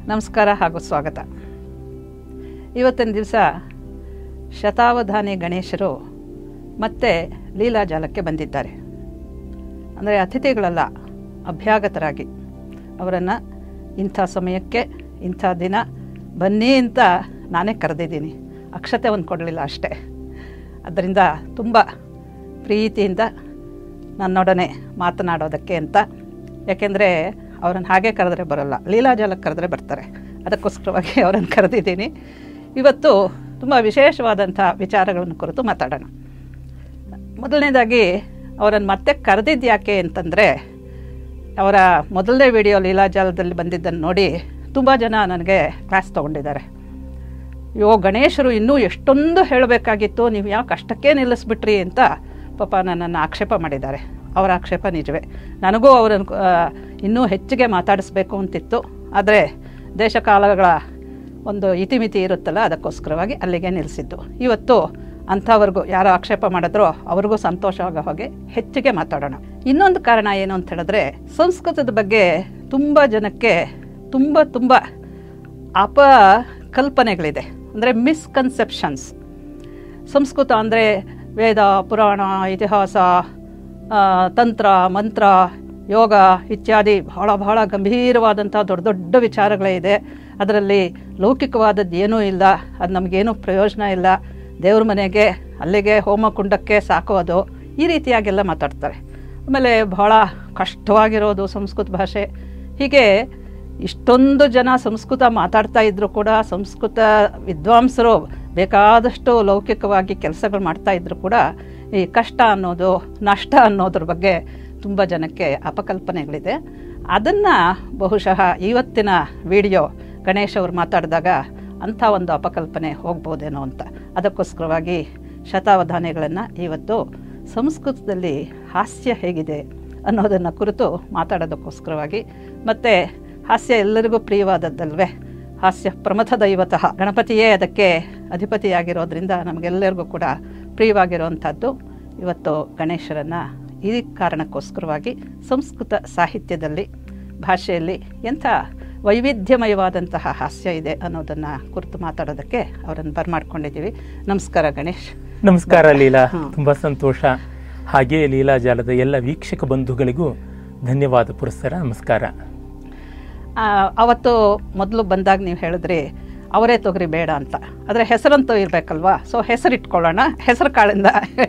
ನಮಸ್ಕಾರ ಹಾಗೂ ಸ್ವಾಗತ ಇವತ್ತಿನ ದಿವಸ ಶತಾವಧಾನಿ ಗಣೇಶರು ಮತ್ತೆ ಲೀಲಾಜಾಲಕ್ಕೆ ಬಂದಿದ್ದಾರೆ ಅಂದರೆ ಅತಿಥಿಗಳಲ್ಲ ಅಭ್ಯಾಗತರಾಗಿ ಅವರನ್ನು ಇಂಥ ಸಮಯಕ್ಕೆ ಇಂಥ ದಿನ ಬನ್ನಿ ಅಂತ ನಾನೇ ಕರೆದಿದ್ದೀನಿ ಅಕ್ಷತೆ ಒಂದು ಕೊಡಲಿಲ್ಲ ಅಷ್ಟೇ ಅದರಿಂದ ತುಂಬ ಪ್ರೀತಿಯಿಂದ ನನ್ನೊಡನೆ ಮಾತನಾಡೋದಕ್ಕೆ ಅಂತ ಯಾಕೆಂದರೆ ಅವರನ್ನು ಹಾಗೆ ಕರೆದ್ರೆ ಬರೋಲ್ಲ ಲೀಲಾಜಾಲಕ್ಕೆ ಕರೆದ್ರೆ ಬರ್ತಾರೆ ಅದಕ್ಕೋಸ್ಕರವಾಗಿ ಅವರನ್ನು ಕರೆದಿದ್ದೀನಿ ಇವತ್ತು ತುಂಬ ವಿಶೇಷವಾದಂಥ ವಿಚಾರಗಳನ್ನು ಕುರಿತು ಮಾತಾಡೋಣ ಮೊದಲನೇದಾಗಿ ಅವರನ್ನು ಮತ್ತೆ ಕರೆದಿದ್ದು ಯಾಕೆ ಅಂತಂದರೆ ಅವರ ಮೊದಲನೇ ವಿಡಿಯೋ ಲೀಲಾಜಾಲದಲ್ಲಿ ಬಂದಿದ್ದನ್ನು ನೋಡಿ ತುಂಬ ಜನ ನನಗೆ ಕ್ಲಾಸ್ ತೊಗೊಂಡಿದ್ದಾರೆ ಯೋ ಗಣೇಶರು ಇನ್ನೂ ಎಷ್ಟೊಂದು ಹೇಳಬೇಕಾಗಿತ್ತು ನೀವು ಯಾಕೆ ಅಷ್ಟಕ್ಕೆ ನಿಲ್ಲಿಸ್ಬಿಟ್ರಿ ಅಂತ ಪಾಪ ನನ್ನನ್ನು ಆಕ್ಷೇಪ ಮಾಡಿದ್ದಾರೆ ಅವರ ಆಕ್ಷೇಪ ನಿಜವೇ ನನಗೂ ಅವರನ್ನು ಆ, ಇನ್ನೂ ಹೆಚ್ಚಿಗೆ ಮಾತಾಡಿಸ್ಬೇಕು ಅಂತಿತ್ತು ಆದರೆ ದೇಶಕಾಲಗಳ ಒಂದು ಇತಿಮಿತಿ ಇರುತ್ತಲ್ಲ ಅದಕ್ಕೋಸ್ಕರವಾಗಿ ಅಲ್ಲಿಗೆ ನಿಲ್ಲಿಸಿದ್ದು ಇವತ್ತು ಅಂಥವ್ರಿಗೂ ಯಾರು ಆಕ್ಷೇಪ ಮಾಡಿದ್ರೋ ಅವ್ರಿಗೂ ಸಂತೋಷ ಆಗೋ ಹಾಗೆ ಹೆಚ್ಚಿಗೆ ಮಾತಾಡೋಣ ಇನ್ನೊಂದು ಕಾರಣ ಏನು ಅಂತ ಹೇಳಿದ್ರೆ ಸಂಸ್ಕೃತದ ಬಗ್ಗೆ ತುಂಬ ಜನಕ್ಕೆ ತುಂಬ ತುಂಬ ಅಪ ಕಲ್ಪನೆಗಳಿದೆ ಅಂದರೆ ಮಿಸ್ಕನ್ಸೆಪ್ಷನ್ಸ್ ಸಂಸ್ಕೃತ ಅಂದರೆ ವೇದ ಪುರಾಣ ಇತಿಹಾಸ ಆ, ತಂತ್ರ ಮಂತ್ರ ಯೋಗ ಇತ್ಯಾದಿ ಬಹಳ ಬಹಳ ಗಂಭೀರವಾದಂಥ ದೊಡ್ಡ ದೊಡ್ಡ ವಿಚಾರಗಳೇ ಇದೆ ಅದರಲ್ಲಿ ಲೌಕಿಕವಾದದ್ದು ಏನೂ ಇಲ್ಲ ಅದು ನಮಗೇನು ಪ್ರಯೋಜನ ಇಲ್ಲ ದೇವ್ರ ಮನೆಗೆ ಅಲ್ಲಿಗೆ ಹೋಮ ಕುಂಡಕ್ಕೆ ಸಾಕು ಅದು ಈ ರೀತಿಯಾಗೆಲ್ಲ ಮಾತಾಡ್ತಾರೆ ಆಮೇಲೆ ಬಹಳ ಕಷ್ಟವಾಗಿರೋದು ಸಂಸ್ಕೃತ ಭಾಷೆ ಹೀಗೆ ಇಷ್ಟೊಂದು ಜನ ಸಂಸ್ಕೃತ ಮಾತಾಡ್ತಾ ಇದ್ರು ಕೂಡ ಸಂಸ್ಕೃತ ವಿದ್ವಾಂಸರು ಬೇಕಾದಷ್ಟು ಲೌಕಿಕವಾಗಿ ಕೆಲಸಗಳು ಮಾಡ್ತಾ ಇದ್ರು ಕೂಡ ಈ ಕಷ್ಟ ಅನ್ನೋದು ನಷ್ಟ ಅನ್ನೋದ್ರ ಬಗ್ಗೆ ತುಂಬ ಜನಕ್ಕೆ ಅಪಕಲ್ಪನೆಗಳಿದೆ ಅದನ್ನು ಬಹುಶಃ ಇವತ್ತಿನ ವಿಡಿಯೋ ಗಣೇಶ್ ಅವರು ಮಾತಾಡಿದಾಗ ಅಂಥ ಒಂದು ಅಪಕಲ್ಪನೆ ಹೋಗ್ಬೋದೇನೋ ಅಂತ ಅದಕ್ಕೋಸ್ಕರವಾಗಿ ಶತಾವಧಾನಿಗಳನ್ನು ಇವತ್ತು ಸಂಸ್ಕೃತದಲ್ಲಿ ಹಾಸ್ಯ ಹೇಗಿದೆ ಅನ್ನೋದನ್ನು ಕುರಿತು ಮಾತಾಡೋದಕ್ಕೋಸ್ಕರವಾಗಿ ಮತ್ತು ಹಾಸ್ಯ ಎಲ್ಲರಿಗೂ ಪ್ರಿಯವಾದದ್ದಲ್ವೇ ಹಾಸ್ಯ ಪ್ರಮಥ ದೈವತಃ ಗಣಪತಿಯೇ ಅದಕ್ಕೆ ಅಧಿಪತಿಯಾಗಿರೋದ್ರಿಂದ ನಮಗೆಲ್ಲರಿಗೂ ಕೂಡ ಪ್ರಿಯವಾಗಿರುವಂಥದ್ದು ಇವತ್ತು ಗಣೇಶರನ್ನು ಈ ಕಾರಣಕ್ಕೋಸ್ಕರವಾಗಿ ಸಂಸ್ಕೃತ ಸಾಹಿತ್ಯದಲ್ಲಿ ಭಾಷೆಯಲ್ಲಿ ಎಂಥ ವೈವಿಧ್ಯಮಯವಾದಂತಹ ಹಾಸ್ಯ ಇದೆ ಅನ್ನೋದನ್ನು ಕುರಿತು ಮಾತಾಡೋದಕ್ಕೆ ಅವರನ್ನು ಬರಮಾಡ್ಕೊಂಡಿದ್ದೀವಿ ನಮಸ್ಕಾರ ಗಣೇಶ್ ನಮಸ್ಕಾರ ಲೀಲಾ ಹ್ಮ್. ತುಂಬಾ ಸಂತೋಷ ಹಾಗೆ ಲೀಲಾಜಾಲದ ಎಲ್ಲ ವೀಕ್ಷಕ ಬಂಧುಗಳಿಗೂ ಧನ್ಯವಾದ ಪುರಸ್ಕಾರ ನಮಸ್ಕಾರ ಆ, ಅವತ್ತು ಮೊದಲು ಬಂದಾಗ ನೀವು ಹೇಳಿದ್ರಿ ಅವರೇ ತೊಗರಿ ಬೇಡ ಅಂತ ಆದರೆ ಹೆಸರಂತೂ ಇರಬೇಕಲ್ವಾ ಸೊ ಹೆಸರಿಟ್ಕೊಳ್ಳೋಣ ಹೆಸರು ಕಾಳಿಂದ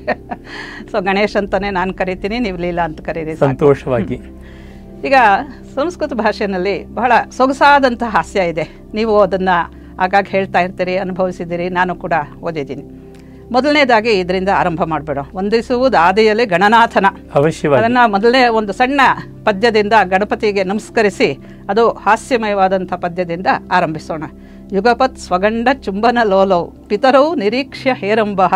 ಸೊ ಗಣೇಶ್ ಅಂತಲೇ ನಾನು ಕರಿತೀನಿ ನೀವು ಲೀಲಾ ಅಂತ ಕರೀರಿ ಸಾಕು. ಸಂತೋಷವಾಗಿ ಈಗ ಸಂಸ್ಕೃತ ಭಾಷೆಯಲ್ಲಿ ಬಹಳ ಸೊಗಸಾದಂಥ ಹಾಸ್ಯ ಇದೆ ನೀವು ಅದನ್ನು ಆಗಾಗ ಹೇಳ್ತಾ ಇರ್ತೀರಿ ಅನುಭವಿಸಿದ್ದೀರಿ ನಾನು ಕೂಡ ಓದಿದ್ದೀನಿ ಮೊದಲನೇದಾಗಿ ಇದರಿಂದ ಆರಂಭ ಮಾಡಬೇಡ ವಂದಿಸುವುದು ಆದಿಯಲ್ಲಿ ಗಣನಾಥನ ಅವಶ್ಯವಾಗಿ ಅದನ್ನ ಮೊದಲನೇ ಒಂದು ಸಣ್ಣ ಪದ್ಯದಿಂದ ಗಣಪತಿಗೆ ನಮಸ್ಕರಿಸಿ ಅದು ಹಾಸ್ಯಮಯವಾದಂಥ ಪದ್ಯದಿಂದ ಆರಂಭಿಸೋಣ ಯುಗಪತ್ ಸ್ವಗಂಡ ಚುಂಬನ ಲೋಲೌ ಪಿತರೌ ನಿರೀಕ್ಷ್ಯ ಹೇರಂಬಃ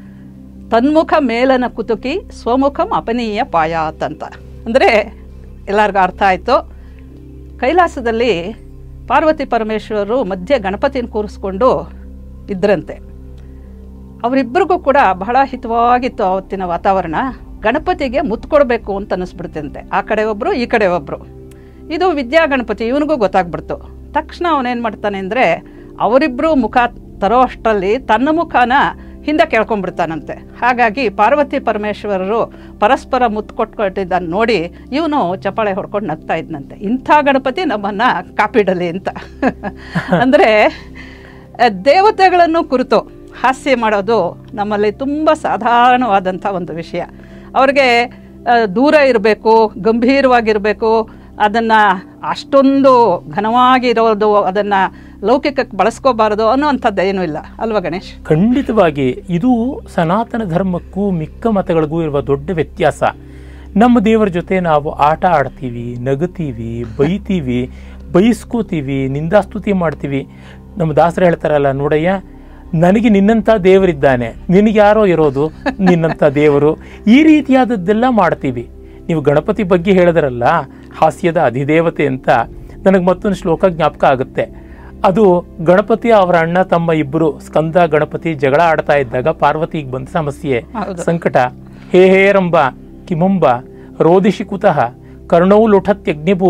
ತನ್ಮುಖ ಮೇಲನ ಕುತುಕಿ ಸ್ವಮುಖಂ ಅಪನೀಯ ಪಾಯಾತ್ ಅಂತ ಅಂದರೆ ಎಲ್ಲರಿಗೂ ಅರ್ಥ ಆಯಿತು ಕೈಲಾಸದಲ್ಲಿ ಪಾರ್ವತಿ ಪರಮೇಶ್ವರರು ಮಧ್ಯೆ ಗಣಪತಿನ ಕೂರಿಸ್ಕೊಂಡು ಇದ್ರಂತೆ ಅವರಿಬ್ಬರಿಗೂ ಕೂಡ ಬಹಳ ಹಿತವಾಗಿತ್ತು ಅವತ್ತಿನ ವಾತಾವರಣ ಗಣಪತಿಗೆ ಮುತ್ತು ಕೊಡಬೇಕು ಅಂತ ಅನ್ನಿಸ್ಬಿಡ್ತಂತೆ ಆ ಕಡೆ ಒಬ್ಬರು ಈ ಕಡೆ ಒಬ್ಬರು ಇದು ವಿದ್ಯಾ ಗಣಪತಿ ಇವನಿಗೂ ಗೊತ್ತಾಗ್ಬಿಡ್ತು ತಕ್ಷಣ ಅವನೇನು ಮಾಡ್ತಾನೆ ಅಂದರೆ ಅವರಿಬ್ಬರು ಮುಖ ತರೋ ಅಷ್ಟರಲ್ಲಿ ತನ್ನ ಮುಖನ ಹಿಂದೆ ಕೇಳ್ಕೊಂಡ್ಬಿಡ್ತಾನಂತೆ ಹಾಗಾಗಿ ಪಾರ್ವತಿ ಪರಮೇಶ್ವರರು ಪರಸ್ಪರ ಮುತ್ತು ಕೊಟ್ಕೊಟ್ಟಿದ್ದನ್ನು ನೋಡಿ ಇವನು ಚಪ್ಪಾಳೆ ಹೊಡ್ಕೊಂಡು ನಗ್ತಾ ಇದ್ನಂತೆ ಇಂಥ ಗಣಪತಿ ನಮ್ಮನ್ನು ಕಾಪಿಡಲಿ ಅಂತ ಅಂದರೆ ದೇವತೆಗಳನ್ನು ಕುರಿತು ಹಾಸ್ಯ ಮಾಡೋದು ನಮ್ಮಲ್ಲಿ ತುಂಬ ಸಾಧಾರಣವಾದಂಥ ಒಂದು ವಿಷಯ ಅವ್ರಿಗೆ ಆ, ದೂರ ಇರಬೇಕು ಗಂಭೀರವಾಗಿರಬೇಕು ಅದನ್ನು ಅಷ್ಟೊಂದು ಘನವಾಗಿರೋದು ಅದನ್ನು ಲೌಕಿಕಕ್ಕೆ ಬಳಸ್ಕೋಬಾರದು ಅನ್ನೋವಂಥದ್ದು ಏನೂ ಇಲ್ಲ ಅಲ್ವಾ ಗಣೇಶ್ ಖಂಡಿತವಾಗಿ ಇದು ಸನಾತನ ಧರ್ಮಕ್ಕೂ ಮಿಕ್ಕ ಮತಗಳಿಗೂ ಇರುವ ದೊಡ್ಡ ವ್ಯತ್ಯಾಸ ನಮ್ಮ ದೇವರ ಜೊತೆ ನಾವು ಆಟ ಆಡ್ತೀವಿ ನಗುತ್ತೀವಿ ಬೈತೀವಿ ಬೈಸ್ಕೋತೀವಿ ನಿಂದಾಸ್ತುತಿ ಮಾಡ್ತೀವಿ ನಮ್ಮ ದಾಸರು ಹೇಳ್ತಾರಲ್ಲ ನೋಡಯ್ಯ ನನಗೆ ನಿನ್ನಂಥ ದೇವರಿದ್ದಾನೆ ನಿನಗೆ ಯಾರೋ ಇರೋದು ನಿನ್ನಂಥ ದೇವರು ಈ ರೀತಿಯಾದದ್ದೆಲ್ಲ ಮಾಡ್ತೀವಿ ನೀವು ಗಣಪತಿ ಬಗ್ಗೆ ಹೇಳಿದ್ರಲ್ಲ ಹಾಸ್ಯದ ಅಧಿದೇವತೆ ಅಂತ ನನಗೆ ಮತ್ತೊಂದು ಶ್ಲೋಕ ಜ್ಞಾಪಕ ಆಗುತ್ತೆ ಅದು ಗಣಪತಿ ಅವರ ಅಣ್ಣ ತಮ್ಮ ಇಬ್ಬರು ಸ್ಕಂದ ಗಣಪತಿ ಜಗಳ ಆಡ್ತಾ ಇದ್ದಾಗ ಪಾರ್ವತಿಗೆ ಬಂದ ಸಮಸ್ಯೆ ಹೌದು. ಸಂಕಟ ಹೇ ಹೇರಂಬ ಕಿಮಂಬ ರೋದಿಷಿ ಕುತಃ ಕರ್ಣೌ ಲುಠತ್ಯಗ್ನಿಭೂಹು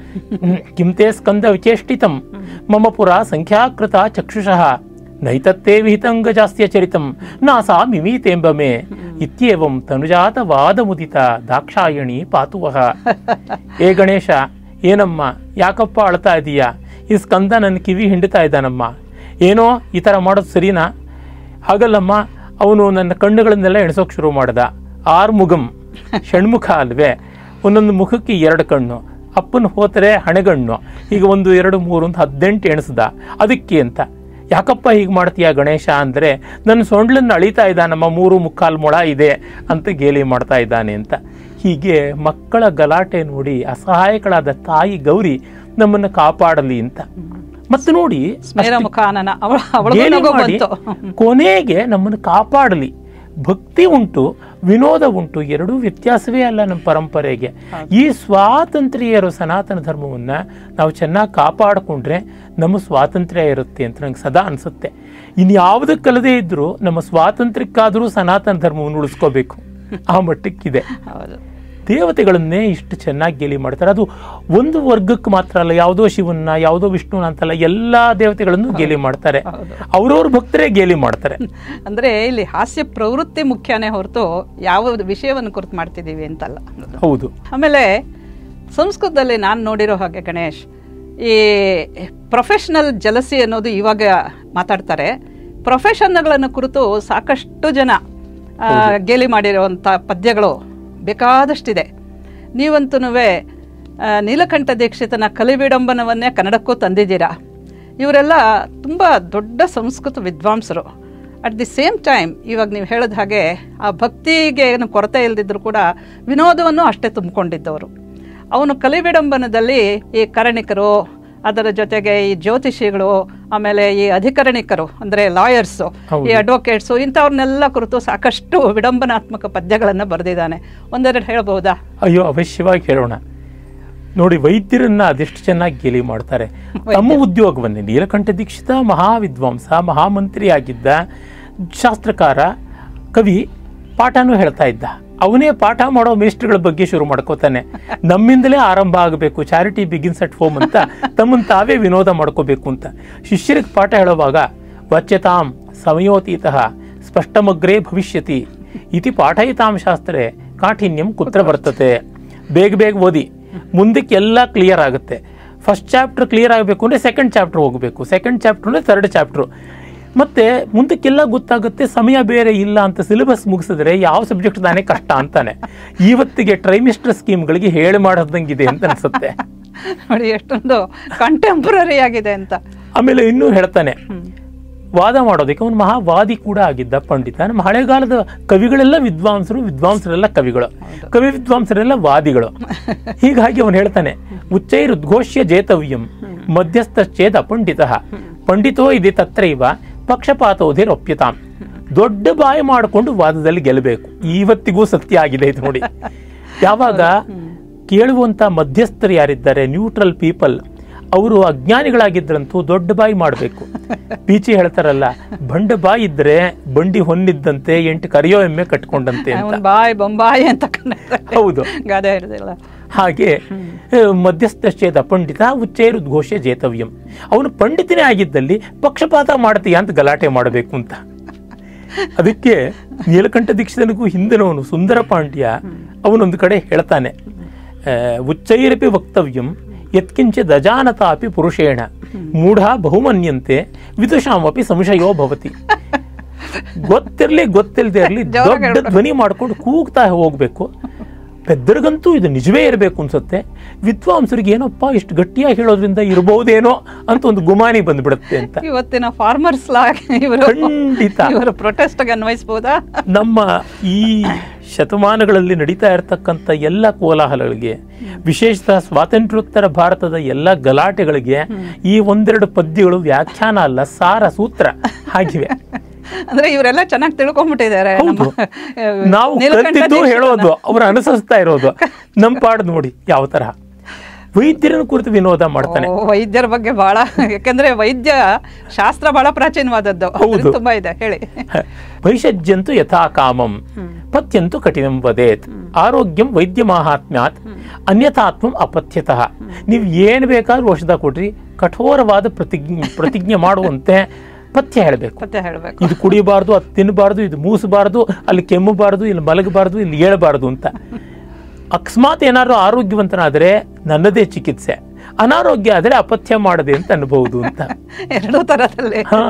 ಕಿಂತೆ ಸ್ಕಂದ ವಿಚೇಷ್ಟಿತಂ ಮಮ ಪುರ ಸಂಖ್ಯಾಕೃತ ಚಕ್ಷುಷಃ ನೈತತ್ತೇ ವಿಹಿತಂಗಜಾಸ್ತ್ಯ ಚರಿತಂ ನಾಸಾ ಮಿಮೀತೆಂಬಮೆ ಇತ್ಯೇವಂ ತನುಜಾತ ವಾದಮುದಿತ ದಾಕ್ಷಾಯಣಿ ಪಾತುವಹ ಏ ಗಣೇಶ ಏನಮ್ಮ ಯಾಕಪ್ಪ ಅಳ್ತಾ ಇದೀಯಾ ಈ ಸ್ಕಂದ ನನ್ನ ಕಿವಿ ಹಿಂಡ್ತಾ ಇದ್ದಾನಮ್ಮ ಏನೋ ಈ ಥರ ಮಾಡೋದು ಸರಿನಾ ಹಾಗಲ್ಲಮ್ಮ ಅವನು ನನ್ನ ಕಣ್ಣುಗಳನ್ನೆಲ್ಲ ಎಣಿಸೋಕೆ ಶುರು ಮಾಡ್ದ ಆರು ಮುಗಂ ಷಣ್ಮುಖ ಅಲ್ವೇ ಒಂದೊಂದು ಮುಖಕ್ಕೆ ಎರಡು ಕಣ್ಣು ಅಪ್ಪನ ಹೋತರೆ ಹಣೆಗಣ್ಣು ಈಗ ಒಂದು ಎರಡು ಮೂರು ಅಂತ ಹದಿನೆಂಟು ಎಣಿಸ್ದ ಅದಕ್ಕೆ ಅಂತ ಯಾಕಪ್ಪ ಹೀಗೆ ಮಾಡ್ತೀಯ ಗಣೇಶ ಅಂದರೆ ನನ್ನ ಸೊಂಡ್ಲನ್ನು ಅಳಿತಾ ಇದ್ದಾನಮ್ಮ ಮೂರು ಮುಕ್ಕಾಲು ಮೊಳ ಇದೆ ಅಂತ ಗೇಲಿ ಮಾಡ್ತಾ ಇದ್ದಾನೆ ಅಂತ ಹೀಗೆ ಮಕ್ಕಳ ಗಲಾಟೆ ನೋಡಿ ಅಸಹಾಯಕಳಾದ ತಾಯಿ ಗೌರಿ ನಮ್ಮನ್ನು ಕಾಪಾಡಲಿ ಅಂತ ಮತ್ತೆ ನೋಡಿ ಸ್ಮೇರ ಮುಖಾನನ ಅವಳ ಅವಳ ಗೇಲಿ ನಗು ಮಾಡಿ ಬಂತು ಕೊನೆಗೆ ನಮ್ಮನ್ನು ಕಾಪಾಡಲಿ ಭಕ್ತಿ ಉಂಟು ವಿನೋದ ಉಂಟು ಎರಡೂ ವ್ಯತ್ಯಾಸವೇ ಅಲ್ಲ ನಮ್ಮ ಪರಂಪರೆಗೆ ಈ ಸ್ವಾತಂತ್ರ್ಯರು ಸನಾತನ ಧರ್ಮವನ್ನ ನಾವು ಚೆನ್ನಾಗಿ ಕಾಪಾಡಿಕೊಂಡ್ರೆ ನಮ್ಮ ಸ್ವಾತಂತ್ರ್ಯ ಇರುತ್ತೆ ಅಂತ ನಂಗೆ ಸದಾ ಅನಿಸುತ್ತೆ ಇನ್ನು ಯಾವುದಕ್ಕಲ್ಲದೆ ಇದ್ರೂ ನಮ್ಮ ಸ್ವಾತಂತ್ರ್ಯಕ್ಕಾದರೂ ಸನಾತನ ಧರ್ಮವನ್ನು ಉಳಿಸ್ಕೋಬೇಕು ಆ ಮಟ್ಟಕ್ಕಿದೆ ಹೌದು ದೇವತೆಗಳನ್ನೇ ಇಷ್ಟು ಚೆನ್ನಾಗಿ ಗೇಲಿ ಮಾಡ್ತಾರೆ ಅದು ಒಂದು ವರ್ಗಕ್ಕೆ ಮಾತ್ರ ಅಲ್ಲ ಯಾವುದೋ ಶಿವನ್ನ ಯಾವುದೋ ವಿಷ್ಣುನ ಅಂತಲ್ಲ ಎಲ್ಲಾ ದೇವತೆಗಳನ್ನು ಗೇಲಿ ಮಾಡ್ತಾರೆ ಹೌದು. ಅವ್ರವ್ರ ಭಕ್ತರೇ ಗೇಲಿ ಮಾಡ್ತಾರೆ ಅಂದ್ರೆ ಇಲ್ಲಿ ಹಾಸ್ಯ ಪ್ರವೃತ್ತಿ ಮುಖ್ಯನೇ ಹೊರತು ಯಾವ ವಿಷಯವನ್ನು ಕುರಿತು ಮಾಡ್ತಿದ್ದೀವಿ ಅಂತಲ್ಲ ಹೌದು ಆಮೇಲೆ ಸಂಸ್ಕೃತದಲ್ಲಿ ನಾನು ನೋಡಿರೋ ಹಾಗೆ ಗಣೇಶ್ ಈ ಪ್ರೊಫೆಷನಲ್ ಜಲಸಿ ಅನ್ನೋದು ಇವಾಗ ಮಾತಾಡ್ತಾರೆ ಪ್ರೊಫೆಷನ್ಗಳನ್ನು ಕುರಿತು ಸಾಕಷ್ಟು ಜನ ಆ, ಗೇಲಿ ಮಾಡಿರುವಂಥ ಪದ್ಯಗಳು ಬೇಕಾದಷ್ಟಿದೆ ನೀವಂತೂ ನೀಲಕಂಠ ದೀಕ್ಷಿತನ ಕಲಿವಿಡಂಬನವನ್ನೇ ಕನ್ನಡಕ್ಕೂ ತಂದಿದ್ದೀರಾ ಇವರೆಲ್ಲ ತುಂಬ ದೊಡ್ಡ ಸಂಸ್ಕೃತ ವಿದ್ವಾಂಸರು ಅಟ್ ದಿ ಸೇಮ್ ಟೈಮ್ ಇವಾಗ ನೀವು ಹೇಳಿದ ಹಾಗೆ ಆ ಭಕ್ತಿಗೆ ಏನು ಕೊರತೆ ಇಲ್ಲದಿದ್ದರೂ ಕೂಡ ವಿನೋದವನ್ನು ಅಷ್ಟೇ ತುಂಬಿಕೊಂಡಿದ್ದವರು ಅವನು ಕಲಿವಿಡಂಬನದಲ್ಲಿ ಈ ಕರಣಿಕರು ಅದರ ಜೊತೆಗೆ ಈ ಜ್ಯೋತಿಷಿಗಳು ಆಮೇಲೆ ಈ ಅಧಿಕರಣಿಕರು ಅಂದರೆ ಲಾಯರ್ಸು ಹೌದು. ಈ ಅಡ್ವೊಕೇಟ್ಸು ಇಂಥವ್ರನ್ನೆಲ್ಲ ಕುರಿತು ಸಾಕಷ್ಟು ವಿಡಂಬನಾತ್ಮಕ ಪದ್ಯಗಳನ್ನು ಬರೆದಿದ್ದಾನೆ ಒಂದೆರಡು ಹೇಳ್ಬಹುದಾ ಅಯ್ಯೋ ಅವಶ್ಯವಾಗಿ ಹೇಳೋಣ ನೋಡಿ ವೈದ್ಯರನ್ನ ಅದೆಷ್ಟು ಚೆನ್ನಾಗಿ ಗೇಲಿ ಮಾಡ್ತಾರೆ ತಮ್ಮ ಉದ್ಯೋಗವನ್ನೇ ನೀಲಕಂಠ ದೀಕ್ಷಿತ ಮಹಾವಿದ್ವಾಂಸ ಮಹಾಮಂತ್ರಿ ಆಗಿದ್ದ ಶಾಸ್ತ್ರಕಾರ ಕವಿ ಪಾಠನೂ ಹೇಳ್ತಾ ಇದ್ದ ಅವನೇ ಪಾಠ ಮಾಡೋ ಮೇಸ್ಟ್ರುಗಳ ಬಗ್ಗೆ ಶುರು ಮಾಡ್ಕೋತಾನೆ ನಮ್ಮಿಂದಲೇ ಆರಂಭ ಆಗಬೇಕು ಚಾರಿಟಿ ಬಿಗಿನ್ಸ್ ಅಟ್ ಹೋಮ್ ಅಂತ ತಮ್ಮನ್ನು ತಾವೇ ವಿನೋದ ಮಾಡ್ಕೋಬೇಕು ಅಂತ ಶಿಷ್ಯರಿಗೆ ಪಾಠ ಹೇಳುವಾಗ ವಾಚ್ಯತಾಂ ಸಮಯೋತೀತ ಸ್ಪಷ್ಟಮಗ್ರೇ ಭವಿಷ್ಯತಿ ಇತಿ ಪಾಠಯಿತಾಂ ಶಾಸ್ತ್ರೆ ಕಾಠಿನ್ಯಂ ಕುತ್ರ ಬರ್ತತೆ ಬೇಗ ಬೇಗ ಓದಿ ಮುಂದಕ್ಕೆ ಎಲ್ಲ ಕ್ಲಿಯರ್ ಆಗುತ್ತೆ ಫಸ್ಟ್ ಚಾಪ್ಟರ್ ಕ್ಲಿಯರ್ ಆಗಬೇಕು ಅಂದರೆ ಸೆಕೆಂಡ್ ಚಾಪ್ಟರ್ ಹೋಗಬೇಕು ಸೆಕೆಂಡ್ ಚಾಪ್ಟರ್ ಅಂದರೆ ಥರ್ಡ್ ಚಾಪ್ಟ್ರು ಮತ್ತೆ ಮುಂದಕ್ಕೆಲ್ಲ ಗೊತ್ತಾಗುತ್ತೆ ಸಮಯ ಬೇರೆ ಇಲ್ಲ ಅಂತ ಸಿಲೆಬಸ್ ಮುಗಿಸಿದ್ರೆ ಯಾವ ಸಬ್ಜೆಕ್ಟ್ ತಾನೇ ಕಷ್ಟ ಅಂತಾನೆ ಇವತ್ತಿಗೆ ಟ್ರೈಮಿಸ್ಟರ್ ಸ್ಕೀಮ್ಗಳಿಗೆ ಹೇಳಿ ಮಾಡೋದಂಗಿದೆ ಅಂತ ಅನ್ಸುತ್ತೆ ನೋಡಿ ಎಷ್ಟೊಂದು ಕಂಟೆಂಪ್ರರಿ ಆಗಿದೆ ಅಂತ ಆಮೇಲೆ ಇನ್ನೂ ಹೇಳ್ತಾನೆ ವಾದ ಮಾಡೋದಕ್ಕೆ ಅವನು ಮಹಾವಾದಿ ಕೂಡ ಆಗಿದ್ದ ಪಂಡಿತ ನಮ್ಮ ಹಳೆಗಾಲದ ಕವಿಗಳೆಲ್ಲ ವಿದ್ವಾಂಸರು ವಿದ್ವಾಂಸರೆಲ್ಲ ಕವಿಗಳು ಕವಿ ವಿದ್ವಾಂಸರೆಲ್ಲ ವಾದಿಗಳು ಹೀಗಾಗಿ ಅವನು ಹೇಳ್ತಾನೆ ಉಚ್ಚೈರುದ್ಘೋಷ್ಯ ಜೇತವ್ಯಂ ಮಧ್ಯಸ್ಥಶ್ಚೇದ್ ಅಪಂಡಿತ ಪಂಡಿತೋ ಇದೆ ತತ್ರೈವ ಪಕ್ಷಪಾತೋಧಿರೊಪ್ಯತಾಂ ದೊಡ್ಡ ಬಾಯಿ ಮಾಡಿಕೊಂಡು ವಾದದಲ್ಲಿ ಗೆಲ್ಲಬೇಕು ಇವತ್ತಿಗೂ ಸತ್ಯ ಆಗಿದೆ ಇದು ನೋಡಿ ಯಾವಾಗ ಕೇಳುವಂತ ಮಧ್ಯಸ್ಥರು ಯಾರಿದ್ದಾರೆ ನ್ಯೂಟ್ರಲ್ ಪೀಪಲ್ ಅವರು ಅಜ್ಞಾನಿಗಳಾಗಿದ್ರಂತೂ ದೊಡ್ಡ ಬಾಯಿ ಮಾಡಬೇಕು ಪೀಚಿ ಹೇಳ್ತಾರಲ್ಲ ಬಂಡ ಬಾಯಿ ಇದ್ರೆ ಬಂಡಿ ಹೊನ್ನಿದ್ದಂತೆ ಎಂಟು ಕರಿಯೋ ಎಮ್ಮೆ ಕಟ್ಕೊಂಡಂತೆ ಅಂತ ಅವನ್ ಬಾಯ್ ಬೊಂಬಾಯಿ ಅಂತ ಕನ್ನಡದಲ್ಲಿ ಹೌದು ಗಾದೆ ಹಿಡಿದಿಲ್ಲ ಹಾಗೆ ಮಧ್ಯಸ್ಥಶ್ಚೇದ ಪಂಡಿತ ಉಚ್ಚೈರುದ್ಘೋಷ ಜೇತವ್ಯಂ ಅವನು ಪಂಡಿತನೇ ಆಗಿದ್ದಲ್ಲಿ ಪಕ್ಷಪಾತ ಮಾಡ್ತೀಯ ಅಂತ ಗಲಾಟೆ ಮಾಡಬೇಕು ಅಂತ ಅದಕ್ಕೆ ನೀಲಕಂಠ ದೀಕ್ಷಿತನಿಗೂ ಹಿಂದಿನವನು ಸುಂದರ ಪಾಂಡ್ಯ ಅವನೊಂದು ಕಡೆ ಹೇಳ್ತಾನೆ ಆ, ಉಚ್ಚೈರಪಿ ವಕ್ತವ್ಯಂ ಯತ್ಕಿಂಚಿತ್ ಅಜಾನತಾಪಿ ಪುರುಷೇಣ ಮೂಢ ಬಹುಮನ್ಯಂತೆ ವಿದುಷಾಮಪಿ ಸಂಶಯೋ ಭವತಿ ಗೊತ್ತಿರ್ಲಿ ಗೊತ್ತಿಲ್ಲದೆ ಇರಲಿ ಜೋರಾಗಿ ದೊಡ್ಡ ಧ್ವನಿ ಮಾಡ್ಕೊಂಡು ಕೂಗ್ತಾ ಹೋಗ್ಬೇಕು ಪೆದ್ದರಿಗಂತೂ ಇದು ನಿಜವೇ ಇರಬೇಕು ಅನ್ಸುತ್ತೆ ವಿದ್ವಾಂಸರಿಗೆ ಏನಪ್ಪ ಇಷ್ಟು ಗಟ್ಟಿಯಾಗಿ ಹೇಳೋದ್ರಿಂದ ಇರಬಹುದೇನೋ ಅಂತ ಒಂದು ಗುಮಾನಿ ಬಂದ್ಬಿಡುತ್ತೆ ಅಂತ ಇವತ್ತಿನ ಫಾರ್ಮರ್ಸ್ ಲಾ ಇವರು ಖಂಡಿತ ಇವರು ಪ್ರೊಟೆಸ್ಟ್ಗೆ ಅನ್ವಯಿಸ್ಬೋದಾ ನಮ್ಮ ಈ ಶತಮಾನಗಳಲ್ಲಿ ನಡೀತಾ ಇರತಕ್ಕಂಥ ಎಲ್ಲ ಕೋಲಾಹಲಗಳಿಗೆ ವಿಶೇಷತಃ ಸ್ವಾತಂತ್ರ್ಯೋತ್ತರ ಭಾರತದ ಎಲ್ಲ ಗಲಾಟೆಗಳಿಗೆ ಈ ಒಂದೆರಡು ಪದ್ಯಗಳು ವ್ಯಾಖ್ಯಾನ ಅಲ್ಲ ಸಾರ ಸೂತ್ರ ಆಗಿವೆ ಅಂದ್ರೆ ಇವರೆಲ್ಲ ಚೆನ್ನಾಗಿ ತಿಳ್ಕೊಂಡ್ಬಿಟ್ಟಿದ್ದಾರೆ ಹೌದು ನಮ್ಮ, ಆ, ನಾವು ನೀಲಕಂಠ ಕಲ್ತಿದ್ದು ದೀಕ್ಷಿತನ. ಹೇಳೋದು ಅವ್ರು ಅನುಸರಿಸ್ತಾ ಇರೋದು ನಮ್ಮ ಪಾಡ್ ನೋಡಿ ಯಾವ ತರಹ ವೈದ್ಯರನ್ನು ಕುರಿತು ವಿನೋದ ಮಾಡ್ತಾನೆ ಓ, ವೈದ್ಯರ ಬಗ್ಗೆ ಬಹಳ ಯಾಕಂದ್ರೆ ವೈದ್ಯ ಶಾಸ್ತ್ರ ಬಹಳ ಪ್ರಾಚೀನವಾದದ್ದು ಹೌದು. ಅದ್ರಲ್ಲಿ ತುಂಬಾ ಇದೆ ಹೇಳಿ ವೈಷಜ್ಯಂತು ಯಥಾ ಕಾಮಂ ಪಥ್ಯಂತು ಕಠಿಣಂ ವದೇತ್ ಆರೋಗ್ಯಂ ವೈದ್ಯ ಮಾಹಾತ್ಮ್ಯಾತ್ ಅನ್ಯಥಾತ್ಮಂ ಅಪಥ್ಯತಃ ನೀವು ಏನು ಬೇಕಾದ್ರೂ ಔಷಧ ಕೊಡ್ರಿ ಕಠೋರವಾದ ಪ್ರತಿಜ್ಞೆ ಪ್ರತಿಜ್ಞೆ ಮಾಡುವಂತೆ ಪಥ್ಯ ಹೇಳಬೇಕು ಮತ್ತೆ ಹೇಳ್ಬೇಕು ಇದು ಕುಡಿಬಾರ್ದು ಅದು ತಿನ್ನಬಾರ್ದು ಇದು ಮೂಸಬಾರ್ದು ಅಲ್ಲಿ ಕೆಮ್ಮಬಾರ್ದು ಇಲ್ಲಿ ಮಲಗಬಾರ್ದು ಇಲ್ಲಿ ಏಳಬಾರ್ದು ಅಂತ ಅಕಸ್ಮಾತ್ ಏನಾದ್ರು ಆರೋಗ್ಯವಂತನಾದರೆ ನನ್ನದೇ ಚಿಕಿತ್ಸೆ ಅನಾರೋಗ್ಯ ಆದರೆ ಅಪಥ್ಯ ಮಾಡದೆ ಅಂತ ಅನ್ಬಹುದು ಅಂತ ಎರಡೂ ತರದಲ್ಲಿ ಹಾ.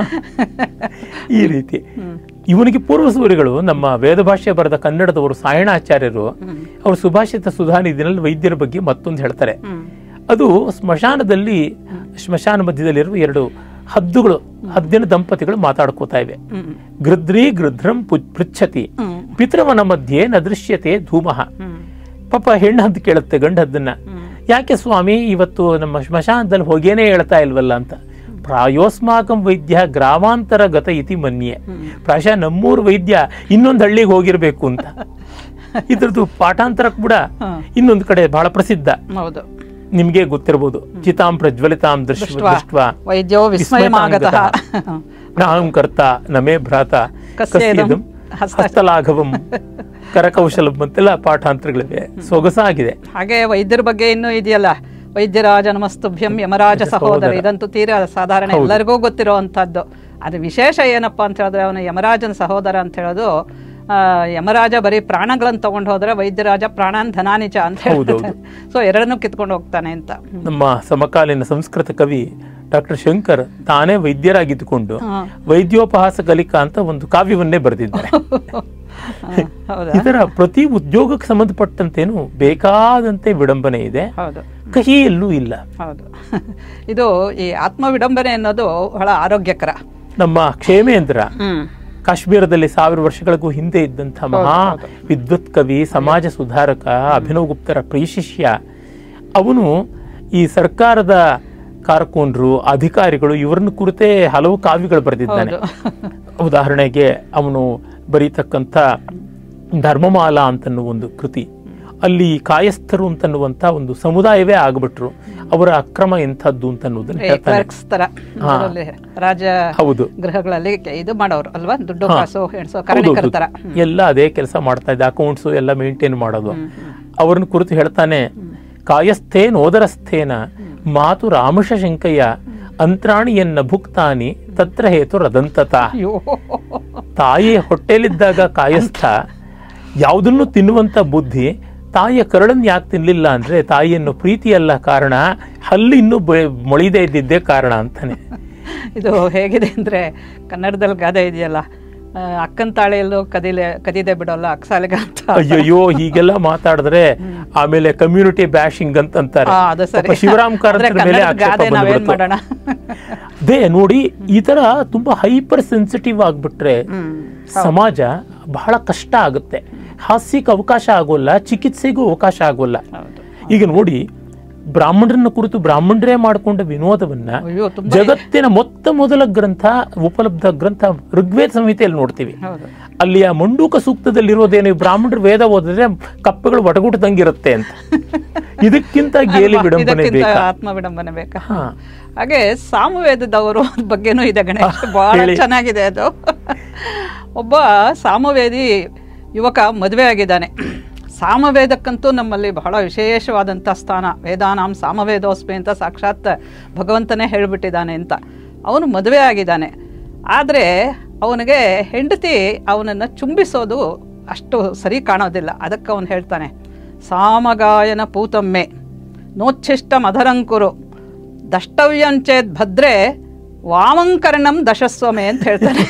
ಈ ರೀತಿ ಇವನಿಗೆ ಪೂರ್ವಸೂರಿಗಳು ನಮ್ಮ ವೇದ ಭಾಷೆ ಬರೆದ ಕನ್ನಡದವರು ಸಾಯಣಾಚಾರ್ಯರು ಅವರು ಸುಭಾಷಿತ ಸುಧಾನಿಧಿನಲ್ಲಿ ವೈದ್ಯರ ಬಗ್ಗೆ ಮತ್ತೊಂದು ಹೇಳ್ತಾರೆ ಹ್ಮ್ ಅದು ಸ್ಮಶಾನದಲ್ಲಿ ಸ್ಮಶಾನ ಮಧ್ಯದಲ್ಲಿರುವ ಎರಡು ಹದ್ದುಗಳು ಹದ್ದಿನ ದಂಪತಿಗಳು ಮಾತಾಡ್ಕೋತಾ ಇವೆ ಹ್ಮ್ ಗೃದ್ರಿ ಗೃಧ್ರಂ ಪು- ಪೃಚ್ಛತಿ ಹ್ಮ್ ಪಿತೃವನ ಮಧ್ಯೆ ನ ದೃಶ್ಯತೆ ಧೂಮಃ ಹ್ಮ್ ಪಾಪ ಹೆಣ್ಣು ಹದ್ದು ಕೇಳುತ್ತೆ ಗಂಡ ಹದ್ದನ್ನ ಹ್ಮ್ ಯಾಕೆ ಸ್ವಾಮಿ ಇವತ್ತು ನಮ್ಮ ಸ್ಮಶಾನದಲ್ಲಿ ಹೋಗೇನೆ ಹೇಳ್ತಾ ಇಲ್ವಲ್ಲ ಅಂತ ಪ್ರಾಯೋಸ್ಮಾಕಂ ವೈದ್ಯ ಗ್ರಾಮಾಂತರ ಗತ ಇತಿ ಮನ್ಯೆ ಪ್ರಾಯಶಃ ನಮ್ಮೂರು ವೈದ್ಯ ಇನ್ನೊಂದು ಹಳ್ಳಿಗೆ ಹೋಗಿರ್ಬೇಕು ಅಂತ ಇದ್ರದ್ದು ಪಾಠಾಂತರ ಕೂಡ ಹಾ. ಇನ್ನೊಂದು ಕಡೆ ಬಹಳ ಪ್ರಸಿದ್ಧ ಹೌದು ನಿಮ್ಗೆ ಗೊತ್ತಿರಬಹುದು ಚಿತಾಂ ಪ್ರಜ್ವಲಿತಾಂ ದೃಷ್ಟ ದೃಷ್ಟ್ವಾ ದೃಷ್ಟ್ವಾ ವೈದ್ಯೋ ವಿಸ್ಮಯಮಾಗತಃ ನಾಂ ಕರ್ತ ನಮೇ ಭ್ರಾತ ಕಸ್ಯೇದಂ ಕಸ್ಯೇದಂ ಹಸ್ತ- ಹಸ್ತಲಾಘವಂ ಕರಕೌಶಲಂ ಅಂತೆಲ್ಲ ಪಾಠಾಂತರಗಳಿವೆ ಸೊಗಸಾಗಿದೆ ಹಾಗೆ ವೈದ್ಯರ ಬಗ್ಗೆ ಇನ್ನೂ ಇದೆಯಲ್ಲ ವೈದ್ಯರಾಜ ನಮಸ್ತುಭ್ಯಂ ಯಮರಾಜ ಸಹೋದರ ಇದಂತೂ ತೀರಾ ಸಾಧಾರಣ ಎಲ್ಲರಿಗೂ ಗೊತ್ತಿರುವಂತಹದ್ದು ಅದು ವಿಶೇಷ ಏನಪ್ಪಾ ಅಂತ ಹೇಳಿದ್ರೆ ಅವನು ಯಮರಾಜನ ಸಹೋದರ ಅಂತ ಹೇಳೋದು ಆ, ಯಮರಾಜ ಬರೀ ಪ್ರಾಣಗಳನ್ನು ತಗೊಂಡು ಹೋದ್ರೆ ವೈದ್ಯರಾಜ ಪ್ರಾಣಾನ್ ಧನಾನಿಚ ಅಂತ ಹೇಳ್ತಾರೆ ಸೊ ಎರಡನ್ನೂ ಕಿತ್ಕೊಂಡು ಹೋಗ್ತಾನೆ ಅಂತ ನಮ್ಮ ಸಮಕಾಲೀನ ಸಂಸ್ಕೃತ ಕವಿ ಡಾಕ್ಟರ್ ಶಂಕರ್ ತಾನೇ ವೈದ್ಯರಾಗಿದ್ದುಕೊಂಡು ಹಾ. ವೈದ್ಯೋಪಹಾಸ ಕಲಿಕಾ ಅಂತ ಒಂದು ಕಾವ್ಯವನ್ನೇ ಬರೆದಿದ್ದಾರೆ ಹಾ, ಹೌದಾ ಇದರ ಪ್ರತಿ ಉದ್ಯೋಗಕ್ಕೆ ಸಂಬಂಧಪಟ್ಟಂತೇನು ಬೇಕಾದಂತೆ ವಿಡಂಬನೆ ಇದೆ ಹೌದು ಕಹಿಯಲ್ಲೂ ಇಲ್ಲ ಹೌದು ಇದು ಈ ಆತ್ಮ ವಿಡಂಬನೆ ಅನ್ನೋದು ಬಹಳ ಆರೋಗ್ಯಕರ ನಮ್ಮ ಕ್ಷೇಮೇಂದ್ರ ಹ್ಮ್ ಕಾಶ್ಮೀರದಲ್ಲಿ ಸಾವಿರ ವರ್ಷಗಳಿಗೂ ಹಿಂದೆ ಇದ್ದಂಥ ಮಹಾ ವಿದ್ವತ್ ಕವಿ ಸಮಾಜ ಸುಧಾರಕ ಅಭಿನವ್ ಗುಪ್ತರ ಪ್ರಿಯ ಶಿಷ್ಯ ಅವನು ಈ ಸರ್ಕಾರದ ಕಾರ್ಕೂನರು ಅಧಿಕಾರಿಗಳು ಇವರನ್ನು ಕುರಿತೇ ಹಲವು ಕಾವ್ಯಗಳು ಬರೆದಿದ್ದಾನೆ ಉದಾಹರಣೆಗೆ ಅವನು ಬರೀತಕ್ಕಂಥ ಧರ್ಮಮಾಲಾ ಅಂತನ್ನುವ ಒಂದು ಕೃತಿ ಅಲ್ಲಿ ಕಾಯಸ್ಥರು ಅಂತನ್ನುವಂಥ ಒಂದು ಸಮುದಾಯವೇ ಆಗ್ಬಿಟ್ರು ಅವರ ಅಕ್ರಮ ಎಂಥದ್ದು ಅಂತನ್ನುವುದನ್ನು ಹೇಳ್ತಾನೆ ಕ್ಲರ್ಕ್ಸ್ ತರ ಅದರಲ್ಲಿ ರಾಜ ಹೌದು ಗೃಹಗಳಲ್ಲಿ ಕೆ- ಇದು ಮಾಡೋರು ಅಲ್ವಾ ದುಡ್ಡು ಹಾ. ಕಾಸು ಎಣಸೋ ಹೌದು, ಕರಣಿಕರ ಹೌದು. ತರ ಎಲ್ಲ ಅದೇ ಕೆಲಸ ಮಾಡ್ತಾ ಇದ್ದ ಅಕೌಂಟ್ಸ್ ಎಲ್ಲ ಮೇಂಟೈನ್ ಮಾಡೋದು ಅವ್ರನ್ನ ಕುರಿತು ಹೇಳ್ತಾನೆ ಕಾಯಸ್ಥೇ ನೋದರಸ್ಥೇನ ಮಾತು ರಾಮಶ ಶಂಕಯ್ಯ ಅಂತ್ರಾಣಿಯನ್ನ ಭುಕ್ತಾನಿ ತತ್ರ ಹೇತು ರದಂತತ ಅಯ್ಯೋ ತಾಯಿ ಹೊಟ್ಟೆಲಿದ್ದಾಗ ಕಾಯಸ್ಥ ಯಾವುದನ್ನು ತಿನ್ನುವಂತ ಬುದ್ಧಿ ತಾಯಿಯ ಕರಳನ್ನು ಯಾಕೆ ತಿನ್ಲಿಲ್ಲ ಅಂದ್ರೆ ತಾಯಿಯನ್ನು ಪ್ರೀತಿಯಲ್ಲ ಕಾರಣ ಹಲ್ಲು ಇನ್ನೂ ಬೆ- ಮೊಳಿದೇ ಇದ್ದಿದ್ದೇ ಕಾರಣ ಅಂತಾನೆ ಇದು ಹೇಗಿದೆ ಅಂದ್ರೆ ಕನ್ನಡದಲ್ಲಿ ಗಾದೆ ಇದೆಯಲ್ಲ ಆ, ಅಕ್ಕನ್ ತಾಳೆಯಲ್ಲೂ ಕದಿಲೆ ಕದಿದೆ ಬಿಡೋಲ್ಲ ಅಕ್ಸಾಲಿಗ ಅಂತ ಅಯ್ಯಯ್ಯೋ ಹೀಗೆಲ್ಲ ಮಾತಾಡಿದ್ರೆ ಆಮೇಲೆ ಕಮ್ಯುನಿಟಿ ಬ್ಯಾಶಿಂಗ್ ಅಂತ ಅಂತಾರೆ ಆ, ಅದು ಸರಿ ಪಾಪ ಶಿವರಾಮ್ ಕಾರಂತರ ಆದ್ರೆ ಮೇಲೆ ಕನ್ನಡದ ಆಕ್ಷೇಪ ಗಾದೆ ನಾವೇನ್ ಬಂದ್ಬಿಡ್ತು. ಮಾಡೋಣ ಅದೇ ನೋಡಿ ಈ ತರ ತುಂಬಾ ಹೈಪರ್ ಸೆನ್ಸಿಟಿವ್ ಆಗ್ಬಿಟ್ರೆ ಹ್ಮ್ ಸಮಾಜ ಬಹಳ ಕಷ್ಟ ಆಗುತ್ತೆ ಹಾಸ್ಯಕ್ಕೆ ಅವಕಾಶ ಆಗೋಲ್ಲ ಚಿಕಿತ್ಸೆಗೂ ಅವಕಾಶ ಆಗೋಲ್ಲ ಹೌದು ಈಗ ನೋಡಿ ಬ್ರಾಹ್ಮಣರನ್ನ ಕುರಿತು ಬ್ರಾಹ್ಮಣರೇ ಮಾಡಿಕೊಂಡ ವಿನೋದವನ್ನ ಅಯ್ಯೋ ತುಂಬಾ ಜಗತ್ತಿನ ಮೊತ್ತ ಮೊದಲ ಗ್ರಂಥ ಉಪಲಬ್ಧ ಗ್ರಂಥ ಋಗ್ವೇದ ಸಂಹಿತೆಯಲ್ಲಿ ನೋಡ್ತೀವಿ ಹೌದು ಅಲ್ಲಿ ಆ ಮಂಡೂಕ ಸೂಕ್ತದಲ್ಲಿರೋದೇನು ಬ್ರಾಹ್ಮಣರು ವೇದ ಓದಿದ್ರೆ ಕಪ್ಪೆಗಳು ಒಡಗುಟ್ಟದಂಗಿರುತ್ತೆ ಅಂತ ಇದಕ್ಕಿಂತ ಗೇಲಿ ಅಲ್ವಾ? ವಿಡಂಬನೆ ಇದಕ್ಕಿಂತ ಬೇಕಾ ಆತ್ಮ ವಿಡಂಬನೆ ಬೇಕಾ ಹಾ. ಹಾಗೆ ಸಾಮವೇದದವರು ಬಗ್ಗೆನೂ ಇದೆ ಗಣೇಶ್ ಬಹಳ ಹೇಳಿ. ಚೆನ್ನಾಗಿದೆ ಅದು ಒಬ್ಬ ಸಾಮವೇದಿ ಯುವಕ ಮದುವೆ ಆಗಿದ್ದಾನೆ ಸಾಮವೇದಕ್ಕಂತೂ ನಮ್ಮಲ್ಲಿ ಬಹಳ ವಿಶೇಷವಾದಂಥ ಸ್ಥಾನ ವೇದಾನಾಂ ಸಾಮವೇದೋಸ್ಮಿ ಅಂತ ಸಾಕ್ಷಾತ್ ಭಗವಂತನೇ ಹೇಳಿಬಿಟ್ಟಿದ್ದಾನೆ ಅಂತ ಅವನು ಮದುವೆ ಆಗಿದ್ದಾನೆ ಆದರೆ ಅವನಿಗೆ ಹೆಂಡತಿ ಅವನನ್ನು ಚುಂಬಿಸೋದು ಅಷ್ಟು ಸರಿ ಕಾಣೋದಿಲ್ಲ ಅದಕ್ಕೆ ಅವನು ಹೇಳ್ತಾನೆ ಸಾಮಗಾಯನ ಪೂತಮ್ಮೆ ನೋಚ್ಛಿಷ್ಟ ಮಧರಂಕುರು ದಷ್ಟವ್ಯಂಚೇದ್ ಭದ್ರೆ ವಾಮಂಕರ್ಣಂ ದಶಸ್ವಮೆ ಅಂತ ಹೇಳ್ತಾನೆ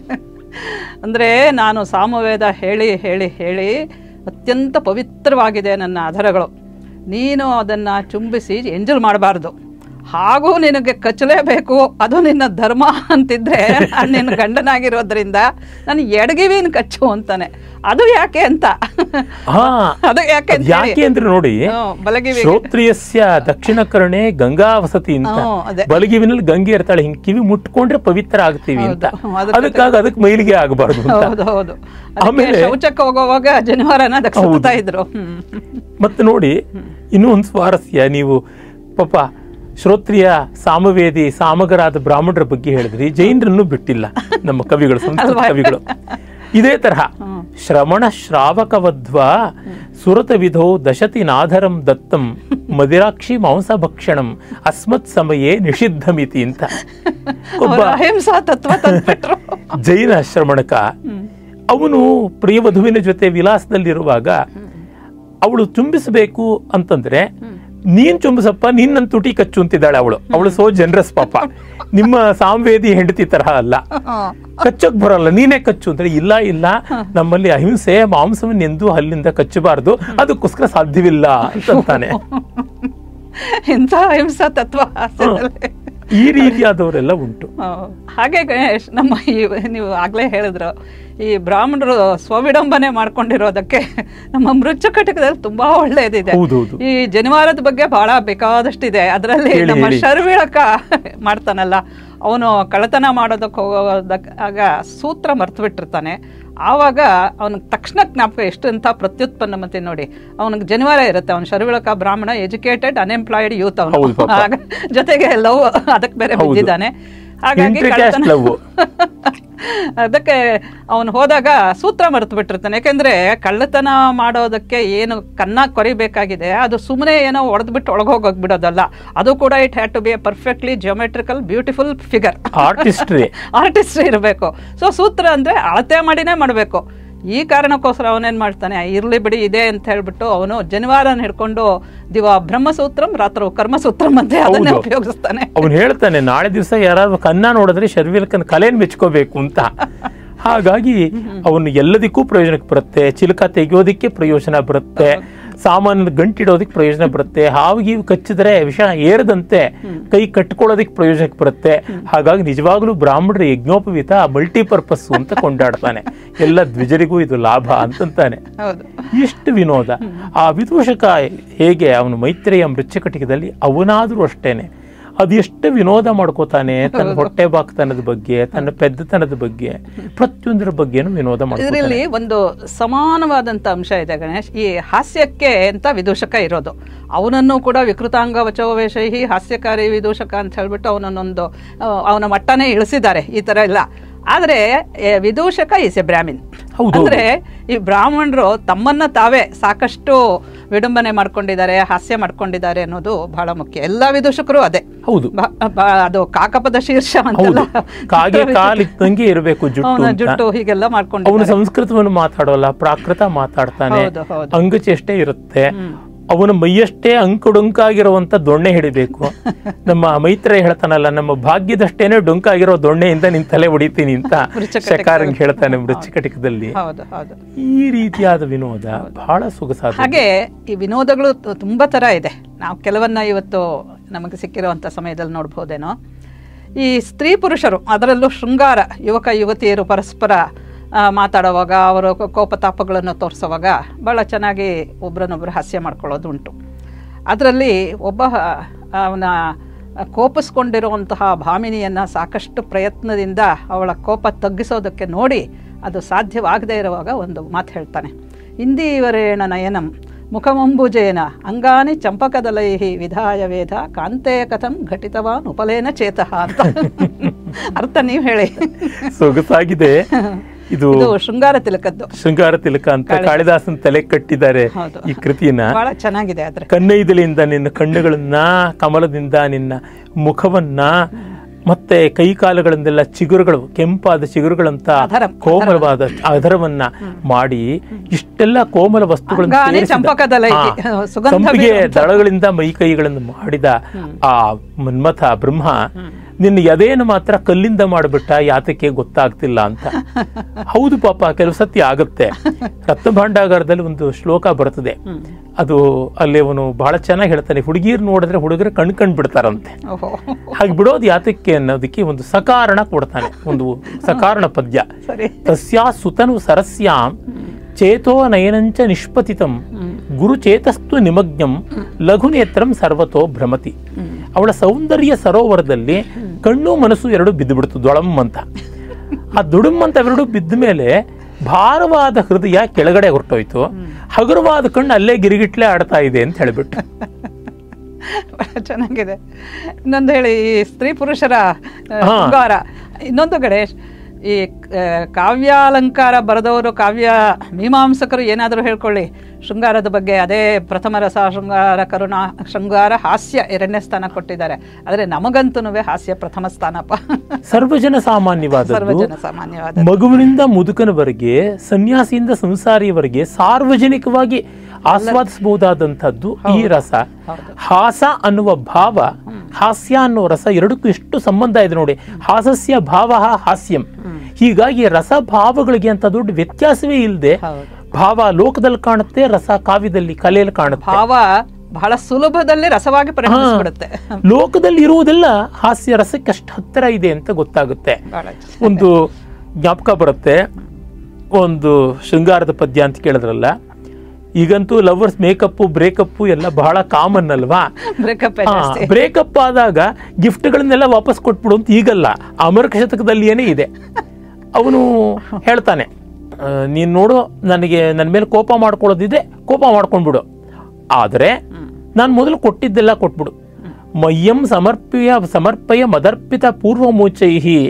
ಅಂದರೆ ನಾನು ಸಾಮವೇದ ಹೇಳಿ ಹೇಳಿ ಹೇಳಿ ಅತ್ಯಂತ ಪವಿತ್ರವಾಗಿದೆ ನನ್ನ ಅಧರಗಳು ನೀನು ಅದನ್ನು ಚುಂಬಿಸಿ ಎಂಜಲ್ ಮಾಡಬಾರ್ದು ಹಾಗೂ ನಿನಗೆ ಕಚ್ಚಲೇಬೇಕು ಅದು ನಿನ್ನ ಧರ್ಮ ಅಂತಿದ್ರೆ ನಾನ್ ನಿನ್ನ ಗಂಡನಾಗಿರೋದ್ರಿಂದ ನಾನು ಎಡಗಿವೀನ್ ಕಚ್ಚು ಅಂತಾನೆ ಅದು ಯಾಕೆ ಅಂತ ಹಾ ಅದು ಯಾಕೆ ಅಂತ ಅದ್ ಯಾಕೆ ಅಂದ್ರೆ ನೋಡಿ ಹ್ಮ್, ಬಲಗಿವಿಗೆ ಶ್ರೋತ್ರಿಯಸ್ಯ ದಕ್ಷಿಣ ಕರ್ಣೆ ಗಂಗಾ ವಸತಿ ಅಂತ ಹ್ಮ್, ಅದೇ. ಬಲಗಿವಿನಲ್ಲಿ ಗಂಗೆ ಇರ್ತಾಳೆ ಹಿಂಗ್ ಕಿವಿ ಮುಟ್ಕೊಂಡ್ರೆ ಪವಿತ್ರ ಆಗ್ತೀವಿ ಅಂತ ಹೌದು, ಅದಕ್ಕೆ- ಅದಕ್ಕಾಗ ಅದಕ್ಕೆ ಮೈಲಿಗೆ ಆಗಬಾರ್ದು ಅಂತ ಹೌದು ಹೌದು ಅದಕ್ಕೆ ಆಮೇಲೆ- ಶೌಚಕ್ಕೆ ಹೋಗುವಾಗ ಜನಿವಾರನ ಅದಕ್ಕೆ ಸುತ್ತಾ ಇದ್ರು ಹ್ಮ್ ಮತ್ತೆ ನೋಡಿ ಇನ್ನೂ ಒಂದು ಸ್ವಾರಸ್ಯ ನೀವು ಪಾಪ ಶ್ರೋತ್ರಿಯ ಸಾಮವೇದಿ ಸಾಮಗರಾದ ಬ್ರಾಹ್ಮಣರ ಬಗ್ಗೆ ಹೇಳಿದ್ರಿ ಜೈನರನ್ನು ಬಿಟ್ಟಿಲ್ಲ ನಮ್ಮ ಕವಿಗಳು ಸಂಸ್ಕೃತ ಕವಿಗಳು ಇದೇ ತರಹ ಶ್ರವಣ ಶ್ರಾವಕವದ್ವ ಸುರತ ವಿಧೋ ದಶತಿ ನಾಧರಂ ದತ್ತಂ ಮದಿರಾಕ್ಷಿ ಮಾಂಸ ಭಕ್ಷಣಂ ಅಸ್ಮತ್ ಸಮಯೇ ನಿಷಿದ್ಧಮಿತಿ ಅಂತ ಒಬ್ಬ ಅವ್ರು ಅಹಿಂಸಾ ತತ್ವ ತಂದ್ಬಿಟ್ರು ಜೈನ ಶ್ರಮಣಕ ಅವನು ಪ್ರಿಯವಧುವಿನ ಜೊತೆ ವಿಲಾಸದಲ್ಲಿರುವಾಗ ಅವಳು ಚುಂಬಿಸಬೇಕು ಅಂತಂದ್ರೆ ನೀನ್ ಚುಂಬಿಸಪ್ಪ ನೀನ್ ನನ್ ತುಟಿ ಕಚ್ಚು ಅಂತಿದ್ದಾಳೆ ಅವಳು ಅವಳು ಸೋ ಜನರಸ್ ಪಾಪ ನಿಮ್ಮ ಸಾಂವೇದಿ ಹೆಂಡತಿ ತರಹ ಅಲ್ಲ ಹ್ಮ್. ಕಚ್ಚಕ್ ಬರಲ್ಲ ನೀನೇ ಕಚ್ಚು ಅಂದ್ರೆ ಇಲ್ಲ ಇಲ್ಲ ನಮ್ಮಲ್ಲಿ ಅಹಿಂಸೆ ಮಾಂಸವನ್ನೆಂದೂ ಹಲ್ಲಿಂದ ಕಚ್ಚಬಾರದು ಅದಕ್ಕೋಸ್ಕರ ಸಾಧ್ಯವಿಲ್ಲ ಅಂತಂತಾನೆ ಇಂಥ ಅಹಿಂಸಾ ತತ್ವ ಹಾಸ್ಯದಲ್ಲಿ. ಈ ರೀತಿಯಾದವರೆಲ್ಲ ಉಂಟು ಹ್ಮ್. ಹಾಗೆ ಗಣೇಶ್ ನಮ್ಮ ಈ ನೀವು ಆಗ್ಲೇ ಹೇಳಿದ್ರು ಈ ಬ್ರಾಹ್ಮಣರು ಸ್ವವಿಡಂಬನೆ ಮಾಡ್ಕೊಂಡಿರೋದಕ್ಕೆ ನಮ್ಮ ಮೃಚ್ಚು ಕಟಕದಲ್ಲಿ ತುಂಬಾ ಒಳ್ಳೇದಿದೆ ಹೌದೌದು ಈ ಜನಿವಾರದ ಬಗ್ಗೆ ಬಹಳ ಬೇಕಾದಷ್ಟಿದೆ ಅದರಲ್ಲಿ ಹೇಳಿ, ನಮ್ಮ ಹೇಳಿ. ಶರ್ವಿಳಕ ಮಾಡ್ತಾನಲ್ಲ ಅವನು ಕಳ್ಳತನ ಮಾಡೋದಕ್ಕೆ ಹೋಗೋದಕ್ಕೆ ಆಗ ಸೂತ್ರ ಮರ್ತು ಬಿಟ್ಟಿರ್ತಾನೆ ಆವಾಗ ಅವನಿಗೆ ತಕ್ಷಣ ಜ್ಞಾಪಕ ಎಷ್ಟು ಅಂತ ಪ್ರತ್ಯುತ್ಪನ್ನ ಮತ್ತೆ ನೋಡಿ ಅವನಿಗೆ ಜನಿವಾರ ಇರುತ್ತೆ ಅವನು ಶರ್ವಿಳಕ ಬ್ರಾಹ್ಮಣ ಎಜುಕೇಟೆಡ್ ಅನ್ಎಂಪ್ಲಾಯ್ಡ್ ಯೂತ್ ಹೌದು ಅವನು ಪಾಪ. ಆಗ ಜೊತೆಗೆ ಲವ್ ಅದಕ್ಕೆ ಬೇರೆ ಹೌದು. ಬಿದ್ದಿದ್ದಾನೆ ಹಾಗಾಗಿ Intercaste ಕಳ್ಳತನ love. ಅದಕ್ಕೆ ಅವನು ಹೋದಾಗ ಸೂತ್ರ ಮರೆತು ಬಿಟ್ಟಿರ್ತಾನೆ ಯಾಕೆಂದ್ರೆ ಕಳ್ಳತನ ಮಾಡೋದಕ್ಕೆ ಏನು ಕನ್ನ ಕೊರಿಬೇಕಾಗಿದೆ ಅದು ಸುಮ್ಮನೆ ಏನೋ ಹೊಡೆದ್ಬಿಟ್ಟು ಒಳಗೋಗೋಗಿ ಬಿಡೋದಲ್ಲ ಅದು ಕೂಡ it had to be a perfectly geometrical beautiful figure artistry artist ಇರಬೇಕು ಸೊ ಸೂತ್ರ ಅಂದ್ರೆ ಅಳತೆ ಮಾಡಿನೇ ಮಾಡಬೇಕು ಈ ಕಾರಣಕ್ಕೋಸ್ಕರ ಅವನೇನ್ ಮಾಡ್ತಾನೆ ಇರ್ಲಿ ಬಿಡಿ ಇದೆ ಅಂತ ಹೇಳ್ಬಿಟ್ಟು ಅವನು ಜನಿವಾರನ ಹಿಡ್ಕೊಂಡು ದಿವ ಬ್ರಹ್ಮಸೂತ್ರಂ ರಾತ್ರೋ ಕರ್ಮಸೂತ್ರಂ ಅಂತ ಅದನ್ನೇ ಹೌದು. ಉಪಯೋಗಿಸ್ತಾನೆ ಅವನು ಹೇಳ್ತಾನೆ ನಾಳೆ ದಿವಸ ಯಾರಾದ್ರೂ ಕನ್ನ ನೋಡಿದ್ರೆ ಶರ್ವಿಲಕನ ಕಲೆಯನ್ನು ಮೆಚ್ಕೋಬೇಕು ಅಂತ ಹಾಗಾಗಿ ಅವನು ಎಲ್ಲದಕ್ಕೂ ಪ್ರಯೋಜನಕ್ಕೆ ಬರುತ್ತೆ ಚಿಲಕ ತೆಗೆಯೋದಿಕ್ಕೆ ಪ್ರಯೋಜನ ಬರುತ್ತೆ ಸಾಮಾನು ಗಂಟಿಡೋದಕ್ಕೆ ಪ್ರಯೋಜನ ಬರುತ್ತೆ ಹಾವಿಗೆ ಕಚ್ಚಿದ್ರೆ ವಿಷ ಏರದಂತೆ ಕೈ ಕಟ್ಕೊಳ್ಳೋದಕ್ಕೆ ಪ್ರಯೋಜನಕ್ಕೆ ಬರುತ್ತೆ ಹಾಗಾಗಿ ನಿಜವಾಗ್ಲೂ ಬ್ರಾಹ್ಮಣರ ಯಜ್ಞೋಪವೀತ ಮಲ್ಟಿಪರ್ಪಸ್ ಅಂತ ಕೊಂಡಾಡ್ತಾನೆ ಎಲ್ಲ ದ್ವಿಜರಿಗೂ ಇದು ಲಾಭ ಅಂತಂತಾನೆ ಹೌದು ಎಷ್ಟು ವಿನೋದ ಆ ವಿದೂಷಕ ಹೇಗೆ ಅವನು ಮೈತ್ರಿಯ ಮೃಚ್ಛಕಟಿಕದಲ್ಲಿ ಅವನಾದ್ರೂ ಅಷ್ಟೇನೆ ಅದೆಷ್ಟು ವಿನೋದ ಮಾಡ್ಕೋತಾನೆ ತನ್ನ ಹೊಟ್ಟೆ ಬಾಕ್ತನದ ಬಗ್ಗೆ ತನ್ನ ಪೆದ್ದತನದ ಬಗ್ಗೆ ಪ್ರತಿಯೊಂದರ ಬಗ್ಗೆನೂ ವಿನೋದ ಮಾಡ್ಕೋತಾನೆ ಇದರಲ್ಲಿ ಒಂದು ಸಮಾನವಾದಂತ ಅಂಶ ಇದೆ ಗಣೇಶ್ ಈ ಹಾಸ್ಯಕ್ಕೆ ಅಂತ ವಿದೂಷಕ ಇರೋದು ಅವನನ್ನು ಕೂಡ ವಿಕೃತಾಂಗ ವಚೋವೇಶೈಹಿ ಹಾಸ್ಯಕಾರಿ ವಿದೂಷಕ ಅಂತ ಹೇಳ್ಬಿಟ್ಟು ಅವನನ್ನೊಂದು ಆ, ಅವನ ಮಟ್ಟನೇ ಇಳಿಸಿದ್ದಾರೆ ಈ ತರ ಎಲ್ಲ ಆದ್ರೆ ಎ, ವಿದೂಷಕ ಈಸ್ ಎ ಬ್ರಾಹ್ಮಿನ್ ಹೌದು. ಅಂದ್ರೆ ಈ ಬ್ರಾಹ್ಮಣರು ತಮ್ಮನ್ನ ತಾವೇ ಸಾಕಷ್ಟು ವಿಡಂಬನೆ ಮಾಡ್ಕೊಂಡಿದ್ದಾರೆ ಹಾಸ್ಯ ಮಾಡ್ಕೊಂಡಿದ್ದಾರೆ ಅನ್ನೋದು ಬಹಳ ಮುಖ್ಯ ಎಲ್ಲಾ ವಿದೂಷಕರು ಅದೇ ಹೌದು ಬ- ಬ- ಅದು ಕಾಕಪದ ಶೀರ್ಷ ಹೌದು ಅಂತೆಲ್ಲ ಕಾಗೆ ಕಾಲಿದ್ದಂಗೆ ಇರಬೇಕು ಜುಟ್ಟು ಅವನ ಅಂತ ಜುಟ್ಟು ಹೀಗೆಲ್ಲ ಅವನು ಮಾಡ್ಕೊಂಡಿದ್ದಾರೆ ಸಂಸ್ಕೃತವನ್ನು ಮಾತಾಡೋಲ್ಲ ಪ್ರಾಕೃತ ಮಾತಾಡ್ತಾನೆ ಹೌದು, ಹೌದು. ಅಂಗಚೇಷ್ಟೆ ಇರುತ್ತೆ ಅವನ ಮೈಯಷ್ಟೇ ಅಂಕುಡೊಂಕಾಗಿರುವಂತ ದೊಣ್ಣೆ ಹಿಡಿಬೇಕು ನಮ್ಮ ಮೈತ್ರಿ ಹೇಳ್ತಾನಲ್ಲ ನಮ್ಮ ಭಾಗ್ಯದಷ್ಟೇನೆ ಡೊಂಕಾಗಿರೋ ದೊಣ್ಣೆಯಿಂದ ನಿನ್ ತಲೆ ಹೊಡಿತೀನಿ ಅಂತ ಮೃಚ್ಛಕಟಿಕ. ಶಕಾರಂಗ್ ಹೇಳ್ತಾನೆ ಮೃಚ್ಛಕಟಿಕದಲ್ಲಿ ಹೌದು ಹೌದು ಈ ರೀತಿಯಾದ ವಿನೋದ ಬಹಳ ಸೊಗಸಾದ ಹಾಗೆ ಈ ವಿನೋದಗಳು ತು- ತುಂಬಾ ತರ ಇದೆ ನಾವು ಕೆಲವನ್ನ ಇವತ್ತು ನಮಗೆ ಸಿಕ್ಕಿರುವಂತ ಸಮಯದಲ್ಲಿ ನೋಡ್ಬೋದೇನೋ ಈ ಸ್ತ್ರೀ ಪುರುಷರು ಅದರಲ್ಲೂ ಶೃಂಗಾರ ಯುವಕ ಯುವತಿಯರು ಪರಸ್ಪರ ಆ, ಮಾತಾಡುವಾಗ ಅವರು ಕೋಪತಾಪಗಳನ್ನು ತೋರಿಸುವಾಗ ಬಹಳ ಚೆನ್ನಾಗಿ ಒಬ್ರನ್ನೊಬ್ರು ಹಾಸ್ಯ ಮಾಡ್ಕೊಳ್ಳೋದು ಉಂಟು ಅದರಲ್ಲಿ ಒಬ್ಬ ಅವನ ಕೋಪಿಸ್ಕೊಂಡಿರುವಂತಹ ಭಾಮಿನಿಯನ್ನ ಸಾಕಷ್ಟು ಪ್ರಯತ್ನದಿಂದ ಅವಳ ಕೋಪ ತಗ್ಗಿಸೋದಕ್ಕೆ ನೋಡಿ ಅದು ಸಾಧ್ಯವಾಗದೇ ಇರುವಾಗ ಒಂದು ಮಾತು ಹೇಳ್ತಾನೆ ಇಂದೀವರೇಣ ನಯನಂ ಮುಖಮಂಬುಜೇನ ಅಂಗಾನಿ ಚಂಪಕದಲೈಹಿ ವಿಧಾಯ ವೇದ ಕಾಂತೆಯ ಕಥಂ ಘಟಿತವಾನ್ ಉಪಲೇನ ಚೇತಃ ಅಂತ ಅರ್ಥ ನೀವು ಹೇಳಿ ಸೊಗಸಾಗಿದೆ ಇದು ಇದು ಶೃಂಗಾರ ತಿಲಕದ್ದು ಶೃಂಗಾರ ತಿಲಕ ಅಂತ ಕಾಳಿದಾಸನ್ ತಲೆ ಕಟ್ಟಿದ್ದಾರೆ ಹೌದು. ಈ ಕೃತಿಯನ್ನ ಬಹಳ ಚೆನ್ನಾಗಿದೆ ಆದ್ರೆ ಕನ್ನೈದಲಿಂದ ನಿನ್ನ ಕಣ್ಣುಗಳನ್ನ ಕಮಲದಿಂದ ನಿನ್ನ ಮುಖವನ್ನ ಮತ್ತೆ ಕೈ ಕಾಲುಗಳಿಂದೆಲ್ಲ ಚಿಗುರುಗಳು ಕೆಂಪಾದ ಚಿಗುರುಗಳಂತ ಅಧರಂ, ಕೋಮಲವಾದ ಅಧರವನ್ನ ಮಾಡಿ ಇಷ್ಟೆಲ್ಲ ಕೋಮಲ ವಸ್ತುಗಳನ್ನು ಅಂಗಾನಿ ಸೇರಿಸಿದ- ಚಂಪಕದಲೈಹಿ, ಹಾ, ಸುಗಂಧ ಸಂಪಿಗೆ ಬೀರುವಂತ- ದಳಗಳಿಂದ ಮೈ ಕೈಗಳನ್ನು ಮಾಡಿದ ಆ ಮನ್ಮಥ ಬ್ರಹ್ಮ ನಿನ್ನ ಎದೆಯನ್ನು ಮಾತ್ರ ಕಲ್ಲಿಂದ ಮಾಡಿಬಿಟ್ಟ ಯಾತಕ್ಕೆ ಗೊತ್ತಾಗ್ತಿಲ್ಲ ಅಂತ ಹೌದು ಪಾಪ ಕೆಲವು ಸತಿ ಆಗುತ್ತೆ ರತ್ನಭಾಂಡಾಗಾರದಲ್ಲಿ ಒಂದು ಶ್ಲೋಕ ಬರ್ತದೆ ಅದು ಅಲ್ಲಿ ಅವನು ಬಹಳ ಚೆನ್ನಾಗಿ ಹೇಳ್ತಾನೆ ಹುಡುಗಿರ್ ನೋಡಿದ್ರೆ ಹುಡುಗರು ಕಣ್ ಕಣ್ ಬಿಡ್ತಾರಂತೆ ಓಹೋ ಹಾಗೆ ಬಿಡೋದು ಯಾತಕ್ಕೆ ಅನ್ನೋದಕ್ಕೆ ಒಂದು ಸಕಾರಣ ಕೊಡ್ತಾನೆ ಒಂದು ಸಕಾರಣ ಪದ್ಯ ಸರಿ ತಸ್ಯಾ ಸುತನು ಸರಸ್ಯಾಂ ಚೇತೋ ನಯನಂಚ ನಿಷ್ಪತಿತಂ ಗುರು ಚೇತಸ್ತು ನಿಮಗ್ನಂ ಲಘು ನೇತ್ರಂ ಸರ್ವತೋ ಭ್ರಮತಿ ಅವಳ ಸೌಂದರ್ಯ ಸರೋವರದಲ್ಲಿ ಕಣ್ಣು ಮನಸ್ಸು ಎರಡು ಬಿದ್ದು ಬಿಡ್ತು ದೊಳಂ ಅಂತ ಆ ದುಡುಮ್ ಅಂತ ಎರಡು ಬಿದ್ದ ಮೇಲೆ ಭಾರವಾದ ಹೃದಯ ಕೆಳಗಡೆ ಹೊರಟೋಯ್ತು ಹಗುರವಾದ ಕಣ್ಣು ಅಲ್ಲೇ ಗಿರಿಗಿಟ್ಲೆ ಆಡ್ತಾ ಇದೆ ಅಂತ ಹೇಳ್ಬಿಟ್ಟು ಬಹಳ ಚೆನ್ನಾಗಿದೆ ಇನ್ನೊಂದು ಹೇಳಿ ಈ ಸ್ತ್ರೀ ಪುರುಷರ ಆ, ಹಾ. ಶೃಂಗಾರ ಇನ್ನೊಂದು ಕಡೆ ಈ ಆ, ಕಾವ್ಯಾಲಂಕಾರ ಬರೆದವರು ಕಾವ್ಯ ಮೀಮಾಂಸಕರು ಏನಾದರೂ ಹೇಳ್ಕೊಳ್ಳಿ ಶೃಂಗಾರದ ಬಗ್ಗೆ ಅದೇ ಪ್ರಥಮ ರಸ ಶೃಂಗಾರ ಕರುಣ ಶೃಂಗಾರ ಹಾಸ್ಯ ಎರಡನೇ ಸ್ಥಾನ ಕೊಟ್ಟಿದ್ದಾರೆ ಆದರೆ ನಮಗಂತೂ ಹಾಸ್ಯ ಪ್ರಥಮ ಸ್ಥಾನಪ್ಪ ಸರ್ವಜನ ಸಾಮಾನ್ಯವಾದದ್ದು ಸರ್ವಜನ ಸಾಮಾನ್ಯವಾದ ಮಗುವಿನಿಂದ ಮುದುಕನವರೆಗೆ ಸನ್ಯಾಸಿಯಿಂದ ಸಂಸಾರಿಯವರೆಗೆ ಸಾರ್ವಜನಿಕವಾಗಿ ಆಸ್ವಾದಿಸಬಹುದಾದಂಥದ್ದು ಈ ರಸ ಹೌದು. ಹಾಸ ಅನ್ನುವ ಭಾವ ಹಾಸ್ಯ ಅನ್ನೋ ರಸ ಎರಡಕ್ಕೂ ಎಷ್ಟು ಸಂಬಂಧ ಇದೆ ನೋಡಿ ಹಾಸಸ್ಯ ಭಾವ ಹಾಸ್ಯಂ ಹೀಗಾಗಿ ರಸ ಭಾವಗಳಿಗೆ ಅಂತ ದೊಡ್ಡ ವ್ಯತ್ಯಾಸವೇ ಇಲ್ಲದೆ ಹೌದು ಭಾವ ಲೋಕದಲ್ಲಿ ಕಾಣುತ್ತೆ ರಸ ಕಾವ್ಯದಲ್ಲಿ ಕಲೆಯಲ್ಲಿ ಕಾಣುತ್ತೆ ಭಾವ ಬಹಳ ಸುಲಭದಲ್ಲಿ ರಸವಾಗಿ ಪರಿಣಮಿಸ್ಬಿಡುತ್ತೆ ಲೋಕದಲ್ಲಿ ಇರುವುದೆಲ್ಲ ಹಾಸ್ಯ ರಸಕ್ಕೆ ಅಷ್ಟು ಹತ್ತಿರ ಇದೆ ಅಂತ ಗೊತ್ತಾಗುತ್ತೆ ಬಹಳ ಒಂದು ಜ್ಞಾಪಕ ಬರುತ್ತೆ ಒಂದು ಶೃಂಗಾರದ ಪದ್ಯ ಅಂತ ಕೇಳಿದ್ರಲ್ಲ ಈಗಂತೂ ಲವರ್ಸ್ ಮೇಕಪ್ ಬ್ರೇಕಪ್ ಎಲ್ಲ ಬಹಳ ಕಾಮನ್ ಅಲ್ವಾ ಬ್ರೇಕಪ್ ಜಾಸ್ತಿ ಬ್ರೇಕಪ್ ಆದಾಗ ಗಿಫ್ಟ್ಗಳನ್ನೆಲ್ಲ ವಾಪಸ್ ಕೊಟ್ಬಿಡು ಅಂತ ಈಗಲ್ಲ ಅಮರಕ ಶತಕದಲ್ಲಿ ಏನೇ ಇದೆ ಅವನು ಹೇಳ್ತಾನೆ ಆ, ನೀನ್ ನೋಡು ನನಗೆ ನನ್ನ ಮೇಲೆ ಕೋಪ ಮಾಡ್ಕೊಳ್ಳೋದಿದೆ ಕೋಪ ಮಾಡ್ಕೊಂಡ್ಬಿಡು ಆದ್ರೆ ನಾನು ಮೊದಲು ಕೊಟ್ಟಿದ್ದೆಲ್ಲ ಕೊಟ್ಬಿಡು ಮಯ್ಯಂ ಸಮರ್ಪಿಯ ಸಮರ್ಪಯ ಮದರ್ಪಿತ ಪೂರ್ವ ಮೂಚೈಹಿ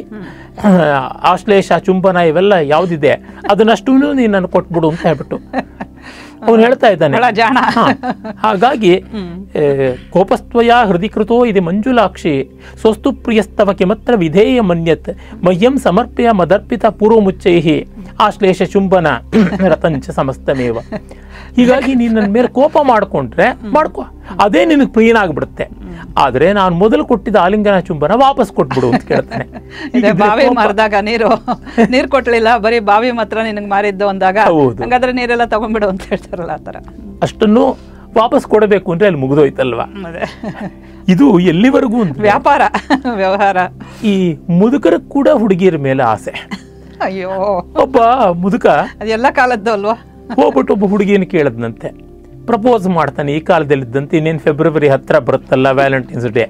ಆಶ್ಲೇಷ ಚುಂಬನ ಇವೆಲ್ಲ ಯಾವ್ದಿದೆ ಅದನ್ನಷ್ಟು ನೀನು ನನಗೆ ಕೊಟ್ಬಿಡು ಅಂತ ಹೇಳ್ಬಿಟ್ಟು ಅವನು ಹೇಳ್ತಾ ಇದ್ದಾನೆ ಬಹಳ ಜಾಣ ಹಾ. ಹಾಗಾಗಿ ಏ, ಕೋಪಸ್ತ್ವಯ ಹೃದಯ ಕೃತೋ ಇದೆ ಮಂಜುಲಾಕ್ಷಿ ಸ್ವಸ್ತು ಪ್ರಿಯಸ್ತವ ಕಿಮತ್ರ ವಿಧೇಯ ಮನ್ಯತ್ ಮಹ್ಯಂ ಸಮರ್ಪ್ಯ ಮದರ್ಪಿತ ಪೂರ್ವಮುಚ್ಚೈಹಿ ಆಶ್ಲೇಷ ಚುಂಬನ ರತಂಚ ಸಮಸ್ತಮೇವ ಹೀಗಾಗಿ ನೀನ್ ನನ್ನ ಮೇಲೆ ಕೋಪ ಮಾಡ್ಕೊಂಡ್ರೆ ಮಾಡ್ಕೋ ಅದೇ ನಿನಗೆ ಪ್ರಿಯನಾಗ್ಬಿಡುತ್ತೆ ಆದ್ರೆ ನಾನು ಮೊದಲು ಕೊಟ್ಟಿದ್ದ ಆಲಿಂಗನ ಚುಂಬನ ವಾಪಸ್ ಕೊಟ್ಬಿಡು ಅಂತ ಕೇಳ್ತಾನೆ ಇದೆ ಹೀಗಿದ್ರೆ ಬಾವಿ ಕೋಪ- ಮಾರಿದಾಗ ನೀರು ನೀರ್ ಕೊಟ್ಲಿಲ್ಲ ಬರೀ ಬಾವಿ ಮಾತ್ರ ನಿನಗೆ ಮಾರಿದ್ದು ಅಂದಾಗ ಹೌದು. ಹಂಗಾದ್ರೆ ನೀರೆಲ್ಲ ತಗೊಂಡ್ಬಿಡು ಅಂತ ಹೇಳ್ತಾರಲ್ಲ ಆತರ ಅಷ್ಟನ್ನು ವಾಪಸ್ ಕೊಡಬೇಕು ಅಂದ್ರೆ ಅಲ್ಲಿ ಮುಗಿದೋಯ್ತಲ್ವಾ ಅದೇ ಇದು ಎಲ್ಲಿವರೆಗೂ ಅಂದ್ರೆ ವ್ಯಾಪಾರ ವ್ಯವಹಾರ ಈ ಮುದುಕರ ಕೂಡ ಹುಡುಗಿಯರ ಮೇಲೆ ಆಸೆ ಅಯ್ಯೋ ಒಬ್ಬ ಮುದುಕ ಅದೆಲ್ಲ ಕಾಲದ್ದು ಅಲ್ವಾ ಹೋಗ್ಬಿಟ್ಟು ಒಬ್ಬ ಹುಡುಗಿನ ಕೇಳದ್ನಂತೆ ಪ್ರಪೋಸ್ ಮಾಡ್ತಾನೆ ಈ ಕಾಲದಲ್ಲಿದ್ದಂತೆ ಇನ್ನೇನು ಫೆಬ್ರವರಿ ಹತ್ರ ಬರುತ್ತಲ್ಲ ವ್ಯಾಲೆಂಟೈನ್ಸ್ ಡೇ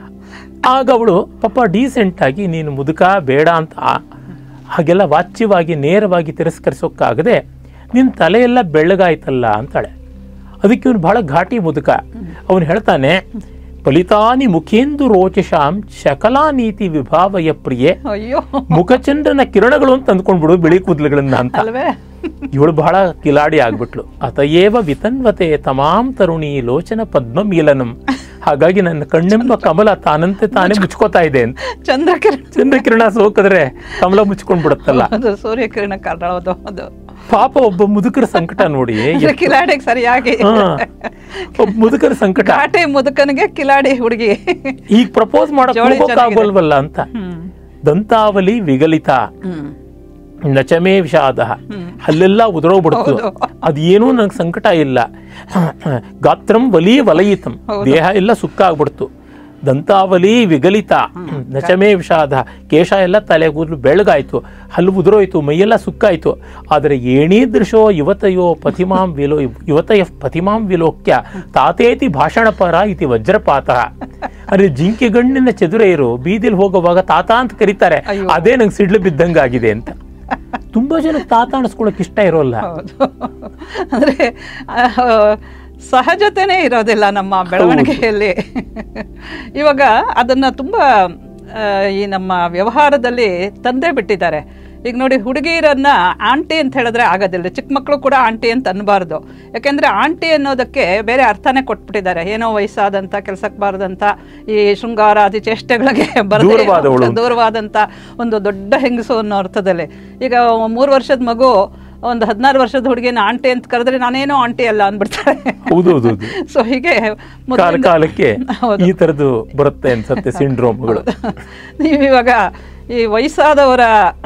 ಆಗ ಅವಳು ಪಾಪ ಡೀಸೆಂಟ್ ಆಗಿ ನೀನು ಮುದುಕ ಬೇಡ ಅಂತ ಆ- ಹಾಗೆಲ್ಲ ವಾಚ್ಯವಾಗಿ ನೇರವಾಗಿ ತಿರಸ್ಕರಿಸೋಕ್ಕಾಗದೆ ನಿನ್ನ ತಲೆಯೆಲ್ಲ ಬೆಳ್ಳಗಾಯ್ತಲ್ಲ ಅಂತಾಳೆ ಅದಕ್ಕೆ ಇವನು ಬಹಳ ಘಾಟಿ ಮುದುಕ ಅವನು ಹೇಳ್ತಾನೆ ಫಲಿತಾನಿ ಮುಖೇಂದು ರೋಚಶಾಂ ಶಕಲಾ ನೀತಿ ವಿಭಾವಯ ಪ್ರಿಯೆ ಅಯ್ಯೋ ಮುಖಚಂದ್ರನ ಕಿರಣಗಳು ಅಂತ ಅಂದ್ಕೊಂಡ್ಬಿಡು ಬಿಳಿ ಕೂದಲುಗಳನ್ನ ಅಂತ ಅಲ್ವೇ ಇವಳು ಬಹಳ ಕಿಲಾಡಿ ಆಗ್ಬಿಟ್ಲು ಅತಯೇವ ವಿತನ್ವತೆ ತಮಾಂ ತರುಣಿ ಲೋಚನ ಪದ್ಮ ಮೀಲನಂ ಹಾಗಾಗಿ ನನ್ನ ಕಣ್ಣೆಂಬ ಕಮಲ ತಾನಂತೆ ತಾನೇ ಮುಚ್ಕೋತಾ ಇದೆ ಅಂತ ಚಂದ್ರಕಿರಣ ಚಂದ್ರಕಿರಣ ಸೋಕಿದ್ರೆ ಕಮಲ ಮುಚ್ಕೊಂಡ್ ಬಿಡುತ್ತಲ್ಲ ಅದು ಸೂರ್ಯಕಿರಣ ಕಾಣೋದು ಅದು ಪಾಪ ಒಬ್ಬ ಮುದುಕರ ಸಂಕಟ ನೋಡಿ ಅಂದ್ರೆ ಕಿಲಾಡಿಗೆ ಸರಿಯಾಗಿ ಹಾ. ಒಬ್ಬ ಮುದುಕರ ಸಂಕಟ ಘಾಟಿ ಮುದುಕನಿಗೆ ಕಿಲಾಡಿ ಹುಡುಗಿ ಈಗ ಪ್ರಪೋಸ್ ಮಾಡಕ್ ಜೋಡಿ ಹೋಗೋಕ್ಕಾಗೋಲ್ವಲ್ಲ ಅಂತ ಹ್ಮ್ ದಂತಾವಲಿ ವಿಗಲಿತ ಹ್ಮ್ ನಚಮೇ ವಿಷಾದ ಅಲ್ಲೆಲ್ಲ ಉದುರೋಗ್ಬಿಡ್ತು ಹೌದು. ಅದೇನೂ ನನಗೆ ಸಂಕಟ ಇಲ್ಲ ಗಾತ್ರಂ ವಲಿ ವಲಯಿತಂ ದೇಹ ಎಲ್ಲ ಸುಕ್ಕ ಆಗ್ಬಿಡ್ತು ದಂತಾವಲಿ ವಿಗಲಿತ ನಚಮೇ ವಿಷಾದ ಕೇಶ ಎಲ್ಲ ತಲೆ ಕೂದಲು ಬೆಳಗಾಯ್ತು ಹಲ್ಲು ಉದುರೋಯ್ತು ಮೈಯೆಲ್ಲ ಸುಕ್ಕಾಯ್ತು ಆದರೆ ಏಣೀದೃಶೋ ಯುವತಯೋ ಪತಿಮಾಂ ವಿಲೋ ಯುವತಯ ಪತಿಮಾಂ ವಿಲೋಕ್ಯ ತಾತೇತಿ ಭಾಷಣಪರ ಇತಿ ವಜ್ರಪಾತ ಅಂದ್ರೆ ಜಿಂಕೆ ಗಣ್ಣಿನ ಚದುರೆಯರು ಬೀದಿಲಿ ಹೋಗುವಾಗ ತಾತ ಅಂತ ಕರೀತಾರೆ ಅಯ್ಯೋ. ಅದೇ ನಂಗೆ ಸಿಡ್ಲು ಬಿದ್ದಂಗಾಗಿದೆ ಅಂತ ತುಂಬಾ ಜನಕ್ಕೆ ತಾತ ಅನಿಸ್ಕೊಳಕ್ ಇಷ್ಟ ಇರೋಲ್ಲ ಹೌದು ಅಂದ್ರೆ ಆ, ಸಹಜತೆನೇ ಇರೋದಿಲ್ಲ ನಮ್ಮ ಬೆಳವಣಿಗೆಯಲ್ಲಿ ಇವಾಗ ಅದನ್ನ ತುಂಬಾ ಆ, ಈ ನಮ್ಮ ವ್ಯವಹಾರದಲ್ಲಿ ತಂದೆ ಬಿಟ್ಟಿದ್ದಾರೆ ಈಗ ನೋಡಿ ಹುಡುಗಿಯರನ್ನ ಆಂಟಿ ಅಂತ ಹೇಳಿದ್ರೆ ಆಗೋದಿಲ್ಲ ಚಿಕ್ಕ ಮಕ್ಕಳು ಕೂಡ ಆಂಟಿ ಅಂತ ಅನ್ಬಾರ್ದು ಯಾಕೆಂದ್ರೆ ಆಂಟಿ ಅನ್ನೋದಕ್ಕೆ ಬೇರೆ ಅರ್ಥನೇ ಕೊಟ್ಬಿಟ್ಟಿದ್ದಾರೆ ಏನೋ ವಯಸ್ಸಾದಂತ ಕೆಲಸಕ್ಕೆ ಬಾರದಂತ ಈ ಶೃಂಗಾರಾದಿ ಚೇಷ್ಟೆಗಳಿಗೆ ಬರದೇ ದೂರವಾದವಳು ಅಂತ. ದೂರವಾದಂತ ಒಂದು ದೊಡ್ಡ ಹೆಂಗಸು ಅನ್ನೋ ಅರ್ಥದಲ್ಲಿ ಈಗ ಮೂರು ವರ್ಷದ ಮಗು ಒಂದು ಹದಿನಾರು ವರ್ಷದ ಹುಡುಗಿನ ಆಂಟಿ ಅಂತ ಕರೆದ್ರೆ ನಾನೇನೋ ಆಂಟಿ ಅಲ್ಲ ಅಂದ್ಬಿಡ್ತಾರೆ ಹೌದು ಹೌದು ಹೌದು ಸೊ ಹೀಗೆ ಕಾಲ ಮೊದ್ಲಿಂದ- ಕಾಲಕ್ಕೆ ಹೌದು. ಈ ತರದ್ದು ಬರುತ್ತೆ ಅನ್ಸತ್ತೆ ಸಿಂಡ್ರೋಮ್ಗಳು ನೀವು ಇವಾಗ ಈ ವಯಸ್ಸಾದವರ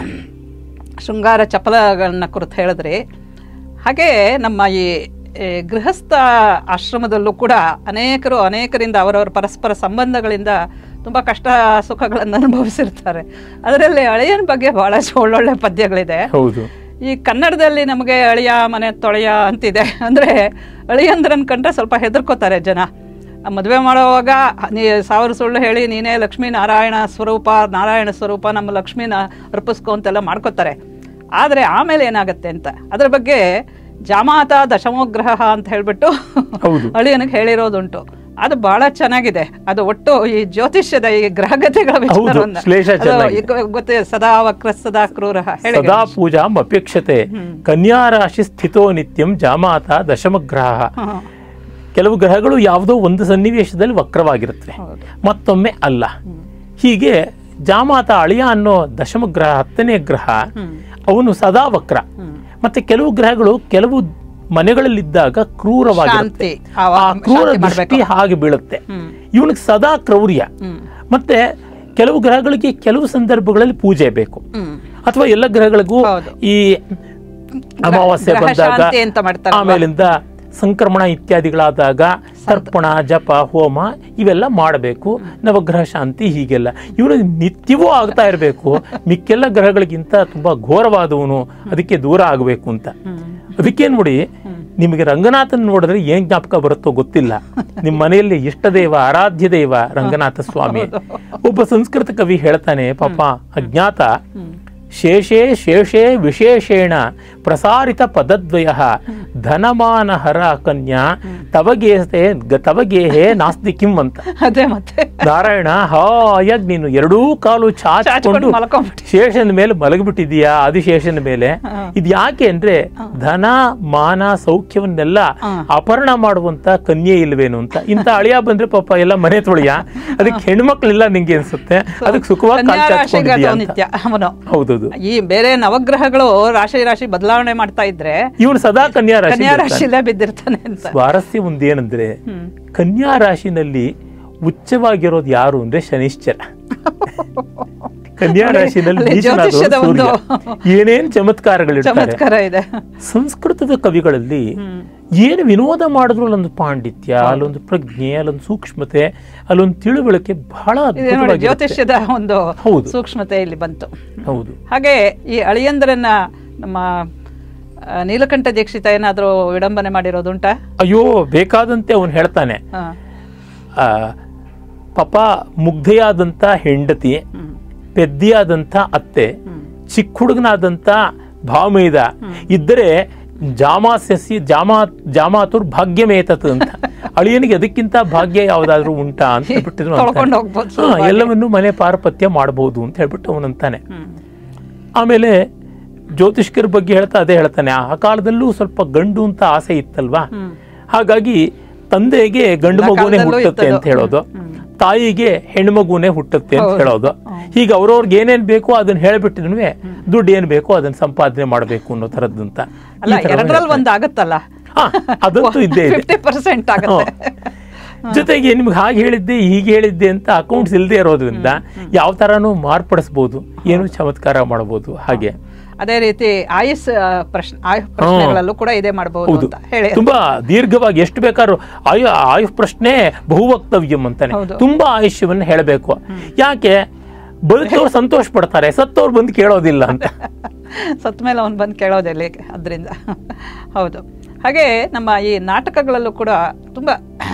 ಶೃಂಗಾರ ಚಪಲಗಳನ್ನ ಕುರಿತು ಹೇಳಿದ್ರಿ ಹಾಗೆ ನಮ್ಮ ಈ ಈ ಗೃಹಸ್ಥ ಆಶ್ರಮದಲ್ಲೂ ಕೂಡ ಅನೇಕರು ಅನೇಕರಿಂದ ಅವರವರ ಪರಸ್ಪರ ಸಂಬಂಧಗಳಿಂದ ತುಂಬ ಕಷ್ಟ ಸುಖಗಳನ್ನು ಅನುಭವಿಸಿರ್ತಾರೆ ಅದರಲ್ಲಿ ಅಳಿಯನ ಬಗ್ಗೆ ಬಹಳಷ್ಟು ಒಳ್ಳೊಳ್ಳೆ ಪದ್ಯಗಳಿದೆ ಹೌದು ಈ ಕನ್ನಡದಲ್ಲಿ ನಮಗೆ ಅಳಿಯ ಮನೆ ತೊಳೆಯ ಅಂತಿದೆ ಅಂದರೆ ಅಳಿಯಂದ್ರನ್ ಕಂಡ್ರೆ ಸ್ವಲ್ಪ ಹೆದರ್ಕೋತಾರೆ ಜನ ಮದುವೆ ಮಾಡುವಾಗ ನೀ ಸಾವಿರ ಸುಳ್ಳು ಹೇಳಿ ನೀನೇ ಲಕ್ಷ್ಮೀ ನಾರಾಯಣ ಸ್ವರೂಪ ನಾರಾಯಣ ಸ್ವರೂಪ ನಮ್ಮ ಲಕ್ಷ್ಮೀನ ಅರ್ಪಿಸ್ಕೊ ಅಂತೆಲ್ಲ ಮಾಡ್ಕೋತಾರೆ ಆದರೆ ಆಮೇಲೆ ಏನಾಗುತ್ತೆ ಅಂತ ಅದ್ರ ಬಗ್ಗೆ ಜಾಮಾತ ದಶಮೋಗ್ರಹ ಅಂತ ಹೇಳ್ಬಿಟ್ಟು ಹೌದು. ಅಳಿಯನಿಗೆ ಹೇಳಿರೋದುಂಟು ಅದು ಬಹಳ ಚೆನ್ನಾಗಿದೆ ಅದು ಒಟ್ಟು ಈ ಜ್ಯೋತಿಷ್ಯದ ಈ ಗ್ರಹಗತಿಗಳ ವಿಚಾರವನ್ನ ಶ್ಲೇಷ ಅದು ಚೆನ್ನಾಗಿದೆ. ಈಗ ಗೊತ್ತೇ ಸದಾ ವಕ್ರ ಸದಾ ಕ್ರೂರ ಹೇಳಿ ಸದಾ ಪೂಜಾಂ ಅಪೇಕ್ಷತೆ ಕನ್ಯಾ ರಾಶಿ ಸ್ಥಿತೋ ನಿತ್ಯಂ ಜಾಮಾತ ದಶಮಗ್ರಹ ಹ್ಮ್. ಕೆಲವು ಗ್ರಹಗಳು ಯಾವುದೋ ಒಂದು ಸನ್ನಿವೇಶದಲ್ಲಿ ವಕ್ರವಾಗಿರುತ್ತವೆ ಹೌದು. ಮತ್ತೊಮ್ಮೆ ಅಲ್ಲ ಹೀಗೆ ಜಾಮಾತ ಅಳಿಯ ಅನ್ನೋ ದಶಮಗ್ರಹ ಹತ್ತನೇ ಗ್ರಹ ಹ್ಮ್. ಅವನು ಸದಾ ವಕ್ರ ಹ್ಮ್. ಮತ್ತೆ ಕೆಲವು ಗ್ರಹಗಳು ಕೆಲವು ಮನೆಗಳಲ್ಲಿದ್ದಾಗ ಕ್ರೂರವಾಗಿರುತ್ತೆ ಶಾಂತಿ ಆ ಆ ಕ್ರೂರ ಶಾಂತಿ ಮಾಡ್ಬೇಕು. ದೃಷ್ಟಿ ಹಾಗೆ ಬೀಳುತ್ತೆ ಹ್ಮ್. ಇವನಿಗೆ ಸದಾ ಕ್ರೌರ್ಯ ಹ್ಮ್. ಮತ್ತೆ ಕೆಲವು ಗ್ರಹಗಳಿಗೆ ಕೆಲವು ಸಂದರ್ಭಗಳಲ್ಲಿ ಪೂಜೆ ಬೇಕು ಹ್ಮ್. ಅಥವಾ ಎಲ್ಲ ಗ್ರಹಗಳಿಗೂ ಹೌದು. ಈ ಅಮಾವಾಸ್ಯೆ ಗ್ರಹ ಬಂದಾಗ ಶಾಂತಿ ಅಂತ ಮಾಡ್ತಾರಲ್ವಾ? ಆಮೇಲಿಂದ ಸಂಕ್ರಮಣ ಇತ್ಯಾದಿಗಳಾದಾಗ ತರ್ಪಣ ಜಪ ಹೋಮ ಇವೆಲ್ಲ ಮಾಡಬೇಕು ನವಗ್ರಹ ಶಾಂತಿ ಹೀಗೆಲ್ಲ ಇವನು ನಿತ್ಯವೂ ಆಗ್ತಾ ಇರಬೇಕು ಮಿಕ್ಕೆಲ್ಲ ಗ್ರಹಗಳಿಗಿಂತ ತುಂಬಾ ಘೋರವಾದವನು ಅದಕ್ಕೆ ದೂರ ಆಗಬೇಕು ಅಂತ ಅದಕ್ಕೆ ನೋಡಿ ನಿಮಗೆ ರಂಗನಾಥನ್ ನೋಡಿದ್ರೆ ಏನ್ ಜ್ಞಾಪಕ ಬರುತ್ತೋ ಗೊತ್ತಿಲ್ಲ ನಿಮ್ಮ ಮನೆಯಲ್ಲಿ ಇಷ್ಟ ದೇವ ಆರಾಧ್ಯ ದೇವ ರಂಗನಾಥ ಸ್ವಾಮಿ ಒಬ್ಬ ಸಂಸ್ಕೃತ ಕವಿ ಹೇಳ್ತಾನೆ ಪಾಪ ಅಜ್ಞಾತ ಶೇಷೇ ಶೇಷೇ ವಿಶೇಷೇಣ ಪ್ರಸಾರಿತ ಪದದ್ವಯ ಧನಮಾನಹರ ಕನ್ಯಾ ತವಗೇಹೆ ತವಗೇಹೆ ನಾಸ್ತಿ ಕಿಂ ಅಂತ ಅದೇ ಮತ್ತೆ ನಾರಾಯಣ ಹಾಯಾಗಿ ನೀನು ಎರಡೂ ಕಾಲು ಚಾಚಿಕೊಂಡು ಚಾಚ್ಕೊಂಡು ಮಲ್ಕೊಂಡ್ಬಿಟ್ಟಿ. ಶೇಷನ ಮೇಲೆ ಮಲಗಿಬಿಟ್ಟಿದೀಯಾ ಆದಿಶೇಷನ ಮೇಲೆ ಇದು ಯಾಕೆ ಅಂದ್ರೆ ಧನ ಮಾನ ಸೌಖ್ಯವನ್ನೆಲ್ಲ ಅಪಹರಣ ಮಾಡುವಂತ ಕನ್ಯೆ ಇಲ್ವೇನು ಅಂತ ಇಂಥ ಅಳಿಯ ಬಂದ್ರೆ ಪಾಪ ಎಲ್ಲ ಮನೆ ತೊಳಿಯ ಅದಕ್ಕೆ ಹೆಣ್ಮಕ್ಳಿಲ್ಲ ನಿಂಗೆ ಅನ್ಸುತ್ತೆ ಅದಕ್ಕೆ ಸುಖವಾಗಿ ಕಾಲ್ ಕನ್ಯಾ ರಾಶಿಗೆ ಚಾಚ್ಕೊಂಡಿದ್ಯಾ ಅದು ಅಂತ ನಿತ್ಯ ಅವನು ಹೌದದು ಈ ಬೇರೆ ನವಗ್ರಹಗಳು ರಾಶಿ ರಾಶಿ ಬದಲಾವಣೆ ಮಾಡ್ತಾ ಇದ್ರೆ ಇವನು ಸದಾ ಕನ್ಯಾ ರಾಶಿ ಕನ್ಯಾ ರಾಶಿಲೇ ಬಿದ್ದಿರ್ತಾನೆ ಅಂತ ಸ್ವಾರಸ್ಯ ಒಂದೇನಂದ್ರೆ ಕನ್ಯಾ ರಾಶಿನಲ್ಲಿ ಉಚ್ಚವಾಗಿರೋದು ಯಾರು ಅಂದ್ರೆ ಶನಿಶ್ಚರ ಕನ್ಯಾ ರಾಶಿನಲ್ಲಿ ಅಲ್ಲಿ ನೀಚನಾದವನು ಜ್ಯೋತಿಷ್ಯದ ಸೂರ್ಯ ಒಂದು ಏನೇನ್ ಚಮತ್ಕಾರಗಳಿರ್ತಾರೆ ಚಮತ್ಕಾರ ಇದೆ ಸಂಸ್ಕೃತದ ಕವಿಗಳಲ್ಲಿ ಏನು ವಿನೋದ ಮಾಡಿದ್ರು ಅಲ್ಲೊಂದು ಪಾಂಡಿತ್ಯ ಅಲ್ಲೊಂದು ಪ್ರಜ್ಞೆ ಅಲ್ಲೊಂದು ಸೂಕ್ಷ್ಮತೆ ಅಲ್ಲೊಂದು ತಿಳುವಳಿಕೆ ಬಹಳ ಇದೆ ನೋಡಿ ಅದ್ಭುತವಾಗಿರುತ್ತೆ ಜ್ಯೋತಿಷ್ಯದ ಒಂದು ಹೌದು. ಸೂಕ್ಷ್ಮತೆ ಇಲ್ಲಿ ಬಂತು ಹೌದು ಹಾಗೆ ಈ ಅಳಿಯಂದ್ರನ್ನ ನಮ್ಮ ಆ, ನೀಲಕಂಠ ದೀಕ್ಷಿತ ಏನಾದರೂ ವಿಡಂಬನೆ ಮಾಡಿರೋದುಂಟಾ ಅಯ್ಯೋ ಬೇಕಾದಂತೆ ಅವನು ಹೇಳ್ತಾನೆ ಹಾ. ಆ, ಪಾಪ ಮುಗ್ಧೆಯಾದಂಥ ಹೆಂಡತಿ ಹ್ಮ್. ಪೆದ್ದಿಯಾದಂಥ ಅತ್ತೆ ಹ್ಮ್. ಚಿಕ್ಕ ಹುಡುಗನಾದಂಥ ಭಾವಮೈದ ಇದ್ದರೆ ಜಾಮಾಸ್ಯಸಿ ಜಾಮಾ ಜಾಮಾತುರ್ ಭಾಗ್ಯಮೇತತ್ ಅಂತ ಅಳಿಯನಿಗೆ ಅದಕ್ಕಿಂತ ಭಾಗ್ಯ ಯಾವ್ದಾದ್ರು ಉಂಟಾ ಅಂತ ಹೇಳ್ಬಿಟ್ಟಿದ್ರು ಅಂತಾನೆ. ತೊಳ್ಕೊಂಡು ಹೋಗ್ಬೋದು ಹಾ, ಸುಲಭವಾಗಿ. ಎಲ್ಲವನ್ನೂ ಮನೆ ಪಾರಪತ್ಯ ಮಾಡಬಹುದು ಅಂತ ಹೇಳ್ಬಿಟ್ಟು ಅವನಂತಾನೆ ಹ್ಮ್. ಆಮೇಲೆ ಜ್ಯೋತಿಷ್ಕರ ಬಗ್ಗೆ ಹೇಳ್ತಾ ಅದೇ ಹೇಳ್ತಾನೆ ಆ ಕಾಲದಲ್ಲೂ ಸ್ವಲ್ಪ ಗಂಡು ಅಂತ ಆಸೆ ಇತ್ತಲ್ವಾ ಹ್ಮ್. ಹಾಗಾಗಿ ತಂದೆಗೆ ಗಂಡು ಎಲ್ಲ ಮಗುನೇ ಕಾಲದಲ್ಲೂ ಹುಟ್ಟುತ್ತೆ ಅಂತ ಇತ್ತದು. ಹೇಳೋದು ಹ್ಮ್. ತಾಯಿಗೆ ಹೆಣ್ಣು ಮಗುನೇ ಹುಟ್ಟುತ್ತೆ ಅಂತ ಹೌದು. ಹೇಳೋದು ಹೀಗೆ ಅವ್ರವ್ರಿಗೆ ಏನೇನ್ ಬೇಕೋ ಅದನ್ನ ಹೇಳ್ಬಿಟ್ಟಿದ್ನು ದುಡ್ಡು ಏನ್ ಬೇಕೋ ಅದನ್ನ ಸಂಪಾದನೆ ಮಾಡಬೇಕು ಅನ್ನೋ ತರದ್ದಂತ ಅಲ್ಲ ಎರಡರಲ್ಲಿ ಒಂದು ಆಗುತ್ತಲ್ಲ ಹಾ, ಅದಂತೂ ಇದ್ದೇ ಇದೆ ಫಿಫ್ಟಿ ಪರ್ಸೆಂಟ್ ಆಗುತ್ತೆ ಜೊತೆಗೆ ನಿಮ್ಗೆ ಹಾಗೆ ಹೇಳಿದ್ದೆ ಹೀಗೆ ಹೇಳಿದ್ದೆ ಅಂತ ಅಕೌಂಟ್ಸ್ ಇಲ್ಲದೆ ಇರೋದ್ರಿಂದ ಯಾವ ತರಾನು ಮಾರ್ಪಡಿಸ್ಬೋದು ಏನು ಚಮತ್ಕಾರ ಮಾಡಬಹುದು ಹಾಗೆ ಅದೇ ರೀತಿ ಆಯುಸ್ ಆ, ಪ್ರಶ್ನೆ ಆಯು ಪ್ರಶ್ನೆಗಳಲ್ಲೂ ಕೂಡ ಇದೇ ಮಾಡಬಹುದು ಹೌದು ಅಂತ ಹೇಳಿ ತುಂಬಾ ದೀರ್ಘವಾಗಿ ಎಷ್ಟು ಬೇಕಾದ್ರೂ ಆಯು ಆಯು ಪ್ರಶ್ನೆ ಬಹುವಕ್ತವ್ಯಂ ಅಂತಾನೆ ಹೌದು. ತುಂಬಾ ಆಯುಷ್ಯವನ್ನ ಹೇಳಬೇಕು ಯಾಕೆ ಬದುಕವ್ರು ಸಂತೋಷ ಪಡ್ತಾರೆ ಸತ್ತವ್ರು ಬಂದು ಕೇಳೋದಿಲ್ಲ ಅಂತ ಸತ್ತ ಮೇಲೆ ಅವನು ಬಂದು ಕೇಳೋದಿಲ್ಲ ಅದರಿಂದ ಹೌದು ಹಾಗೆ ನಮ್ಮ ಈ ನಾಟಕಗಳಲ್ಲೂ ಕೂಡ ತುಂಬ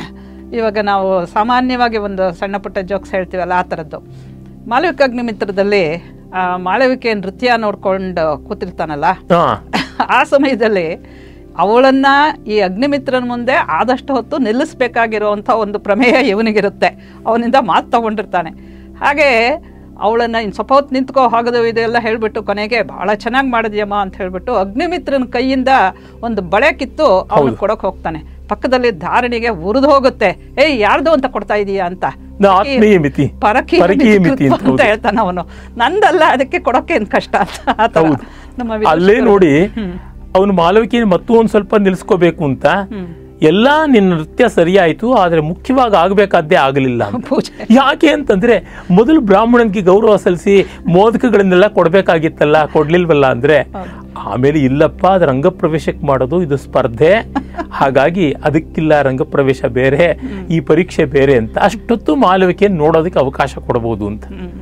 ಇವಾಗ ನಾವು ಸಾಮಾನ್ಯವಾಗಿ ಒಂದು ಸಣ್ಣ ಪುಟ್ಟ ಜೋಕ್ಸ್ ಹೇಳ್ತೀವಲ್ಲ ಆ ಥರದ್ದು ಮಾಳವಿಕ ಅಗ್ನಿಮಿತ್ರದಲ್ಲಿ ಆ ಮಾಳವಿಕೆ ನೃತ್ಯ ನೋಡ್ಕೊಂಡು ಕೂತಿರ್ತಾನಲ್ಲ ಹಾ ಆ ಸಮಯದಲ್ಲಿ ಅವಳನ್ನ ಈ ಅಗ್ನಿಮಿತ್ರನ ಮುಂದೆ ಆದಷ್ಟು ಹೊತ್ತು ನಿಲ್ಲಿಸ್ಬೇಕಾಗಿರುವಂಥ ಒಂದು ಪ್ರಮೇಯ ಇವನಿಗಿರುತ್ತೆ ಅವನಿಂದ ಮಾತು ತಗೊಂಡಿರ್ತಾನೆ ಹಾಗೆ ಅವಳನ್ನ ಇನ್ನು ಸ್ವಲ್ಪ ಹೊತ್ತು ನಿಂತ್ಕೋ ಹಾಗದು ಇದೆಲ್ಲ ಹೇಳ್ಬಿಟ್ಟು ಕೊನೆಗೆ ಬಹಳ ಚೆನ್ನಾಗಿ ಮಾಡಿದ್ಯಮ್ಮ ಅಂತ ಹೇಳ್ಬಿಟ್ಟು ಅಗ್ನಿಮಿತ್ರನ ಕೈಯಿಂದ ಒಂದು ಬಳೆ ಕಿತ್ತು ಅವನು ಕೊಡೋಕೆ ಹೋಗ್ತಾನೆ ಪಕ್ಕದಲ್ಲಿ ಧಾರಣಿಗೆ ಉರಿದು ಹೋಗುತ್ತೆ ಏಯ್ ಯಾರ್ದು ಅಂತ ಕೊಡ್ತಾ ಇದೀಯಾ ಅಂತ ನಾ ಆತ್ಮೀಯ ಮಿತಿ ಪರಕೀಯ ಪರಕೀಯ ಮಿತಿ ಮಿತಿ ಅಂತ ಕೃತ್ವ ಅಂತ ಹೇಳ್ತಾನೆ ಅವನು ನಂದಲ್ಲ ಅದಕ್ಕೆ ಕೊಡೋಕೆ ಏನ್ ಕಷ್ಟ ಅಂತ ಆ ಥರ. ಹೌದು. ನಮ್ಮ ಅಲ್ಲೇ ವಿದುಷಕರು- ನೋಡಿ ಹ್ಮ್. ಅವನು ಮಾಲವಿಕೆ ಮತ್ತೂ ಒಂದ್ ಸ್ವಲ್ಪ ನಿಲ್ಸ್ಕೋಬೇಕು ಅಂತ ಹ್ಮ್. ಎಲ್ಲಾ ನಿನ್ನ ನೃತ್ಯ ಸರಿಯಾಯ್ತು ಆದ್ರೆ ಮುಖ್ಯವಾಗಿ ಆಗ್ಬೇಕಾದ್ದೇ ಆಗಲಿಲ್ಲ ಅಂತ ಪೂಜೆ ಯಾಕೆ ಅಂತಂದ್ರೆ ಮೊದಲು ಬ್ರಾಹ್ಮಣನ್ಗೆ ಗೌರವ ಸಲ್ಲಿಸಿ ಮೋದಕಗಳನ್ನೆಲ್ಲ ಕೊಡ್ಬೇಕಾಗಿತ್ತಲ್ಲ ಕೊಡ್ಲಿಲ್ವಲ್ಲ ಅಂದ್ರೆ ಆಮೇಲೆ ಇಲ್ಲಪ್ಪ ಅದು ರಂಗಪ್ರವೇಶಕ್ಕೆ ಮಾಡೋದು ಇದು ಸ್ಪರ್ಧೆ ಹಾಗಾಗಿ ಅದಕ್ಕಿಲ್ಲ ರಂಗಪ್ರವೇಶ ಬೇರೆ ಈ ಪರೀಕ್ಷೆ ಬೇರೆ ಅಂತ ಅಷ್ಟೊತ್ತು ಮಾಲವಿಕೆ ನೋಡೋದಕ್ಕೆ ಅವಕಾಶ ಕೊಡಬಹುದು ಅಂತ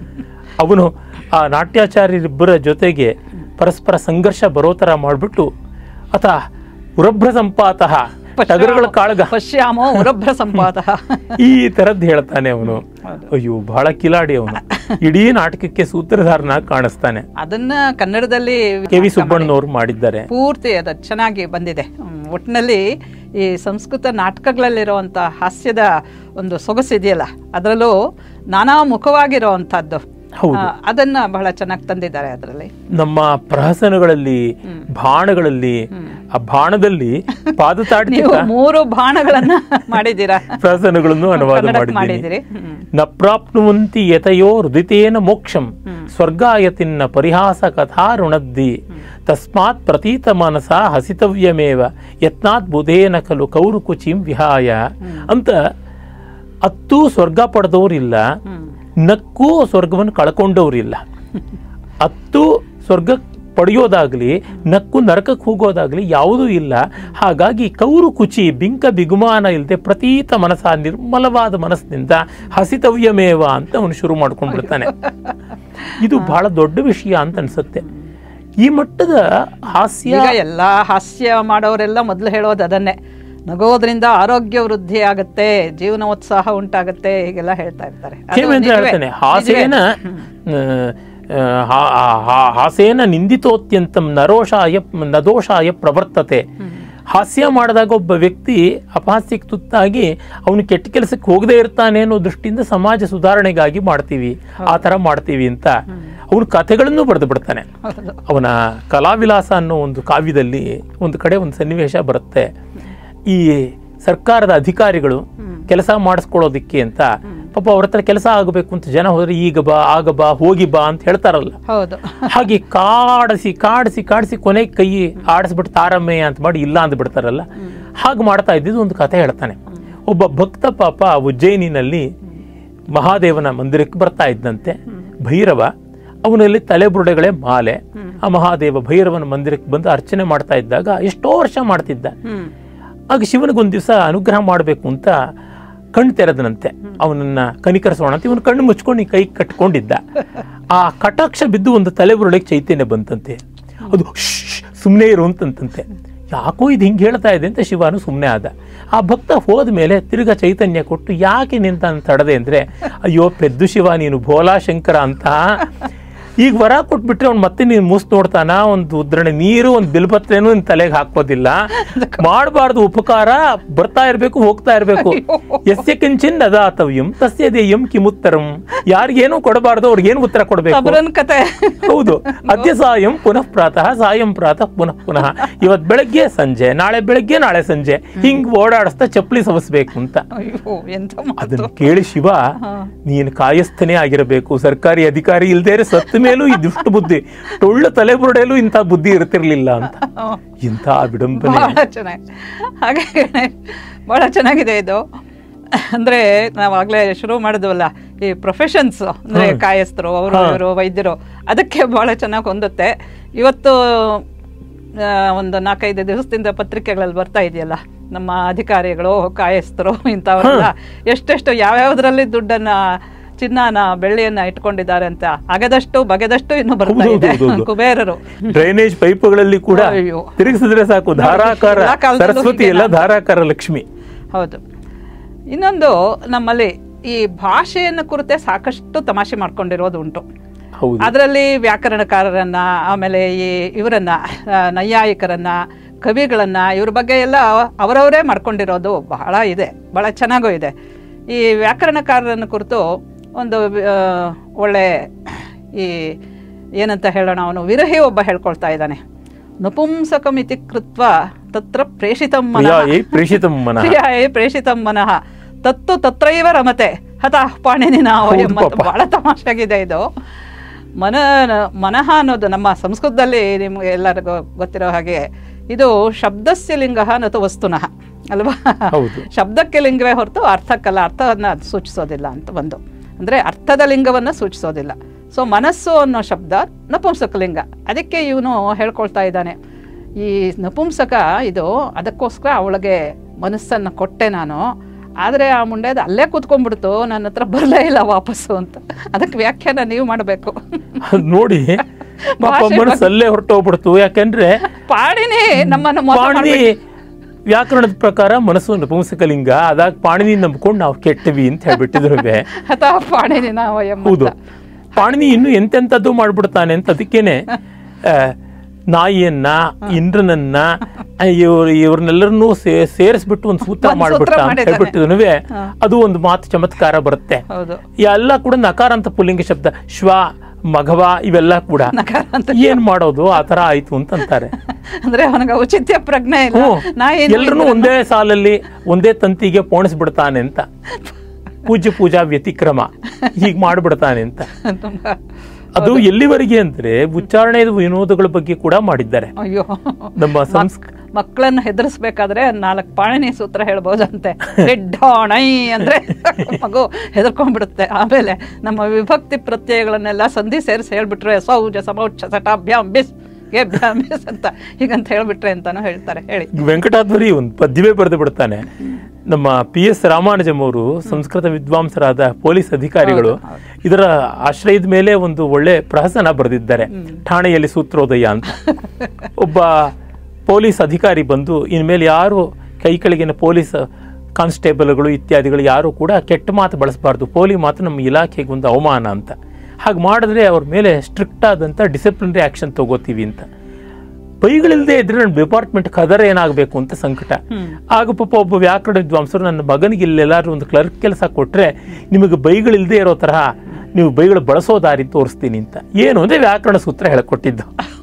ಅವನು ಆ ನಾಟ್ಯಾಚಾರ್ಯರಿಬ್ಬರ ಜೊತೆಗೆ ಪರಸ್ಪರ ಸಂಘರ್ಷ ಬರೋ ಥರ ಮಾಡಿಬಿಟ್ಟು ಅಥ ಉರಭ್ರ ಸಂಪಾತಃ ಟಗರುಗಳ ಕಾಳಗ ಪಶ್ಯಾಮೋ ಉರಭ್ರ ಸಂಪಾದ ಈ ತರದ್ ಹೇಳ್ತಾನೆ ಅವನು ಅಯ್ಯೋ ಬಹಳ ಕಿಲಾಡಿ ಅವನು ಇಡೀ ನಾಟಕಕ್ಕೆ ಸೂತ್ರಧಾರನಾಗಿ ಕಾಣಿಸ್ತಾನೆ ಅದನ್ನ ಕನ್ನಡದಲ್ಲಿ ಕೆ ವಿ ಸುಬ್ಬಣ್ಣನವರು ಮಾಡಿದ್ದಾರೆ ಪೂರ್ತಿ ಅದು ಚೆನ್ನಾಗಿ ಬಂದಿದೆ ಹ್ಮ್, ಒಟ್ಟಿನಲ್ಲಿ ಈ ಸಂಸ್ಕೃತ ನಾಟಕಗಳಲ್ಲಿರುವಂಥ ಹಾಸ್ಯದ ಒಂದು ಸೊಗಸಿದೆಯಲ್ಲ ಅದರಲ್ಲೂ ನಾನಾ ಮುಖವಾಗಿರುವಂಥದ್ದು ಹೌದು. ಆ, ಅದನ್ನ ಬಹಳ ಚೆನ್ನಾಗಿ ತಂದಿದ್ದಾರೆ ಅದರಲ್ಲಿ ನಮ್ಮ ಪ್ರಹಸನಗಳಲ್ಲಿ ಬಾಣಗಳಲ್ಲಿ ಆ ಬಾಣದಲ್ಲಿ ಪಾದತಾಡಿತ ನೀವು ಮೂರು ಬಾಣಗಳನ್ನ ಮಾಡಿದ್ದೀರಾ ಪ್ರಹಸನಗಳನ್ನು ಅನುವಾದ ಕನ್ನಡಕ್ಕೆ ಮಾಡಿದ್ದೀನಿ ಮಾಡಿದ್ದೀರಿ ಹ್ಮ್. ನ ಪ್ರಾಪ್ನುವಂತಿ ಯತಯೋ ಹೃದಿತೇನ ಮೋಕ್ಷಂ ಸ್ವರ್ಗಾಯತಿನ್ನ ಪರಿಹಾಸ ಕಥಾ ಋಣದ್ದಿ ತಸ್ಮಾತ್ ಪ್ರತೀತ ಮನಸ ಹಸಿತವ್ಯಮೇವ ಯತ್ನಾತ್ ಬುಧೇನ ಖಲು ಕೌರು ಕುಚಿಂ ವಿಹಾಯ ಅಂತ ಅತ್ತೂ ಸ್ವರ್ಗ ಪಡೆದವರಿಲ್ಲ ಹ್ಮ್. ನಕ್ಕೂ ಸ್ವರ್ಗವನ್ನು ಕಳ್ಕೊಂಡವರಿಲ್ಲ ಅತ್ತು ಸ್ವರ್ಗ ಪಡೆಯೋದಾಗ್ಲಿ ನಕ್ಕು ನರಕಕ್ಕೆ ಹೋಗೋದಾಗ್ಲಿ ಯಾವುದೂ ಇಲ್ಲ ಹಾಗಾಗಿ ಕೌರು ಕುಚಿ ಬಿಂಕ ಬಿಗುಮಾನ ಇಲ್ಲದೆ ಪ್ರತೀತ ಮನಸ ನಿರ್ಮಲವಾದ ಮನಸ್ಸಿನಿಂದ ಹಸಿತವ್ಯಮೇವ ಅಂತ ಅವನು ಶುರು ಮಾಡ್ಕೊಂಡ್ಬಿಡ್ತಾನೆ ಇದು ಬಹಳ ದೊಡ್ಡ ವಿಷಯ ಅಂತ ಅನ್ಸುತ್ತೆ ಈ ಮಟ್ಟದ ಹಾಸ್ಯ ಈಗ ಎಲ್ಲಾ ಹಾಸ್ಯ ಮಾಡೋರೆಲ್ಲ ಮೊದಲು ಹೇಳೋದು ಅದನ್ನೇ ನಗೋದ್ರಿಂದ ಆರೋಗ್ಯ ವೃದ್ಧಿ ಆಗುತ್ತೆ ಜೀವನೋತ್ಸಾಹ ಉಂಟಾಗುತ್ತೆ ಹೀಗೆಲ್ಲ ಹೇಳ್ತಾ ಇರ್ತಾರೆ ಅದು ಕೇಮೇಂದ್ರ ನಿಜವೇ. ಹೇಳ್ತಾನೆ ನಿಜವೇ. ಹಾಸೇನ ಆ, ಆ, ಹಾ- ಹಾ- ಹಾಸೇನ ನಿಂದಿತೋತ್ಯಂತಂ ನರೋಷಾಯ ನದೋಷಾಯ ಪ್ರವರ್ತತೆ ಹಾಸ್ಯ ಮಾಡಿದಾಗ ಒಬ್ಬ ವ್ಯಕ್ತಿ ಅಪಹಾಸ್ಯಕ್ಕೆ ತುತ್ತಾಗಿ ಅವನು ಕೆಟ್ಟ ಕೆಲಸಕ್ಕೆ ಹೋಗದೇ ಇರ್ತಾನೆ ಅನ್ನೋ ದೃಷ್ಟಿಯಿಂದ ಸಮಾಜ ಸುಧಾರಣೆಗಾಗಿ ಮಾಡ್ತೀವಿ ಆ ಥರ ಮಾಡ್ತೀವಿ ಅಂತ ಅವನು ಕಥೆಗಳನ್ನು ಬರೆದು ಬಿಡ್ತಾನೆ ಹೌದು. ಅವನ ಕಲಾವಿಲಾಸ ಅನ್ನೋ ಒಂದು ಕಾವ್ಯದಲ್ಲಿ ಒಂದು ಕಡೆ ಒಂದು ಸನ್ನಿವೇಶ ಬರುತ್ತೆ ಈ ಸರ್ಕಾರದ ಅಧಿಕಾರಿಗಳು ಕೆಲಸ ಮಾಡಿಸ್ಕೊಳ್ಳೋದಿಕ್ಕೆ ಅಂತ ಪಾಪ ಅವ್ರ ಹತ್ರ ಕೆಲಸ ಆಗಬೇಕು ಅಂತ ಜನ ಹೋದ್ರೆ ಈಗ ಬಾ ಆಗ ಬಾ ಹೋಗಿ ಬಾ ಅಂತ ಹೇಳ್ತಾರಲ್ಲ ಹೌದು ಹಾಗೆ ಕಾಡಿಸಿ ಕಾಡಿಸಿ ಕಾಡಿಸಿ ಕೊನೆಗೆ ಕೈ ಆಡಿಸ್ಬಿಟ್ಟು ತಾರಮ್ಮೆ ಅಂತ ಮಾಡಿ ಇಲ್ಲ ಅಂದ್ ಬಿಡ್ತಾರಲ್ಲ ಹಾಗೆ ಮಾಡ್ತಾ ಇದ್ದಿದ್ದು ಒಂದು ಕಥೆ ಹೇಳ್ತಾನೆ ಒಬ್ಬ ಭಕ್ತ ಪಾಪ ಉಜ್ಜಯಿನಿನಲ್ಲಿ ಮಹಾದೇವನ ಮಂದಿರಕ್ಕೆ ಬರ್ತಾ ಇದ್ದಂತೆ ಭೈರವ ಅವನಲ್ಲಿ ತಲೆಬುರುಡೆಗಳೇ ಮಾಲೆ ಆ ಮಹಾದೇವ ಭೈರವನ ಮಂದಿರಕ್ಕೆ ಬಂದು ಅರ್ಚನೆ ಮಾಡ್ತಾ ಇದ್ದಾಗ ಎಷ್ಟೋ ವರ್ಷ ಮಾಡ್ತಿದ್ದ ಹ್ಮ್ ಆಗ ಶಿವನಿಗೊಂದು ದಿವಸ ಅನುಗ್ರಹ ಮಾಡಬೇಕು ಅಂತ ಕಣ್ಣು ತೆರೆದನಂತೆ ಅವನನ್ನ ಕನಿಕರಿಸೋಣ ಅಂತ ಇವನು ಕಣ್ಣು ಮುಚ್ಕೊಂಡು ಈ ಕೈ ಕಟ್ಕೊಂಡಿದ್ದ ಆ ಕಟಾಕ್ಷ ಬಿದ್ದು ಒಂದು ತಲೆಬುರುಳಿಗೆ ಚೈತನ್ಯ ಬಂತಂತೆ ಅದು ಸುಮ್ಮನೆ ಇರು ಅಂತಂತಂತೆ ಯಾಕೋ ಇದು ಹಿಂಗೆ ಹೇಳ್ತಾ ಇದೆ ಅಂತ ಶಿವನು ಸುಮ್ಮನೆ ಆದ ಆ ಭಕ್ತ ಹೋದ ಮೇಲೆ ತಿರ್ಗಾ ಚೈತನ್ಯ ಕೊಟ್ಟು ಯಾಕೆ ನಿಂತ ತಡದೆ ಅಂದ್ರೆ ಅಯ್ಯೋ ಪೆದ್ದು ಶಿವ ನೀನು ಭೋಲಾ ಶಂಕರ ಅಂತ ಈಗ ವರ ಕೊಟ್ಬಿಟ್ರೆ ಅವ್ನು ಮತ್ತೆ ನೀನು ಮೂಸ್ ನೋಡ್ತಾನ ಒಂದು ಉದ್ರಣೆ ನೀರು ಒಂದು ಬಿಲ್ಪತ್ರೆನೂ ನಿನ್ ತಲೆಗೆ ಹಾಕೋದಿಲ್ಲ ಮಾಡಬಾರ್ದು ಉಪಕಾರ ಬರ್ತಾ ಇರ್ಬೇಕು ಹೋಗ್ತಾ ಇರ್ಬೇಕು ಎಸ್ಯ ಕಿಂಚಿನ್ ಅದಾತವ್ಯಂ ತಸ್ಯ ದೇಯಂ ಕಿಮುತ್ತರಂ ಯಾರಿಗೇನು ಕೊಡಬಾರ್ದು ಅವ್ರಿಗೇನು ಉತ್ತರ ಕೊಡಬೇಕು ತಬರನ್ ಕತೆ ಹೌದು ಅದ್ಯ ಸಾಯಂ ಪುನಃ ಪ್ರಾತಃ ಸಾಯಂ ಪ್ರಾತಃ ಪುನಃ ಪುನಃ ಇವತ್ ಬೆಳಗ್ಗೆ ಸಂಜೆ ನಾಳೆ ಬೆಳಗ್ಗೆ ನಾಳೆ ಸಂಜೆ ಹಿಂಗ್ ಓಡಾಡಿಸ್ತಾ ಚಪ್ಪಲಿ ಸವಸ್ಬೇಕು ಅಂತ ಅಯ್ಯೋ ಎಂತ ಮಾತು ಅದನ್ನ ಕೇಳಿ ಶಿವ ನೀನು ಕಾಯಸ್ಥನೇ ಆಗಿರಬೇಕು ಸರ್ಕಾರಿ ಅಧಿಕಾರಿ ಇಲ್ದೇ ಇದ್ರೆ ಸತ್ತ ಮೇಲೂ ಈ ದುಷ್ಟ ಬುದ್ಧಿ ಟೊಳ್ಳು ತಲೆ ಬುರುಡೆಯಲ್ಲೂ ಇಂಥ ಬುದ್ಧಿ ಇರ್ತಿರ್ಲಿಲ್ಲ ಅಂತ ಹ್ಮ್. ಇಂಥ ವಿಡಂಬನೆ ಬಹಳ ಚೆನ್ನಾಗಿ ಹಾಗೆ ಬಹಳ ಚೆನ್ನಾಗಿದೆ ಇದು ಅಂದ್ರೆ ನಾವಾಗ್ಲೇ ಶುರು ಮಾಡಿದ್ವಲ್ಲ ಈ ಪ್ರೊಫೆಷನ್ಸ್ ಅಂದ್ರೆ ಕಾಯಸ್ಥರು ಅವರು ಇವರು ವೈದ್ಯರು ಅದಕ್ಕೆ ಬಹಳ ಚೆನ್ನಾಗಿ ಹೊಂದುತ್ತೆ ಇವತ್ತು ಆ, ಒಂದು ನಾಲ್ಕೈದು ದಿವಸದಿಂದ ಪತ್ರಿಕೆಗಳಲ್ಲಿ ಬರ್ತಾ ಇದೆಯಲ್ಲ ನಮ್ಮ ಅಧಿಕಾರಿಗಳು ಕಾಯಸ್ಥರು ಇಂಥವರೆಲ್ಲ ಎಷ್ಟೆಷ್ಟು ಯಾವ್ಯಾವ್ದ್ರಲ್ಲಿ ದುಡ್ಡನ್ನ ಚಿನ್ನನ ಬೆಳ್ಳಿಯನ್ನ ಇಟ್ಕೊಂಡಿದ್ದಾರೆ ಅಂತ ಅಗದಷ್ಟು ಬಗೆದಷ್ಟು ಇನ್ನು ಬರ್ತಾ ಹೌದು, ಇದೆ ಹೌದು, ಹೌದು. ಕುಬೇರರು ಡ್ರೈನೇಜ್ ಪೈಪ್ಗಳಲ್ಲಿ ಕೂಡ ಅಯ್ಯೋ. ತಿರುಗಿಸಿದ್ರೆ ಸಾಕು ಧಾರಾಕಾರ ಎಲ್ಲಾ ಕಾಲದಲ್ಲೂ ಸರಸ್ವತಿ ಹೀಗೆ ಎಲ್ಲ ಧಾರಾಕಾರ ಲಕ್ಷ್ಮಿ ಹೌದು ಇನ್ನೊಂದು ನಮ್ಮಲ್ಲಿ ಈ ಭಾಷೆಯನ್ನು ಕುರಿತೆ ಸಾಕಷ್ಟು ತಮಾಷೆ ಮಾಡ್ಕೊಂಡಿರೋದು ಉಂಟು ಹೌದು ಅದರಲ್ಲಿ ವ್ಯಾಕರಣಕಾರರನ್ನ ಆಮೇಲೆ ಈ ಇವರನ್ನ ಆ, ನೈಯಾಯಿಕರನ್ನ ಕವಿಗಳನ್ನ ಇವ್ರ ಬಗ್ಗೆ ಎಲ್ಲ ಅವರವರೇ ಮಾಡ್ಕೊಂಡಿರೋದು ಬಹಳ ಇದೆ ಬಹಳ ಚೆನ್ನಾಗೂ ಇದೆ ಈ ವ್ಯಾಕರಣಕಾರರನ್ನ ಕುರಿತು ಒಂದು ಆ, ಒಳ್ಳೆ ಈ ಏನಂತ ಹೇಳೋಣ ಅವನು ವಿರಹಿ ಒಬ್ಬ ಹೇಳ್ಕೊಳ್ತಾ ಇದ್ದಾನೆ ನಪುಂಸಕಮಿತಿ ಕೃತ್ವ ತತ್ರ ಪ್ರೇಷಿತಂ ಮನಃ ಪ್ರಿಯಾಯೇ ಪ್ರೇಷಿತಂ ಮನಃ ಪ್ರಿಯಾಯೇ ಪ್ರೇಷಿತಂ ಮನಃ ತತ್ತು ತತ್ರೈವ ರಮತೆ ಹತಃ ಪಾಣಿನಿನ ವಯಂ ಹೌದು ಅಂತ ಪಾಪ. ಬಹಳ ತಮಾಷೆಯಾಗಿದೆ ಇದು ಮನ ಮನಃ ಅನ್ನೋದು ನಮ್ಮ ಸಂಸ್ಕೃತದಲ್ಲಿ ನಿಮ್ಗೆ ಎಲ್ಲರಿಗೂ ಗೊತ್ತಿರೋ ಹಾಗೆ ಇದು ಶಬ್ದಸ್ಯ ಲಿಂಗ ನತು ವಸ್ತುನಃ ಅಲ್ವಾ ಹೌದು. ಶಬ್ದಕ್ಕೆ ಲಿಂಗವೇ ಹೊರತು ಅರ್ಥಕ್ಕಲ್ಲ ಅರ್ಥವನ್ನ ಅದು ಸೂಚಿಸೋದಿಲ್ಲ ಅಂತ ಒಂದು ಅಂದ್ರೆ ಅರ್ಥದ ಲಿಂಗವನ್ನ ಸೂಚಿಸೋದಿಲ್ಲ ಸೊ ಮನಸ್ಸು ಅನ್ನೋ ಶಬ್ದ ನಪುಂಸಕ ಲಿಂಗ ಅದಕ್ಕೆ ಇವನು ಹೇಳ್ಕೊಳ್ತಾ ಇದ್ದಾನೆ ಈ ನಪುಂಸಕ ಇದು ಅದಕ್ಕೋಸ್ಕರ ಅವಳಿಗೆ ಮನಸ್ಸನ್ನು ಕೊಟ್ಟೆ ನಾನು ಆದರೆ ಆ ಮುಂಡೆ ಅದು ಅಲ್ಲೇ ಕೂತ್ಕೊಂಡ್ಬಿಡ್ತು ನನ್ನ ಹತ್ರ ಬರಲೇ ಇಲ್ಲ ವಾಪಸ್ಸು ಅಂತ ಅದಕ್ಕೆ ವ್ಯಾಖ್ಯಾನ ನೀವು ಮಾಡಬೇಕು ಅದ್ ನೋಡಿ ಪಾಪ ಭಾಷೆ ಮನಸ್ಸಲ್ಲೇ ಹೊರಟೋಗ್ಬಿಡ್ತು ಯಾಕಂದ್ರೆ ಪಾಡಿನಿ ನಮ್ಮನ್ನು ಮೋಸ ಪಾಣಿ ಮಾಡ್ಬಿಟ್ಟು- ವ್ಯಾಕರಣದ ಪ್ರಕಾರ ಮನಸ್ಸು ನಪುಂಸಕಲಿಂಗ ಅದಾಗ ಪಾಣಿನಿ ನಂಬ್ಕೊಂಡು ನಾವು ಕೆಟ್ಟವಿ ಅಂತ ಹೇಳ್ಬಿಟ್ಟಿದ್ರು ಅಥವಾ ಪಾಣಿನಿನ ವಯಂ ಹೌದು ಅಂತ. ಪಾಣಿನಿ ಇನ್ನು ಎಂತೆಂಥದ್ದು ಮಾಡ್ಬಿಡ್ತಾನೆ ಅಂತ ಅದಕ್ಕೇನೆ ಆ, ನಾಯಿಯನ್ನ ಇಂದ್ರನನ್ನ ಇವ್ರ ಇವ್ರನ್ನೆಲ್ಲರನ್ನೂ ಸೇರಿಸ್ಬಿಟ್ಟು ಒಂದು ಸೂತ್ರ ಒಂದ್ ಮಾಡ್ಬಿಟ್ಟ ಸೂತ್ರ ಅಂತ ಮಾಡಿದ್ದಾನೆ. ಹೇಳ್ಬಿಟ್ಟಿದ್ನು ಅದು ಒಂದು ಮಾತು ಚಮತ್ಕಾರ ಬರುತ್ತೆ ಹೌದು ಎಲ್ಲ ಕೂಡ ನಕಾರ ಅಂತ ಪುಲ್ಲಿಂಗ ಶಬ್ದ ಶ್ವ ಮಘವ ಇವೆಲ್ಲ ಕೂಡ ನಕಾರ ಅಂತ ಏನ್ ಮಾಡೋದು ಆ ತರ ಆಯ್ತು ಅಂತ ಅಂತಾರೆ ಅಂದ್ರೆ ಅವನಿಗೆ ಔಚಿತ್ಯ ಪ್ರಜ್ಞೆ ಇಲ್ಲ ನಾ ಏನು ಎಲ್ರನ್ನೂ ಒಂದೇ ಸಾಲಲ್ಲಿ ಒಂದೇ ತಂತಿಗೆ ಪೋಣಿಸ್ಬಿಡ್ತಾನೆ ಅಂತ ಪೂಜ್ಯ ಪೂಜಾ ವ್ಯತಿಕ್ರಮ ಹೀಗ್ ಮಾಡ್ಬಿಡ್ತಾನೆ ಅಂತ ತುಂಬಾ ಅದು ಎಲ್ಲಿವರೆಗೆ ಅಂದ್ರೆ ಉಚ್ಚಾರಣೆ ವಿನೋದಗಳ ಬಗ್ಗೆ ಕೂಡ ಮಾಡಿದ್ದಾರೆ ಅಯ್ಯೋ ನಮ್ಮ ಸಂಸ್ ಮಕ್ಕಳನ್ನ ಹೆದರ್ಸ್ಬೇಕಾದ್ರೆ ನಾಲ್ಕು ಪಾಣಿನಿ ಸೂತ್ರ ಹೇಳ್ಬೋದಂತೆ ರೆಡ್ಡಾಣೈ ಅಂದ್ರೆ ಮಗು ಹೆದರ್ಕೊಂಡ್ಬಿಡುತ್ತೆ ಆಮೇಲೆ ನಮ್ಮ ವಿಭಕ್ತಿ ಪ್ರತ್ಯಯಗಳನ್ನೆಲ್ಲ ಸಂಧಿ ಸೇರಿಸಿ ಹೇಳ್ಬಿಟ್ರೆ ಸೌಜ ಸಮೌಚ ಸಟಾಭ್ಯಾಂ ಬಿಸ್ ಗೇಭ್ಯಾಂ ಬಿಸ್ ಅಂತ ಹೀಗಂತ ಹೇಳ್ಬಿಟ್ರೆ ಅಂತಾನು ಹೇಳ್ತಾರೆ ಹೇಳಿ ವೆಂಕಟಾಧ್ವರಿ ಒಂದು ಪದ್ಯವೇ ಬರೆದು ಬಿಡ್ತಾನೆ ನಮ್ಮ ಪಿ ಎಸ್ ರಾಮಾನುಜಂ ಅವರು ಸಂಸ್ಕೃತ ವಿದ್ವಾಂಸರಾದ ಪೊಲೀಸ್ ಅಧಿಕಾರಿಗಳು ಇದರ ಆಶ್ರಯದ ಮೇಲೆ ಒಂದು ಒಳ್ಳೆ ಪ್ರಹಸನ ಬರೆದಿದ್ದಾರೆ ಠಾಣೆಯಲ್ಲಿ ಸೂತ್ರೋದಯ ಅಂತ ಒಬ್ಬ ಪೊಲೀಸ್ ಅಧಿಕಾರಿ ಬಂದು ಇನ್ಮೇಲೆ ಯಾರು ಕೈ ಕೆಳಗಿನ ಪೊಲೀಸ್ ಕಾನ್ಸ್ಟೇಬಲ್ಗಳು ಇತ್ಯಾದಿಗಳು ಯಾರು ಕೂಡ ಕೆಟ್ಟ ಮಾತು ಬಳಸಬಾರ್ದು ಪೋಲಿ ಮಾತು ನಮ್ಮ ಇಲಾಖೆಗೆ ಒಂದು ಅವಮಾನ ಅಂತ ಹಾಗೆ ಮಾಡಿದ್ರೆ ಅವ್ರ ಮೇಲೆ ಸ್ಟ್ರಿಕ್ಟ್ ಆದಂಥ ಡಿಸಿಪ್ಲಿನರಿ ಆಕ್ಷನ್ ತಗೋತೀವಿ ಅಂತ ಬೈಗಳಿಲ್ಲದೆ ಇದ್ರೆ ನನ್ನ ಡಿಪಾರ್ಟ್ಮೆಂಟ್ ಕದರ ಏನಾಗಬೇಕು ಅಂತ ಸಂಕಟ ಆಗ ಪಾಪ ಒಬ್ಬ ವ್ಯಾಕರಣ ವಿದ್ವಾಂಸರು ನನ್ನ ಮಗನಿಗೆ ಇಲ್ಲೆಲ್ಲಾದ್ರೂ ಒಂದು ಕ್ಲರ್ಕ್ ಕೆಲಸ ಕೊಟ್ರೆ ನಿಮಗೆ ಬೈಗಳಿಲ್ಲದೆ ಇರೋ ತರಹ ನೀವು ಬೈಗಳು ಬಳಸೋ ದಾರಿ ತೋರಿಸ್ತೀನಿ ಅಂತ ಏನು ಅಂದ್ರೆ ವ್ಯಾಕರಣ ಸೂತ್ರ ಹೇಳ್ಕೊಟ್ಟಿದ್ದು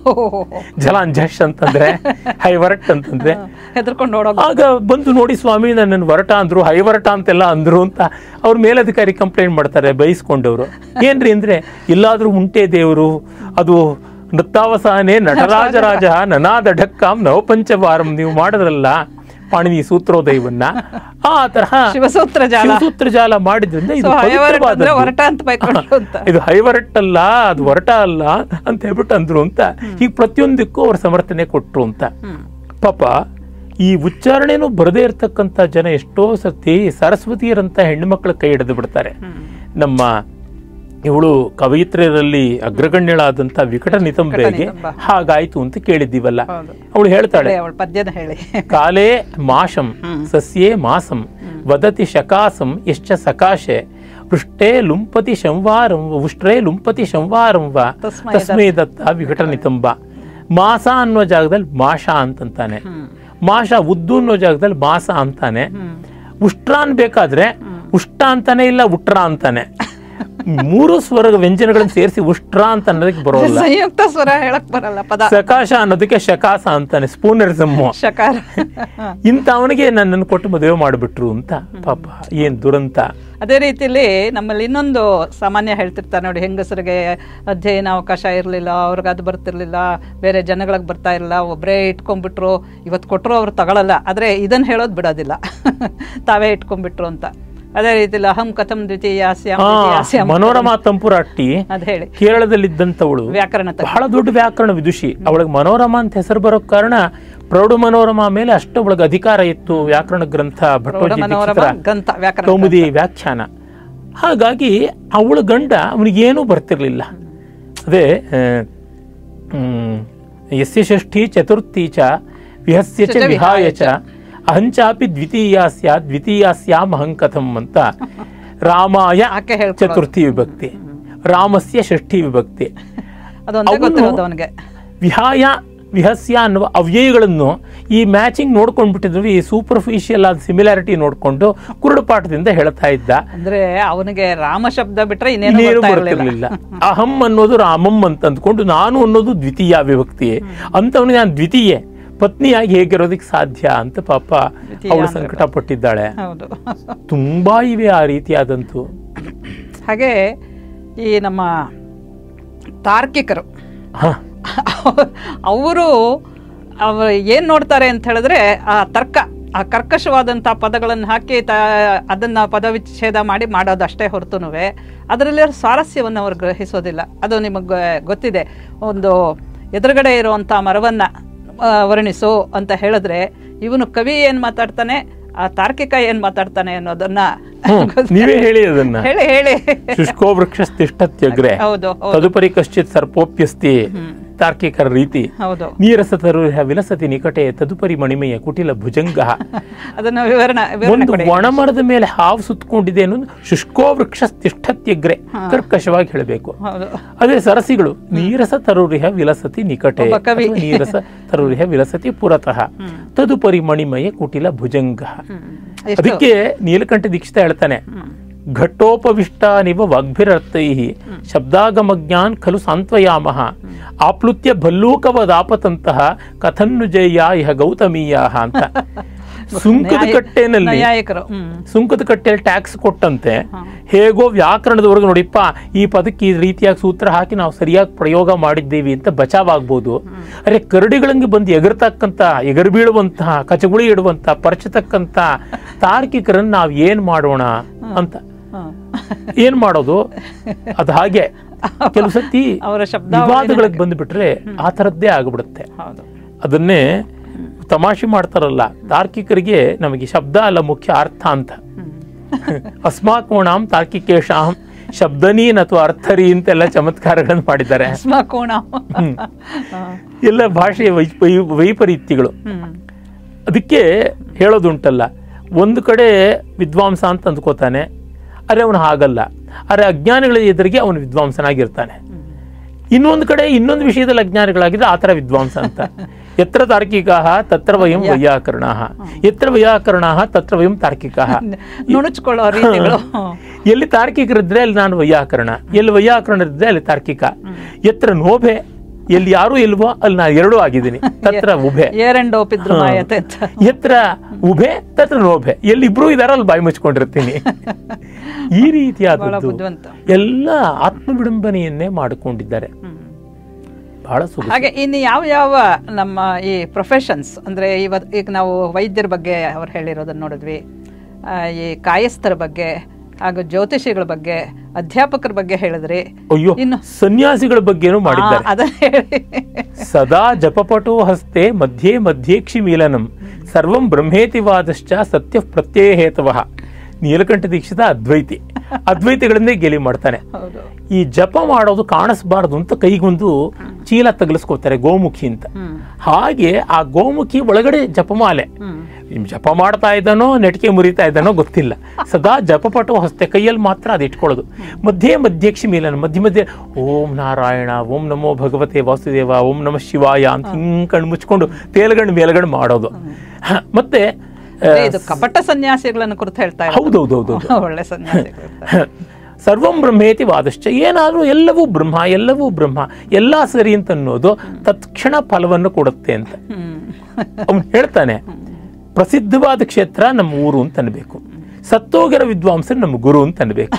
ಜಲಾಂಜಶ್ ಅಂತಂದ್ರೆ ಹೈವರಟ್ ಅಂತಂದ್ರೆ ಹೆದರ್ಕೊಂಡು ನೋಡೋ ಆಗ ಬಂದು ನೋಡಿ ಸ್ವಾಮಿ ನನ್ನನ್ನು ವರಟ ಅಂದ್ರು ಹೈವರಟ ಅಂತೆಲ್ಲ ಅಂದ್ರು ಅಂತ ಅವ್ರ ಮೇಲಧಿಕಾರಿ ಕಂಪ್ಲೇಂಟ್ ಮಾಡ್ತಾರೆ ಬೈಸ್ಕೊಂಡವ್ರು ಏನ್ರಿ ಅಂದ್ರೆ ಎಲ್ಲಾದ್ರೂ ಉಂಟೆ ದೇವರು ಅದು ನೃತ್ತಾವಸಾನೆ ನಟರಾಜರಾಜ ನನಾದ ಢಕ್ಕಾಂ ನವಪಂಚವಾರಂ ನೀವು ಮಾಡಿದ್ರಲ್ಲ ಪಾಣಿನಿ ಸೂತ್ರೋದಯವನ್ನ ಆ ತರಹ ಶಿವಸೂತ್ರ ಜಾಲ ಶಿವಸೂತ್ರ ಜಾಲ ಮಾಡಿದ್ರಿಂದ ಇದು ಸೊ ಹೈವರಟ್ ಅಂದ್ರೆ ಪವಿತ್ರವಾದದ್ದು. ಹೊರಟ ಅಂತ ಬೈಕೊಂಡ್ರು ಅಂತ ಇದು ಹೈವರಟ್ ಅಲ್ಲ ಅದು ಹೊರಟ ಅಲ್ಲ ಅಂತ ಹೇಳ್ಬಿಟ್ಟು ಅಂದ್ರು ಅಂತ ಈಗ ಪ್ರತಿಯೊಂದಕ್ಕೂ ಅವ್ರ ಸಮರ್ಥನೆ ಕೊಟ್ರು ಅಂತ ಹ್ಮ್ ಪಾಪ ಈ ಉಚ್ಚಾರಣೆನೂ ಬರದೇ ಇರತಕ್ಕಂಥ ಜನ ಎಷ್ಟೋ ಸತಿ ಸರಸ್ವತಿಯರಂತ ಹೆಣ್ಣುಮಕ್ಕಳ ಕೈ ಹಿಡಿದು ಬಿಡ್ತಾರೆ ಹ್ಮ್ ನಮ್ಮ ಇವಳು ಕವಯಿತ್ರಿಯರಲ್ಲಿ ಅಗ್ರಗಣ್ಯಳಾದಂಥ ವಿಕಟ ನಿತಂಬೆಗೆ ನಿತಂಬ. ಹಾಗಾಯ್ತು ಅಂತ ಕೇಳಿದ್ದೀವಲ್ಲ ಹೌದು ಅವಳು ಹೇಳ್ತಾಳೆ ಹೇಳಿ ಅವಳ ಪದ್ಯನ ಹೇಳಿ ಕಾಲೇ ಮಾಶಂ ಸಸ್ಯೇ ಮಾಸಂ ವದತಿ ಶಕಾಸಂ ಯಶ್ಚ ಸಕಾಶೆ ಪೃಷ್ಠೇ ಲುಂಪತಿ ಶಂವಾರಂ ವ ಉಷ್ಟ್ರೇ ಲುಂಪತಿ ಶಂವಾರಂ ವ ತಸ್ಮೈ ತಸ್ಮೈ ದತ್ತ ವಿಕಟ ನಿತಂಬ ಮಾಸ ಅನ್ನೋ ಜಾಗದಲ್ಲಿ ಮಾಷ ಅಂತಂತಾನೆ ಹ್ಮ್ ಮಾಷ ಉದ್ದು ಅನ್ನೋ ಜಾಗದಲ್ಲಿ ಮಾಸ ಅಂತಾನೆ ಹ್ಮ್ ಉಷ್ಟ್ರ ಅನ್ಬೇಕಾದ್ರೆ ಉಷ್ಟ ಅಂತಾನೆ ಇಲ್ಲ ಉಟ್ರ ಅಂತಾನೆ ಮೂರು ಸ್ವರ ವ್ಯಂಜನಗಳನ್ನು ಸೇರಿಸಿ ಉಷ್ಟ್ರ ಅಂತ ಅನ್ನೋದಕ್ಕೆ ಬರೋಲ್ಲ ಸಂಯುಕ್ತ ಸ್ವರ ಹೇಳಕ್ ಬರಲ್ಲ ಪದ ಸಕಾಶ ಅನ್ನೋದಕ್ಕೆ ಶಕಾಸ ಅಂತಾನೆ ಸ್ಪೂನರಿಸಮ್ಮು ಶಕಾರ ಇಂಥ ಅವನಿಗೆ ನನ್ನನ್ನು ಕೊಟ್ಟು ಮದುವೆ ಮಾಡಿಬಿಟ್ರು ಅಂತ ಪಾಪ ಏನ್ ದುರಂತ ಅದೇ ರೀತಿಲಿ ನಮ್ಮಲ್ಲಿ ಇನ್ನೊಂದು ಸಾಮಾನ್ಯ ಹೇಳ್ತಿರ್ತಾರೆ ನೋಡಿ ಹೆಂಗಸರಿಗೆ ಅಧ್ಯಯನ ಅವಕಾಶ ಇರಲಿಲ್ಲ ಅವ್ರಿಗೆ ಅದು ಬರ್ತಿರ್ಲಿಲ್ಲ ಬೇರೆ ಜನಗಳಿಗೆ ಬರ್ತಾ ಇರಲಿಲ್ಲ ಒಬ್ಬರೇ ಇಟ್ಕೊಂಡ್ಬಿಟ್ರು ಇವತ್ತು ಕೊಟ್ಟರು ಅವ್ರು ತಗೊಳ್ಳಲ್ಲ ಆದರೆ ಇದನ್ನು ಹೇಳೋದು ಬಿಡೋದಿಲ್ಲ ತಾವೇ ಇಟ್ಕೊಂಡ್ಬಿಟ್ರು ಅಂತ ಅದೇ ರೀತಿಲಿ ಅಹಂ ಕಥಂ ದ್ವಿತೀಯಾಸ್ಯಾಂ ಹಾ ದ್ವಿತೀಯಾಸ್ಯಾಂ ಮನೋರಮಾ ತಂಪುರಾಟ್ಟಿ ಅದು ಹೇಳಿ ಕೇರಳದಲ್ಲಿದ್ದಂಥವಳು ವ್ಯಾಕರಣ ತಜ್ಞ. ಬಹಳ ದೊಡ್ಡ ವ್ಯಾಕರಣ ವಿದುಷಿ ಅವಳಿಗೆ ಮನೋರಮಾ ಅಂತ ಹೆಸರು ಬರೋ ಕಾರಣ ಪ್ರೌಢ ಮನೋರಮಾ ಮೇಲೆ ಅಷ್ಟು ಅವಳಿಗೆ ಅಧಿಕಾರ ಇತ್ತು ವ್ಯಾಕರಣ ಗ್ರಂಥ ಭಟ್ಟೋಜಿ ಮನೋರಮ ದೀಕ್ಷಿತರ ಗ್ರಂಥ ವ್ಯಾಕರಣ ಕೌಮುದಿ ವ್ಯಾಖ್ಯಾನ ಹಾಗಾಗಿ ಅವಳ ಗಂಡ ಅವನಿಗೇನೂ ಬರ್ತಿರ್ಲಿಲ್ಲ ಅದೇ ಆ, ಹ್ಮ್, ಯಸ್ಯ ಷಷ್ಠಿ ಚತುರ್ಥಿ ಚ ವಿಹಸ್ಯ ಚ ಚ ವಿಹಾಯ ಚ ಅಹಂಚಾಪಿ ದ್ವಿತೀಯ ಸ್ಯಾತ್ ದ್ವಿತೀಯ ಸ್ಯಾಮ್ ಅಹಂ ಕಥಂ ಅಂತ ರಾಮಾಯ ಆಕೆ ಹೇಳ್ಕೊಡೋದು. ಚತುರ್ಥಿ ವಿಭಕ್ತಿ ರಾಮಸ್ಯ ಷಷ್ಠಿ ವಿಭಕ್ತಿ ಅದೊಂದೇ ಅವನು- ಗೊತ್ತಿರೋದು ಅವನಿಗೆ ವಿಹಾಯ ವಿಹಸ್ಯ ಅನ್ನುವ ಅವ್ಯಯಗಳನ್ನು ಈ ಮ್ಯಾಚಿಂಗ್ ನೋಡ್ಕೊಂಡ್ಬಿಟ್ಟಿದ್ರು ಈ ಸೂಪರ್ಫಿಷಿಯಲ್ ಆದ ಸಿಮಿಲಾರಿಟಿ ನೋಡ್ಕೊಂಡು ಕುರುಡುಪಾಠದಿಂದ ಹೇಳ್ತಾ ಇದ್ದ ಅಂದ್ರೆ ಅವನಿಗೆ ರಾಮ ಶಬ್ದ ಬಿಟ್ರೆ ಇನ್ನೇನು ಇನ್ನೇನು ಬರ್ತಾ ಇರಲಿಲ್ಲ ಬರ್ತಿರ್ಲಿಲ್ಲ ಅಹಂ ಅನ್ನೋದು ರಾಮಂ ಅಂತ ಅಂದ್ಕೊಂಡು ನಾನು ಅನ್ನೋದು ದ್ವಿತೀಯ ವಿಭಕ್ತಿ ಅಂತವನಿಗೆ ನಾನು ದ್ವಿತೀಯ ಪತ್ನಿಯಾಗಿ ಹೇಗಿರೋದಕ್ಕೆ ಸಾಧ್ಯ ಅಂತ ಪಾಪ ದ್ವಿತೀಯ ಅವಳು ಅಂದ್ರೆ ಸಂಕಟ ಪಟ್ಟಿದ್ದಾಳೆ ಹೌದು ತುಂಬಾ ಇವೆ ಆ ರೀತಿಯಾದಂತು ಹಾಗೆ ಈ ನಮ್ಮ ತಾರ್ಕಿಕರು ಹ ಅವರು ಅವರು ಏನು ನೋಡ್ತಾರೆ ಅಂತ ಹೇಳಿದ್ರೆ ಆ ತರ್ಕ ಆ ಕರ್ಕಶವಾದಂಥ ಪದಗಳನ್ನು ಹಾಕಿ ತ ಅದನ್ನು ಪದವಿಚ್ಛೇದ ಮಾಡಿ ಮಾಡೋದು ಅಷ್ಟೇ ಹೊರತುನುವೆ ಅದರಲ್ಲಿ ಸ್ವಾರಸ್ಯವನ್ನು ಅವರು ಗ್ರಹಿಸೋದಿಲ್ಲ ಅದು ನಿಮಗೆ ಗೊತ್ತಿದೆ ಒಂದು ಎದುರುಗಡೆ ಇರುವಂಥ ಮರವನ್ನು ವರ್ಣಿಸು ಅಂತ ಹೇಳಿದ್ರೆ ಇವನು ಕವಿ ಏನು ಮಾತಾಡ್ತಾನೆ ಆ ತಾರ್ಕಿಕ ಏನು ಮಾತಾಡ್ತಾನೆ ಅನ್ನೋದನ್ನ ಹ್ಮ್. ನೀವೇ ಹೇಳಿ ಅದನ್ನ ಹೇಳಿ ಹೇಳಿ ಶುಷ್ಕೋ ವೃಕ್ಷ ತಿಷ್ಟತ್ಯಗ್ರೆ ಹೌದು ಹೌದು ತದುಪರಿ ಕಶ್ಚಿತ್ ಸರ್ಪೋಪ್ಯಸ್ತಿ ಹ್ಮ್. ತಾರ್ಕಿಕರ ರೀತಿ ಹೌದು ನೀರಸ ತರುಹ ವಿಲಸತಿ ನಿಕಟೆ ತದುಪರಿ ಮಣಿಮೆಯ ಕುಟಿಲ ಭುಜಂಗ ಅದನ್ನ ವಿವರಣ ವಿವರಣೆ ಒಂದು ಕೊಡಿ ಒಣಮರದ ಮೇಲೆ ಹಾವು ಸುತ್ತಕೊಂಡಿದೆ ಅನ್ನೋದು ಶುಷ್ಕೋ ವೃಕ್ಷ ತಿಷ್ಠತ್ಯಗ್ರೆ ಕರ್ಕಶವಾಗಿ ಹೇಳಬೇಕು ಹೌದು ಅದೇ ಸರಸಿಗಳು ನೀರಸ ತರುರಿಹ ವಿಲಸತಿ ನಿಕಟೆ ಒಬ್ಬ ಕವಿ. ಅಥವಾ ನೀರಸ ತರುರಿಹ ವಿಲಸತಿ ಪುರತಃ ತದುಪರಿ ಮಣಿಮಯ ಕುಟಿಲ ಭುಜಂಗ ಹ್ಮ್. ಎಷ್ಟು ಅದಕ್ಕೆ ನೀಲಕಂಠ ದೀಕ್ಷಿತ ಹೇಳ್ತಾನೆ ಘಟ್ಟೋಪವಿಷ್ಟಾನಿವ ವಾಗ್ಭಿರರ್ಥೈ ಶಬ್ದಾಗಮಜ್ಞಾನ್ ಖಲು ಸಾಂತ್ವಯಾಮಃ ಆಪ್ಲುತ್ಯ ಭಲ್ಲೂಕವದಾಪತಂತಹ ಕಥನ್ನು ಜಯ ಇಹ ಗೌತಮೀಯ ಅಂತ ಸುಂಕದ ನ್ಯಾಯ- ಕಟ್ಟೆನಲ್ಲಿ ನ್ಯಾಯಿಕರು ಹ್ಮ್ ಸುಂಕದ ಕಟ್ಟೆಯಲ್ಲಿ ಟ್ಯಾಕ್ಸ್ ಕೊಟ್ಟಂತೆ ಹೇಗೋ ವ್ಯಾಕರಣದವರೆಗೂ ನೋಡಿಪ್ಪ ಈ ಪದಕ್ಕೆ ಈ ರೀತಿಯಾಗಿ ಸೂತ್ರ ಹಾಕಿ ನಾವು ಸರಿಯಾಗಿ ಪ್ರಯೋಗ ಮಾಡಿದ್ದೀವಿ ಅಂತ ಬಚಾವಾಗ್ಬೋದು ಅರೆ ಕರಡಿಗಳಂಗೆ ಬಂದು ಎಗರ್ತಕ್ಕಂಥ ಎಗರು ಬೀಳುವಂತಹ ಕಚಗುಳಿ ಇಡುವಂತ ಪರಚತಕ್ಕಂಥ ತಾರ್ಕಿಕರನ್ನ ನಾವು ಏನ್ ಮಾಡೋಣ ಅಂತ ಹ್ಮ್. ಏನ್ ಮಾಡೋದು ಅದು ಹಾಗೆ ಕೆಲವು ಸತಿ ಅವರ ಶಬ್ದ ವಿವಾದಗಳಿಗೆ ಬಂದ್ಬಿಟ್ರೆ ಆ ಥರದ್ದೇ ಆಗ್ಬಿಡುತ್ತೆ ಹೌದು ಅದನ್ನೇ ತಮಾಷೆ ಮಾಡ್ತಾರಲ್ಲ ತಾರ್ಕಿಕರಿಗೆ ನಮಗೆ ಶಬ್ದ ಅಲ್ಲ ಮುಖ್ಯ ಅರ್ಥ ಅಂತ ಅಸ್ಮಾಕೋಣಾಂ ತಾರ್ಕಿಕೇಶಾಂ ಶಬ್ದನೀನ್ ಅಥವಾ ಅರ್ಥರಿ ಅಂತೆಲ್ಲ ಚಮತ್ಕಾರಗಳನ್ನು ಮಾಡಿದ್ದಾರೆ ಅಸ್ಮಾಕೋಣ ಹ್ಮ್. ಎಲ್ಲ ಭಾಷೆಯ ವೈ ವೈ- ವೈಪರೀತ್ಯಗಳು ಹ್ಮ್ ಅದಕ್ಕೆ ಹೇಳೋದುಂಟಲ್ಲ ಒಂದು ಕಡೆ ವಿದ್ವಾಂಸ ಅಂತ ಅಂದ್ಕೋತಾನೆ ಅರೆ ಅವನು ಹಾಗಲ್ಲ ಅರೆ ಅಜ್ಞಾನಿಗಳ ಎದುರಿಗೆ ಅವನು ವಿದ್ವಾಂಸನಾಗಿರ್ತಾನೆ ಇನ್ನೊಂದು ಕಡೆ ಇನ್ನೊಂದು ವಿಷಯದಲ್ಲಿ ಅಜ್ಞಾನಿಗಳಾಗಿದ್ರೆ ಆ ಥರ ವಿದ್ವಾಂಸ ಅಂತ ಎತ್ರ ತಾರ್ಕಿಕಾಹ ತತ್ರ ವಯಂ ವೈಯಾಕರಣಾಹ ಎತ್ರ ವೈಯಾಕರಣಾಹ ತತ್ರ ವಯಂ ತಾರ್ಕಿಕಾಹ ನುಣುಚ್ಕೊಳ್ಳೋ ರೀತಿಗಳು ಎಲ್ಲಿ ತಾರ್ಕಿಕರಿದ್ರೆ ಅಲ್ಲಿ ನಾನು ವೈಯಾಕರಣ ಎಲ್ಲಿ ವೈಯಾಕರಣ ಇದ್ರೆ ಅಲ್ಲಿ ತಾರ್ಕಿಕ ಎತ್ರ ನೋಭೆ ಎಲ್ಲಿ ಯಾರೂ ಇಲ್ವೋ ಅಲ್ಲಿ ನಾನು ಎರಡೂ ಆಗಿದ್ದೀನಿ ತತ್ರ ಉಭೆ ಏರೆಂಡ್ ಒಪ್ಪಿದ್ರು ಮಾಯತೆ ಅಂತ ಎತ್ರ ಉಭೆ ತತ್ರ ನೋಭೆ ಎಲ್ಲಿ ಇಬ್ರು ಇದಾರ ಅಲ್ಲಿ ಬಾಯಿ ಮುಚ್ಕೊಂಡಿರ್ತೀನಿ ಈ ಬಹಳ ರೀತಿಯಾದದ್ದು ಬುದ್ಧಿವಂತ ಎಲ್ಲ ಆತ್ಮವಿಡಂಬನೆಯನ್ನೇ ಮಾಡಿಕೊಂಡಿದ್ದಾರೆ ಹ್ಮ್. ಬಹಳ ಸುಖ ಹಾಗೆ ಇನ್ನು ಯಾವ ಯಾವ ನಮ್ಮ ಈ ಪ್ರೊಫೆಷನ್ಸ್ ಅಂದ್ರೆ ಇವತ್ ಈಗ ನಾವು ವೈದ್ಯರ ಬಗ್ಗೆ ಅವ್ರು ಹೇಳಿರೋದನ್ನ ನೋಡಿದ್ವಿ ಆ, ಈ ಕಾಯಸ್ಥರ ಬಗ್ಗೆ ಹಾಗೂ ಜ್ಯೋತಿಷಿಗಳ ಬಗ್ಗೆ ಅಧ್ಯಾಪಕರ ಬಗ್ಗೆ ಹೇಳಿದ್ರಿ ಅಯ್ಯೋ ಇನ್ನು ಸನ್ಯಾಸಿಗಳ ಬಗ್ಗೆನೂ ಮಾಡಿದ್ದಾರೆ ಆ, ಅದನ್ನ ಹೇಳಿ ಸದಾ ಜಪಪಟೋ ಹಸ್ತೆ ಮಧ್ಯೆ ಮಧ್ಯೇಕ್ಷಿ ಮೀಲನಂ ಸರ್ವಂ ಬ್ರಹ್ಮೇತಿವಾದಶ್ಚ ಸತ್ಯ ಪ್ರತ್ಯಯ ಹೇತವಃ ನೀಲಕಂಠ ದೀಕ್ಷಿತ ಅದ್ವೈತಿ ಅದ್ವೈತಿಗಳನ್ನೇ ಗೆಲಿ ಮಾಡ್ತಾನೆ ಹೌದು ಈ ಜಪ ಮಾಡೋದು ಕಾಣಿಸ್ಬಾರ್ದು ಅಂತ ಕೈಗೊಂದು ಚೀಲ ತಗಲಿಸ್ಕೋತಾರೆ ಗೋಮುಖಿ ಅಂತ ಹ್ಮ್ ಹಾಗೆ ಆ ಗೋಮುಖಿ ಒಳಗಡೆ ಜಪಮಾಲೆ ಹ್ಮ್ ಇವ್ನು ಜಪ ಮಾಡ್ತಾ ಇದ್ದಾನೋ ನೆಟಿಕೆ ಮುರಿತಾ ಇದ್ದಾನೋ ಗೊತ್ತಿಲ್ಲ ಸದಾ ಜಪಪಟು ಹಸ್ತೆ ಕೈಯಲ್ಲಿ ಮಾತ್ರ ಅದು ಇಟ್ಕೊಳ್ಳೋದು ಮಧ್ಯೆ ಮಧ್ಯಕ್ಷಿ ಮೀಲನ ಮಧ್ಯ ಮಧ್ಯೆ ಓಂ ನಾರಾಯಣ ಓಂ ನಮೋ ಭಗವತೆ ವಾಸುದೇವ ಓಂ ನಮ ಶಿವಾಯ ಅಂತ ಹಿಂಗ್ ಕಣ್ಣು ಮುಚ್ಕೊಂಡು ತೇಲ್ಗಣ್ಣು ಮೇಲ್ಗಣ್ಣು ಮಾಡೋದು ಹ, ಮತ್ತೆ ಆ, ಅದೇ ಇದು ಕಪಟ ಸನ್ಯಾಸಿಗಳನ್ನು ಕುರಿತು ಹೇಳ್ತಾ ಇರೋದು. ಹೌದೌದೌದು ಒಳ್ಳೆ ಸನ್ಯಾಸಿಗಳು ಇರ್ತಾರೆ. ಸರ್ವಂ ಬ್ರಹ್ಮೇತಿ ವಾದಶ್ಚ ಏನಾದರೂ ಎಲ್ಲವೂ ಬ್ರಹ್ಮ ಎಲ್ಲವೂ ಬ್ರಹ್ಮ ಎಲ್ಲ ಸರಿ ಅಂತ ಅನ್ನೋದು ತತ್ಕ್ಷಣ ಫಲವನ್ನು ಕೊಡುತ್ತೆ ಅಂತ ಹ್ಮ್ ಅವನು ಹೇಳ್ತಾನೆ ಪ್ರಸಿದ್ಧವಾದ ಕ್ಷೇತ್ರ ನಮ್ಮ ಊರು ಅಂತ ಅನ್ಬೇಕು ಸತ್ತೋಗಿರೋ ವಿದ್ವಾಂಸರು ನಮ್ಮ ಗುರು ಅಂತ ಅನ್ಬೇಕು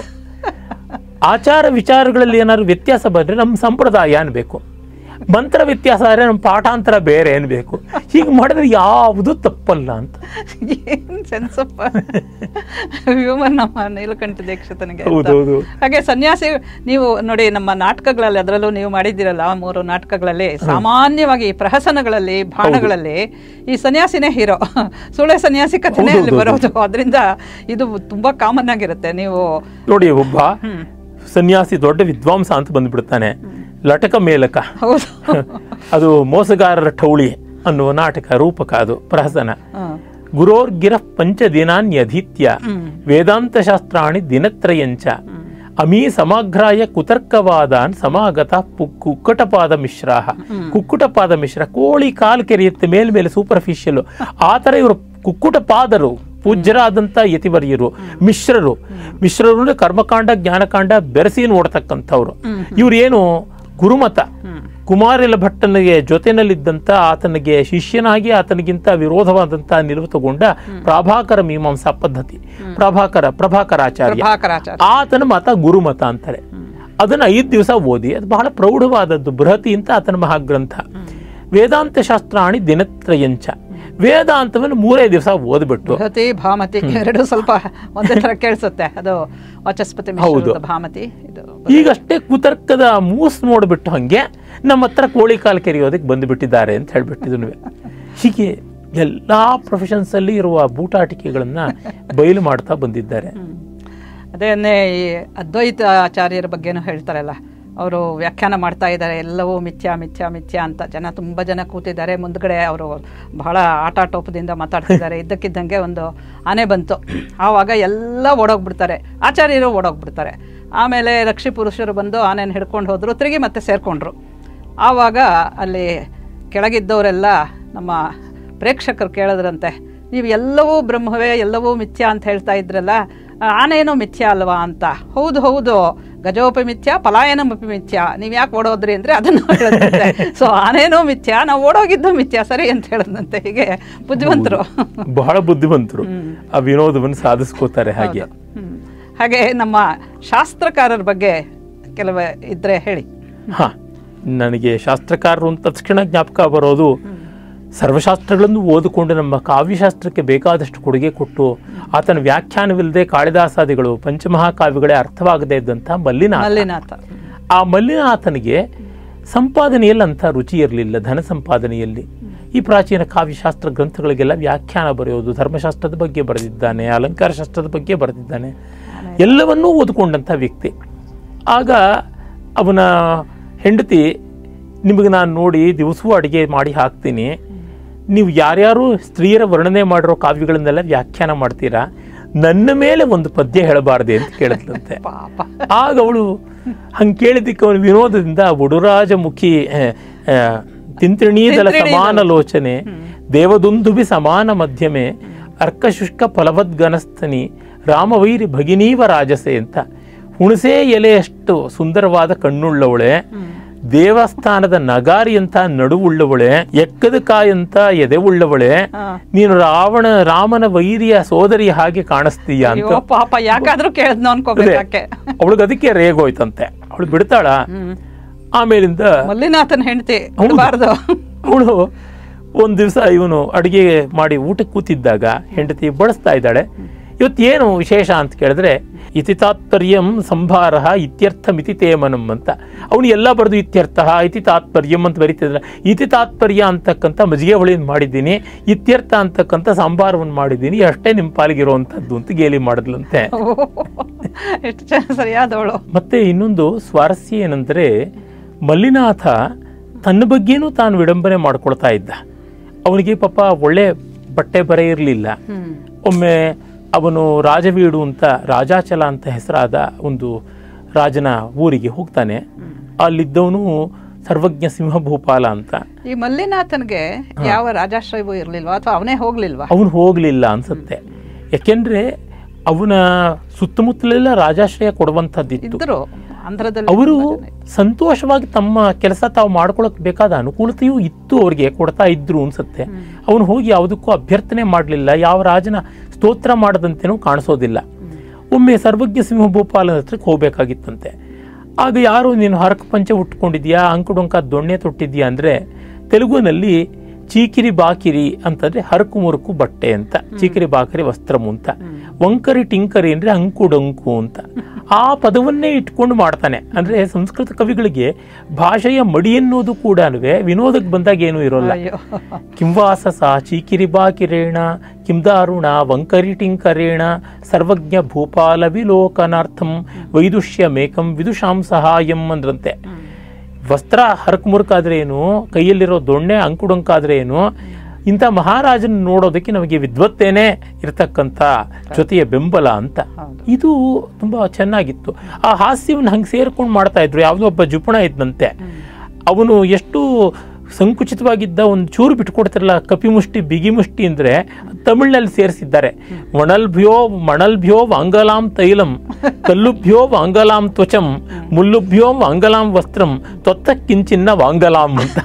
ಆಚಾರ ವಿಚಾರಗಳಲ್ಲಿ ಏನಾದ್ರು ವ್ಯತ್ಯಾಸ ಬಂದ್ರೆ ನಮ್ಮ ಸಂಪ್ರದಾಯ ಅನ್ಬೇಕು ಮಂತ್ರ ವ್ಯತ್ಯಾಸ ಆದರೆ ನಮ್ಮ ಪಾಠಾಂತರ ಬೇರೆ ಅನ್ಬೇಕು ಹೀಗೆ ಮಾಡಿದ್ರೆ ಯಾವುದು ತಪ್ಪಲ್ಲ ಅಂತ ಏನ್ ಸೆನ್ಸ್ ಆಫ್ ಹ್ಯೂಮನ್ ನಮ್ಮ ನೀಲಕಂಠ ದೀಕ್ಷಿತನಿಗೆ ಅಂತ. ಹೌದೌದು ಹಾಗೆ ಸನ್ಯಾಸಿ ನೀವು ನೋಡಿ ನಮ್ಮ ನಾಟಕಗಳಲ್ಲಿ ಅದರಲ್ಲೂ ನೀವು ಮಾಡಿದ್ದೀರಲ್ಲ ಆ ಮೂರು ನಾಟಕಗಳಲ್ಲಿ ಸಾಮಾನ್ಯವಾಗಿ ಈ ಪ್ರಹಸನಗಳಲ್ಲಿ ಬಾಣಗಳಲ್ಲಿ ಈ ಸನ್ಯಾಸಿನೇ ಹೀರೋ ಸುಳೆ ಸನ್ಯಾಸಿ ಕಥೆನೇ ಅಲ್ಲಿ ಬರೋದು ಅದರಿಂದ ಇದು ತುಂಬಾ ಕಾಮನ್ ಆಗಿರುತ್ತೆ ನೀವು ನೋಡಿ ಒಬ್ಬ ಸನ್ಯಾಸಿ ದೊಡ್ಡ ವಿದ್ವಾಂಸ ಅಂತ ಬಂದ್ಬಿಡ್ತಾನೆ ಲಟಕ ಮೇಲಕ ಹೌದು ಅದು ಮೋಸಗಾರರ ಠೌಳಿ ಅನ್ನುವ ನಾಟಕ ರೂಪಕ ಅದು ಪ್ರಹಸನ ಹ್ಮ್. ಗುರೋರ್ಗಿರ ಪಂಚ ದಿನಾನ್ಯಧೀತ್ಯ ವೇದಾಂತ ಶಾಸ್ತ್ರಾಣಿ ದಿನತ್ರಯಂಚ ಅಮೀ ಸಮಗ್ರಾಯ ಕುತರ್ಕವಾದಾನ್ ಸಮಾಗತ ಪು- ಕುಕ್ಕಟಪಾದ ಮಿಶ್ರಾಹ ಕುಕ್ಕುಟಪಾದ ಮಿಶ್ರ ಕೋಳಿ ಕಾಲು ಕೆರೆಯುತ್ತೆ ಮೇಲ್ಮೇಲೆ ಸೂಪರ್ಫಿಷಿಯಲ್ ಆ ಥರ ಇವರು ಕುಕ್ಕುಟಪಾದರು ಪೂಜ್ಯರಾದಂಥ ಯತಿವರ್ಯರು ಮಿಶ್ರರು ಮಿಶ್ರರು ಅಂದ್ರೆ ಕರ್ಮಕಾಂಡ ಜ್ಞಾನಕಾಂಡ ಬೆರೆಸಿ ನೋಡ್ತಕ್ಕಂಥವ್ರು ಇವ್ರು ಏನು ಗುರುಮತ ಕುಮಾರಿಲ ಭಟ್ಟನಿಗೆ ಜೊತೆನಲ್ಲಿದ್ದಂಥ ಆತನಿಗೆ ಶಿಷ್ಯನಾಗಿ ಆತನಿಗಿಂತ ವಿರೋಧವಾದಂಥ ನಿಲುವು ತಗೊಂಡ ಪ್ರಾಭಾಕರ ಮೀಮಾಂಸಾ ಪದ್ಧತಿ ಪ್ರಭಾಕರ ಪ್ರಭಾಕರಾಚಾರ್ಯ ಪ್ರಭಾಕರಾಚಾರ್ಯ ಆತನ ಮತ ಗುರುಮತ ಅಂತಾರೆ ಅದನ್ನ ಐದು ದಿವಸ ಓದಿ ಅದು ಬಹಳ ಪ್ರೌಢವಾದದ್ದು ಬೃಹತಿ ಅಂತ ಆತನ ಮಹಾಗ್ರಂಥ ವೇದಾಂತ ಶಾಸ್ತ್ರಾಣಿ ದಿನತ್ರಯಂಚ ವೇದಾಂತವನ್ನು ಮೂರೇ ದಿವಸ ಓದ್ಬಿಟ್ಟು ಬೃಹತಿ ಭಾಮತಿ ಎರಡು ಸ್ವಲ್ಪ ಒಂದೇ ತರ ಕೇಳಿಸುತ್ತೆ ಅದು ವಾಚಸ್ಪತಿ ಮಿಶ್ರದ ಭಾಮತಿ ಇದು ಈಗಷ್ಟೇ ಕುತರ್ಕದ ಮೂಸ್ ನೋಡ್ಬಿಟ್ಟು ಹಂಗೆ ನಮ್ಮ ಹತ್ರ ಕೋಳಿ ಕಾಲು ಕೆರೆಯೋದಕ್ಕೆ ಬಂದುಬಿಟ್ಟಿದ್ದಾರೆ ಅಂತ ಹೇಳ್ಬಿಟ್ಟಿದ್ನು ಹೀಗೆ ಎಲ್ಲಾ ಪ್ರೊಫೆಷನ್ಸ್ ಅಲ್ಲಿ ಇರುವ ಬೂಟಾಟಿಕೆಗಳನ್ನ ಬಯಲು ಮಾಡ್ತಾ ಬಂದಿದ್ದಾರೆ ಹ್ಮ್. ಅದೇನೆ ಈ ಅದ್ವೈತ ಆಚಾರ್ಯರ ಬಗ್ಗೆನೂ ಹೇಳ್ತಾರಲ್ಲ ಅವರು ವ್ಯಾಖ್ಯಾನ ಮಾಡ್ತಾ ಇದ್ದಾರೆ ಎಲ್ಲವೂ ಮಿಥ್ಯ ಮಿಥ್ಯ ಮಿಥ್ಯ ಅಂತ ಜನ ತುಂಬ ಜನ ಕೂತಿದ್ದಾರೆ ಮುಂದ್ಗಡೆ ಅವರು ಬಹಳ ಆಟಾಟೋಪದಿಂದ ಮಾತಾಡ್ತಿದ್ದಾರೆ ಇದ್ದಕ್ಕಿದ್ದಂಗೆ ಒಂದು ಆನೆ ಬಂತು ಆವಾಗ ಎಲ್ಲ ಓಡೋಗ್ಬಿಡ್ತಾರೆ ಆಚಾರ್ಯರು ಓಡೋಗ್ಬಿಡ್ತಾರೆ ಆಮೇಲೆ ರಕ್ಷಿ ಪುರುಷರು ಬಂದು ಆನೆನ ಹಿಡ್ಕೊಂಡು ಹೋದರು ತಿರುಗಿ ಮತ್ತೆ ಸೇರಿಕೊಂಡ್ರು ಆವಾಗ ಅಲ್ಲಿ ಕೆಳಗಿದ್ದವರೆಲ್ಲ ನಮ್ಮ ಪ್ರೇಕ್ಷಕರು ಕೇಳಿದ್ರಂತೆ ನೀವು ಎಲ್ಲವೂ ಬ್ರಹ್ಮವೇ ಎಲ್ಲವೂ ಮಿಥ್ಯ ಅಂತ ಹೇಳ್ತಾ ಇದ್ರಲ್ಲ ಆ, ಆನೆನೂ ಮಿಥ್ಯ ಅಲ್ವಾ ಅಂತ ಹೌದು ಹೌದು ಗಜೋಪಿ ಮಿಥ್ಯ ಪಲಾಯನಮಪಿ ಮಿಥ್ಯ ನೀವು ಯಾಕೆ ಓಡೋದ್ರಿ ಅಂದರೆ ಅದನ್ನು ಹೇಳಿದಂತೆ ಸೊ ಆನೇನೂ ಮಿಥ್ಯ ನಾವು ಓಡೋಗಿದ್ದು ಮಿಥ್ಯ ಸರಿ ಅಂತ ಹೇಳಿದಂತೆ ಹೀಗೆ ಬುದ್ಧಿವಂತರು ಬಹಳ ಬುದ್ಧಿವಂತರು ಆ ವಿನೋದವನ್ನು ಸಾಧಿಸ್ಕೋತಾರೆ ಹಾಗೆ ಹೌದು. ಹ್ಮ್. ಹಾಗೆ ನಮ್ಮ ಶಾಸ್ತ್ರಕಾರರ ಬಗ್ಗೆ ಕೆಲವು ಇದ್ರೆ ಹೇಳಿ ಹಾ ನನಗೆ ಶಾಸ್ತ್ರಕಾರರು ಅಂತ ತಕ್ಷಣ ಜ್ಞಾಪಕ ಬರೋದು ಸರ್ವಶಾಸ್ತ್ರಗಳನ್ನು ಓದಿಕೊಂಡು ನಮ್ಮ ಕಾವ್ಯಶಾಸ್ತ್ರಕ್ಕೆ ಬೇಕಾದಷ್ಟು ಕೊಡುಗೆ ಕೊಟ್ಟು ಆತನ ವ್ಯಾಖ್ಯಾನವಿಲ್ಲದೆ ಕಾಳಿದಾಸಾದಿಗಳು ಪಂಚಮಹಾಕಾವ್ಯಗಳೇ ಅರ್ಥವಾಗದೇ ಇದ್ದಂಥ ಮಲ್ಲಿನಾಥ ಮಲ್ಲಿನಾಥ ಆ ಮಲ್ಲಿನಾಥನಿಗೆ ಸಂಪಾದನೆಯಲ್ಲಿ ಅಂಥ ರುಚಿ ಇರಲಿಲ್ಲ ಧನ ಸಂಪಾದನೆಯಲ್ಲಿ ಈ ಪ್ರಾಚೀನ ಕಾವ್ಯಶಾಸ್ತ್ರ ಗ್ರಂಥಗಳಿಗೆಲ್ಲ ವ್ಯಾಖ್ಯಾನ ಬರೆಯೋದು ಧರ್ಮಶಾಸ್ತ್ರದ ಬಗ್ಗೆ ಬರೆದಿದ್ದಾನೆ ಅಲಂಕಾರ ಶಾಸ್ತ್ರದ ಬಗ್ಗೆ ಬರೆದಿದ್ದಾನೆ ಎಲ್ಲವನ್ನೂ ಓದಿಕೊಂಡಂಥ ವ್ಯಕ್ತಿ ಆಗ ಅವನ ಹೆಂಡತಿ ನಿಮಗೆ ನಾನು ನೋಡಿ ದಿವಸವೂ ಅಡುಗೆ ಮಾಡಿ ಹಾಕ್ತೀನಿ ನೀವು ಯಾರ್ಯಾರು ಸ್ತ್ರೀಯರ ವರ್ಣನೆ ಮಾಡಿರೋ ಕಾವ್ಯಗಳನ್ನೆಲ್ಲ ವ್ಯಾಖ್ಯಾನ ಮಾಡ್ತೀರಾ ನನ್ನ ಮೇಲೆ ಒಂದು ಪದ್ಯ ಹೇಳಬಾರ್ದೆ ಅಂತ ಕೇಳಿದ್ಲಂತೆ ಪಾಪ ಆಗ ಅವಳು ಹಂಗೆ ಕೇಳಿದ್ದಕ್ಕೆ ಅವನು ವಿನೋದದಿಂದ ಬುಡುರಾಜಮುಖಿ ಆ, ಆ, ತಿಂತ್ರಿಣೀದಲ ಸಮಾನ ಲೋಚನೆ ದೇವದುಂದುಬಿ ಸಮಾನ ಮಧ್ಯಮೆ ಅರ್ಕಶುಷ್ಕ ಫಲವದ್ಗನಸ್ತನಿ ರಾಮವೈರಿ ಭಗಿನೀವ ರಾಜಸೆ ಅಂತ ಹುಣಸೆ ಎಲೆಯಷ್ಟು ಸುಂದರವಾದ ಕಣ್ಣುಳ್ಳವಳೆ ದೇವಸ್ಥಾನದ ನಗಾರಿಯಂತ ನಡುವುಳ್ಳವಳೆ ಎಕ್ಕದ ಕಾಯಂತ ಎದೆ ಉಳ್ಳವಳೆ ಹಾ. ನೀನು ರಾವಣ ರಾಮನ ವೈರಿಯ ಸೋದರಿಯ ಹಾಗೆ ಕಾಣಿಸ್ತೀಯ ಅಂತ ಅಯ್ಯೋ ಪಾಪ ಯಾಕಾದ್ರೂ ಕೇಳಿದ್ನೋ ಅನ್ಕೋಬೇಕು ಯಾಕೆ ಅವಳಿಗೆ ಅದಕ್ಕೆ ರೇಗೋಯ್ತಂತೆ ಅವಳು ಬಿಡ್ತಾಳ ಹ್ಮ್. ಆಮೇಲಿಂದ ಮಲ್ಲಿನಾಥನ್ ಹೆಂಡತಿ ಬಿಡಬಾರ್ದು ಅವಳು ಒಂದ್ ದಿವಸ ಇವನು ಅಡಿಗೆ ಮಾಡಿ ಊಟಕ್ಕೆ ಕೂತಿದ್ದಾಗ ಹೆಂಡತಿ ಬಳಸ್ತಾ ಇದ್ದಾಳೆ ಇವತ್ತು ಏನು ವಿಶೇಷ ಅಂತ ಕೇಳಿದ್ರೆ ಇತಿ ತಾತ್ಪರ್ಯಂ ಸಂಭಾರ ಇತ್ಯರ್ಥ ಮಿತಿ ತೇಮನಂ ಅಂತ ಅವನು ಎಲ್ಲ ಬರೆದು ಇತ್ಯರ್ಥ ಇತಿ ತಾತ್ಪರ್ಯಂ ಅಂತ ಬರೀತಿದ್ರ ಇತಿ ತಾತ್ಪರ್ಯ ಅಂತಕ್ಕಂಥ ಮಜ್ಜಿಗೆ ಹುಳಿಯನ್ನು ಮಾಡಿದ್ದೀನಿ ಇತ್ಯರ್ಥ ಅಂತಕ್ಕಂಥ ಸಂಭಾರವನ್ನು ಮಾಡಿದ್ದೀನಿ ಅಷ್ಟೇ ನಿಮ್ಮ ಪಾಲಿಗಿರುವಂಥದ್ದು ಅಂತ ಗೇಲಿ ಮಾಡಿದ್ಲಂತೆ ಎಷ್ಟು ಚೆನ್ನಾಗಿ ಸರಿಯಾದವಳು ಮತ್ತೆ ಇನ್ನೊಂದು ಸ್ವಾರಸ್ಯ ಏನಂದ್ರೆ ಮಲ್ಲಿನಾಥ ತನ್ನ ಬಗ್ಗೆನೂ ತಾನು ವಿಡಂಬನೆ ಮಾಡ್ಕೊಳ್ತಾ ಇದ್ದ ಅವನಿಗೆ ಪಾಪ ಒಳ್ಳೆ ಬಟ್ಟೆ ಬರೆ ಇರಲಿಲ್ಲ ಹ್ಮ್ ಒಮ್ಮೆ ಅವನು ರಾಜವೀಡು ಅಂತ ರಾಜಾಚಲ ಅಂತ ಹೆಸರಾದ ಒಂದು ರಾಜನ ಊರಿಗೆ ಹೋಗ್ತಾನೆ ಅಲ್ಲಿದ್ದವನು ಸರ್ವಜ್ಞ ಸಿಂಹಭೂಪಾಲ ಅಂತ ಈ ಮಲ್ಲಿನಾಥನ್ಗೆ ಯಾವ ರಾಜಾಶ್ರಯವೂ ಇರ್ಲಿಲ್ವಾ ಅಥವಾ ಅವನೇ ಹೋಗ್ಲಿಲ್ವಾ ಅವನು ಹೋಗ್ಲಿಲ್ಲ ಅನ್ಸುತ್ತೆ ಯಾಕೆಂದ್ರೆ ಅವನ ಸುತ್ತಮುತ್ತಲೆಲ್ಲ ರಾಜಾಶ್ರಯ ಕೊಡುವಂಥದ್ದಿತ್ತು ಇದ್ರು ಆಂಧ್ರದಲ್ಲಿ ಅವರು ಸಂತೋಷವಾಗಿ ತಮ್ಮ ಕೆಲಸ ತಾವು ಮಾಡ್ಕೊಳಕ್ ಬೇಕಾದ ಅನುಕೂಲತೆಯೂ ಇತ್ತು ಅವ್ರಿಗೆ ಕೊಡ್ತಾ ಇದ್ರು ಅನ್ಸುತ್ತೆ ಅವನು ಹೋಗಿ ಯಾವುದಕ್ಕೂ ಅಭ್ಯರ್ಥನೆ ಮಾಡಲಿಲ್ಲ ಯಾವ ರಾಜನ ಸ್ತೋತ್ರ ಮಾಡದಂತೆನೂ ಕಾಣಿಸೋದಿಲ್ಲ ಒಮ್ಮೆ ಸರ್ವಜ್ಞ ಸಿಂಹ ಭೂಪಾಲನ ಹತ್ರಕ್ಕೆ ಹೋಗ್ಬೇಕಾಗಿತ್ತಂತೆ ಆಗ ಯಾರು ನೀನು ಹರಕ ಪಂಚ ಉಟ್ಕೊಂಡಿದ್ಯಾ ಅಂಕುಡೊಂಕ ದೊಣ್ಣೆ ತೊಟ್ಟಿದ್ಯಾ ಅಂದ್ರೆ ತೆಲುಗುನಲ್ಲಿ ಚೀಕಿರಿ ಬಾಕಿರಿ ಅಂತಂದ್ರೆ ಹರಕು ಮುರುಕು ಬಟ್ಟೆ ಅಂತ ಚೀಕಿರಿ ಬಾಕಿರಿ ವಸ್ತ್ರಮು ಅಂತ ವಂಕರಿ ಟಿಂಕರಿ ಅಂದ್ರೆ ಅಂಕುಡೊಂಕು ಅಂತ ಆ ಪದವನ್ನೇ ಇಟ್ಕೊಂಡು ಮಾಡ್ತಾನೆ ಅಂದ್ರೆ ಸಂಸ್ಕೃತ ಕವಿಗಳಿಗೆ ಭಾಷೆಯ ಮಡಿ ಎನ್ನುವುದು ಕೂಡ ವಿನೋದಕ್ಕೆ ಬಂದಾಗ ಏನೂ ಇರೋಲ್ಲ ಅಯ್ಯೋ ಕಿಂವಾಸಸ ಚೀಕಿರಿ ಬಾಕಿರೇಣ ಕಿಂದಾರುಣ ವಂಕರಿ ಟಿಂಕರೇಣ ಸರ್ವಜ್ಞ ಭೂಪಾಲ ವಿಲೋಕನಾರ್ಥಂ ವೈದುಷ್ಯ ಮೇಕಂ ವಿದುಷಾಂ ಸಹಾಯಂ ಅಂದ್ರಂತೆ ವಸ್ತ್ರ ಹರಕ್ ಮುರುಕಾದ್ರೆ ಏನು ಕೈಯಲ್ಲಿರೋ ದೊಣ್ಣೆ ಅಂಕುಡೊಂಕಾದ್ರೆ ಏನು ಇಂಥ ಮಹಾರಾಜನ ನೋಡೋದಕ್ಕೆ ನಮಗೆ ವಿದ್ವತ್ತೇನೆ ಇರತಕ್ಕಂಥ ಜೊತೆಯ ಬೆಂಬಲ ಅಂತ ಹೌದು. ಇದು ತುಂಬಾ ಚೆನ್ನಾಗಿತ್ತು ಆ ಹಾಸ್ಯವನ್ನು ಹಂಗೆ ಸೇರ್ಕೊಂಡು ಮಾಡ್ತಾ ಇದ್ರು ಯಾವುದೋ ಒಬ್ಬ ಜುಪುಣ ಇದ್ದಂತೆ ಅವನು ಎಷ್ಟು ಸಂಕುಚಿತವಾಗಿದ್ದ ಒಂದು ಚೂರು ಬಿಟ್ಕೊಡ್ತಿರಲ್ಲ ಕಪಿಮುಷ್ಟಿ ಬಿಗಿಮುಷ್ಟಿ ಅಂದ್ರೆ ತಮಿಳ್ನಲ್ಲಿ ಸೇರಿಸಿದ್ದಾರೆ ಮಣಲ್ಭ್ಯೋ ಮಣಲ್ಭ್ಯೋ ವಾಂಗಲಾಂ ತೈಲಂ ಕಲ್ಲುಭ್ಯೋ ವಾಂಗಲಾಂ ತ್ವಚಂ ಮುಲ್ಲುಭ್ಯೋ ವಾಂಗಲಾಂ ವಸ್ತ್ರಂ ತೊತ್ತ ಕಿಂಚಿನ್ನ ವಾಂಗಲಾಂ ಅಂತ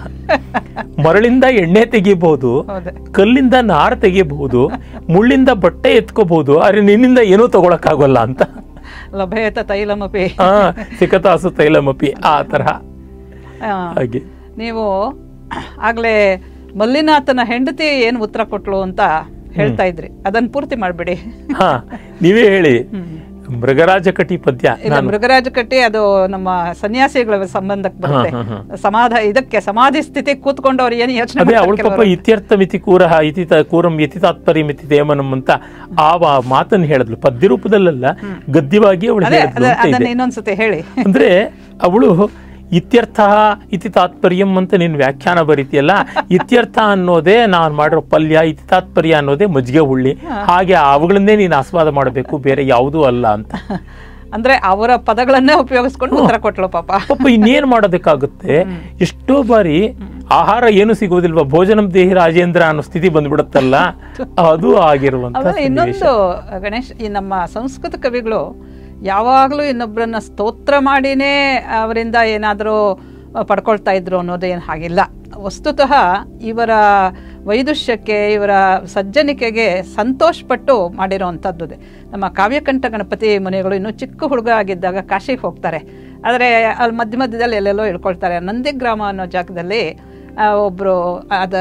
ಮರಳಿಂದ ಎಣ್ಣೆ ತೆಗಿಬಹುದು ಹೌದೇ ಕಲ್ಲಿಂದ ನಾರು ತೆಗಿಬಹುದು ಮುಳ್ಳಿಂದ ಬಟ್ಟೆ ಎತ್ಕೋಬಹುದು ಆದ್ರೆ ನಿನ್ನಿಂದ ಏನೂ ತಗೊಳಕ್ಕಾಗಲ್ಲ ಅಂತ ಲಭೇತ ತೈಲಮಪಿ ಆ ಸಿಕತಾಸು ತೈಲಮಪಿ ಆ ತರಹ ಆ, ಹಾಗೆ ನೀವು ಆಗ್ಲೇ ಮಲ್ಲಿನಾಥನ ಹೆಂಡತಿ ಏನ್ ಉತ್ತರ ಕೊಟ್ಲು ಅಂತ ಹೇಳ್ತಾ ಇದ್ರಿ ಅದನ್ನ ಪೂರ್ತಿ ಮಾಡ್ಬಿಡಿ ಹಾ ನೀವೇ ಹೇಳಿ ಮೃಗರಾಜ ಕಟಿ ಪದ್ಯ ಇಲ್ಲ ನಾನು ಮೃಗರಾಜ ಕಟ್ಟಿ ಅದು ನಮ್ಮ ಸನ್ಯಾಸಿಗಳ ಸಂಬಂಧಕ್ಕೆ ಬರುತ್ತೆ ಹಾ, ಹಾ, ಸಮಾಧ ಇದಕ್ಕೆ ಸಮಾಧಿ ಸ್ಥಿತಿ ಕೂತ್ಕೊಂಡು ಅವ್ರು ಏನು ಯೋಚನೆ ಅದೇ ಮಾಡ್ತಾರೆ ಅವಳ ಪಾಪ ಕೆಲವರು. ಇತ್ಯರ್ಥ ಮಿತಿ ಕೂರ ಇತಿ ತ- ಕೂರಂ ಯತಿ ತಾತ್ಪರ್ಯ ಮಿತಿ ದೇಮನಂ ಅಂತ ಆ ವಾ- ಮಾತನ್ನು ಹೇಳಿದ್ಲು ಪದ್ಯ ರೂಪದಲ್ಲ ಗದ್ಯವಾಗಿ ಅವಳು ಅದೇ ಹೇಳಿದ್ಲು ಅದೇ- ಅಂತ ಅದನ್ನ ಇದೆ ಇನ್ನೊಂದ್ಸತಿ ಹೇಳಿ ಅಂದ್ರೆ ಅವಳು ಇತ್ಯರ್ಥ ಇತಿ ತಾತ್ಪರ್ಯಂ ಅಂತ ನೀನು ವ್ಯಾಖ್ಯಾನ ಬರೀತಿಯಲ್ಲ ಇತ್ಯರ್ಥ ಅನ್ನೋದೇ ನಾನು ಮಾಡಿರೋ ಪಲ್ಯ ಇತಿ ತಾತ್ಪರ್ಯ ಅನ್ನೋದೇ ಮಜ್ಜಿಗೆ ಹುಳ್ಳಿ ಹಾಗೆ ಅವುಗಳನ್ನೇ ನೀನು ಆಸ್ವಾದ ಮಾಡಬೇಕು ಬೇರೆ ಯಾವುದೂ ಅಲ್ಲ ಅಂತ ಅಂದ್ರೆ ಅವರ ಪದಗಳನ್ನೇ ಉಪಯೋಗಿಸ್ಕೊಂಡು ಉತ್ತರ ಕೊಟ್ಲು ಪಾಪ ಪಾಪ ಇನ್ನೇನ್ ಮಾಡೋದಕ್ಕಾಗುತ್ತೆ ಎಷ್ಟೋ ಬಾರಿ ಆಹಾರ ಏನು ಸಿಗೋದಿಲ್ವಾ ಭೋಜನಂ ದೇಹಿ ರಾಜೇಂದ್ರ ಅನ್ನೋ ಸ್ಥಿತಿ ಬಂದ್ಬಿಡುತ್ತಲ್ಲ ಅದು ಆಗಿರುವಂತ ಆಮೇಲೆ ಇನ್ನೊಂದು ಗಣೇಶ್ ಈ ನಮ್ಮ ಸಂಸ್ಕೃತ ಕವಿಗಳು ಯಾವಾಗಲೂ ಇನ್ನೊಬ್ಬರನ್ನ ಸ್ತೋತ್ರ ಮಾಡಿನೇ ಅವರಿಂದ ಏನಾದರೂ ಪಡ್ಕೊಳ್ತಾ ಇದ್ರು ಅನ್ನೋದು ಏನು ಹಾಗಿಲ್ಲ ವಸ್ತುತಃ ಇವರ ವೈದುಷ್ಯಕ್ಕೆ ಇವರ ಸಜ್ಜನಿಕೆಗೆ ಸಂತೋಷಪಟ್ಟು ಮಾಡಿರೋವಂಥದ್ದು ಇದೆ. ನಮ್ಮ ಕಾವ್ಯಕಂಠ ಗಣಪತಿ ಮುನಿಗಳು ಇನ್ನೂ ಚಿಕ್ಕ ಹುಡುಗ ಆಗಿದ್ದಾಗ ಕಾಶಿಗೆ ಹೋಗ್ತಾರೆ ಆದರೆ ಅಲ್ಲಿ ಮಧ್ಯ ಮಧ್ಯದಲ್ಲಿ ಎಲ್ಲೆಲ್ಲೋ ಇಳ್ಕೊಳ್ತಾರೆ ನಂದಿಗ್ರಾಮ ಅನ್ನೋ ಜಾಗದಲ್ಲಿ ಆ, ಒಬ್ರು ಅದ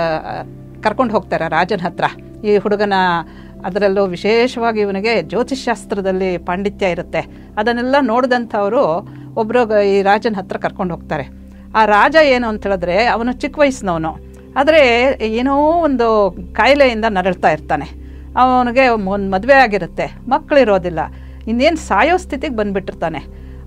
ಕರ್ಕೊಂಡು ಹೋಗ್ತಾರೆ ರಾಜನ ಹತ್ರ ಈ ಹುಡುಗನ ಅದರಲ್ಲೂ ವಿಶೇಷವಾಗಿ ಇವನಿಗೆ ಜ್ಯೋತಿಷ್ಶಾಸ್ತ್ರದಲ್ಲಿ ಪಾಂಡಿತ್ಯ ಇರುತ್ತೆ ಅದನ್ನೆಲ್ಲ ನೋಡಿದಂಥವರು ಒಬ್ಬರು ಈ ರಾಜನ ಹತ್ರ ಕರ್ಕೊಂಡು ಹೋಗ್ತಾರೆ ಆ ರಾಜ ಏನು ಅಂತ ಹೇಳಿದ್ರೆ ಅವನು ಚಿಕ್ಕ ವಯಸ್ಸಿನವನು ಆದರೆ ಏನೋ ಒಂದು ಕಾಯಿಲೆಯಿಂದ ನರಳ್ತಾ ಇರ್ತಾನೆ ಅವನಿಗೆ ಒಂದು ಮದುವೆ ಆಗಿರುತ್ತೆ ಮಕ್ಕಳಿರೋದಿಲ್ಲ ಇನ್ನೇನು ಸಾಯೋ ಸ್ಥಿತಿಗೆ ಬಂದ್ಬಿಟ್ಟಿರ್ತಾನೆ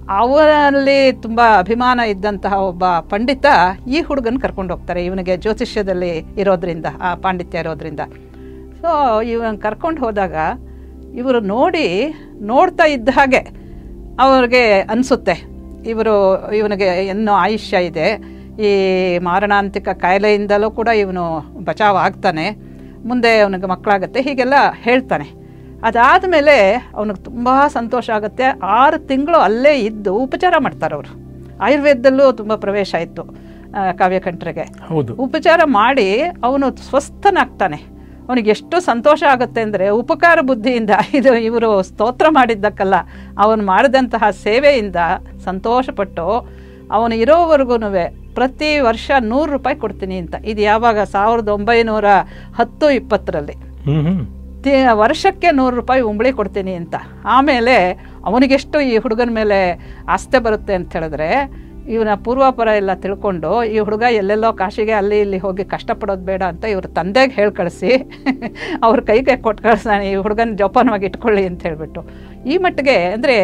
ಅವರಲ್ಲಿ ತುಂಬ ಅಭಿಮಾನ ಇದ್ದಂತಹ ಒಬ್ಬ ಪಂಡಿತ ಈ ಹುಡುಗನ ಕರ್ಕೊಂಡು ಹೋಗ್ತಾರೆ ಇವನಿಗೆ ಜ್ಯೋತಿಷ್ಯದಲ್ಲಿ ಇರೋದ್ರಿಂದ ಆ ಪಾಂಡಿತ್ಯ ಇರೋದ್ರಿಂದ ಸೊ ಇವನ್ ಕರ್ಕೊಂಡು ಹೋದಾಗ ಇವರು ನೋಡಿ ನೋಡ್ತಾ ಇದ್ದ ಹಾಗೆ ಅವ್ರಿಗೆ ಅನಿಸುತ್ತೆ ಇವರು ಇವನಿಗೆ ಇನ್ನೂ ಆಯುಷ್ಯ ಇದೆ ಈ ಮಾರಣಾಂತಿಕ ಕಾಯಿಲೆಯಿಂದಲೂ ಕೂಡ ಇವನು ಬಚಾವ್ ಆಗ್ತಾನೆ ಮುಂದೆ ಅವನಿಗೆ ಮಕ್ಕಳಾಗತ್ತೆ ಹೀಗೆಲ್ಲ ಹೇಳ್ತಾನೆ ಅದಾದಮೇಲೆ ಅವನಿಗೆ ತುಂಬ ಸಂತೋಷ ಆಗುತ್ತೆ ಆರು ತಿಂಗಳು ಅಲ್ಲೇ ಇದ್ದು ಉಪಚಾರ ಮಾಡ್ತಾರೆ ಅವರು ಆಯುರ್ವೇದದಲ್ಲೂ ತುಂಬ ಪ್ರವೇಶ ಇತ್ತು ಆ, ಕಾವ್ಯಕಂಠರಿಗೆ ಹೌದು ಉಪಚಾರ ಮಾಡಿ ಅವನು ಸ್ವಸ್ಥನಾಗ್ತಾನೆ ಅವನಿಗೆ ಎಷ್ಟು ಸಂತೋಷ ಆಗುತ್ತೆ ಅಂದರೆ ಉಪಕಾರ ಬುದ್ಧಿಯಿಂದ ಇದು ಇವರು ಸ್ತೋತ್ರ ಮಾಡಿದ್ದಕ್ಕಲ್ಲ ಅವನು ಮಾಡಿದಂತಹ ಸೇವೆಯಿಂದ ಸಂತೋಷಪಟ್ಟು ಅವನು ಇರೋವರೆಗೂ ಪ್ರತಿ ವರ್ಷ ನೂರು ರೂಪಾಯಿ ಕೊಡ್ತೀನಿ ಅಂತ ಇದು ಯಾವಾಗ ಸಾವಿರದ ಒಂಬೈನೂರ ಹತ್ತು ಇಪ್ಪತ್ತರಲ್ಲಿ ಹ್ಮ್ ಹ್ಮ್ ತಿ ವರ್ಷಕ್ಕೆ ನೂರು ರೂಪಾಯಿ ಉಂಬಳಿ ಕೊಡ್ತೀನಿ ಅಂತ ಆಮೇಲೆ ಅವನಿಗೆಷ್ಟು ಈ ಹುಡುಗನ ಮೇಲೆ ಆಸ್ತೆ ಬರುತ್ತೆ ಅಂತ ಹೇಳಿದ್ರೆ ಇವನ ಪೂರ್ವಾಪರ ಎಲ್ಲ ತಿಳ್ಕೊಂಡು ಈ ಹುಡುಗ ಎಲ್ಲೆಲ್ಲೋ ಕಾಶಿಗೆ ಅಲ್ಲಿ ಇಲ್ಲಿ ಹೋಗಿ ಕಷ್ಟಪಡೋದು ಬೇಡ ಅಂತ ಇವ್ರ ತಂದೆಗೆ ಹೇಳಿ ಕಳಿಸಿ ಅವ್ರ ಕೈಗೆ ಕೊಟ್ಟು ಕಳಿಸ್ತಾನೆ ಈ ಹುಡುಗನ ಜೋಪಾನವಾಗಿ ಇಟ್ಕೊಳ್ಳಿ ಅಂತ ಹೇಳಿಬಿಟ್ಟು ಈ ಮಟ್ಟಿಗೆ ಅಂದರೆ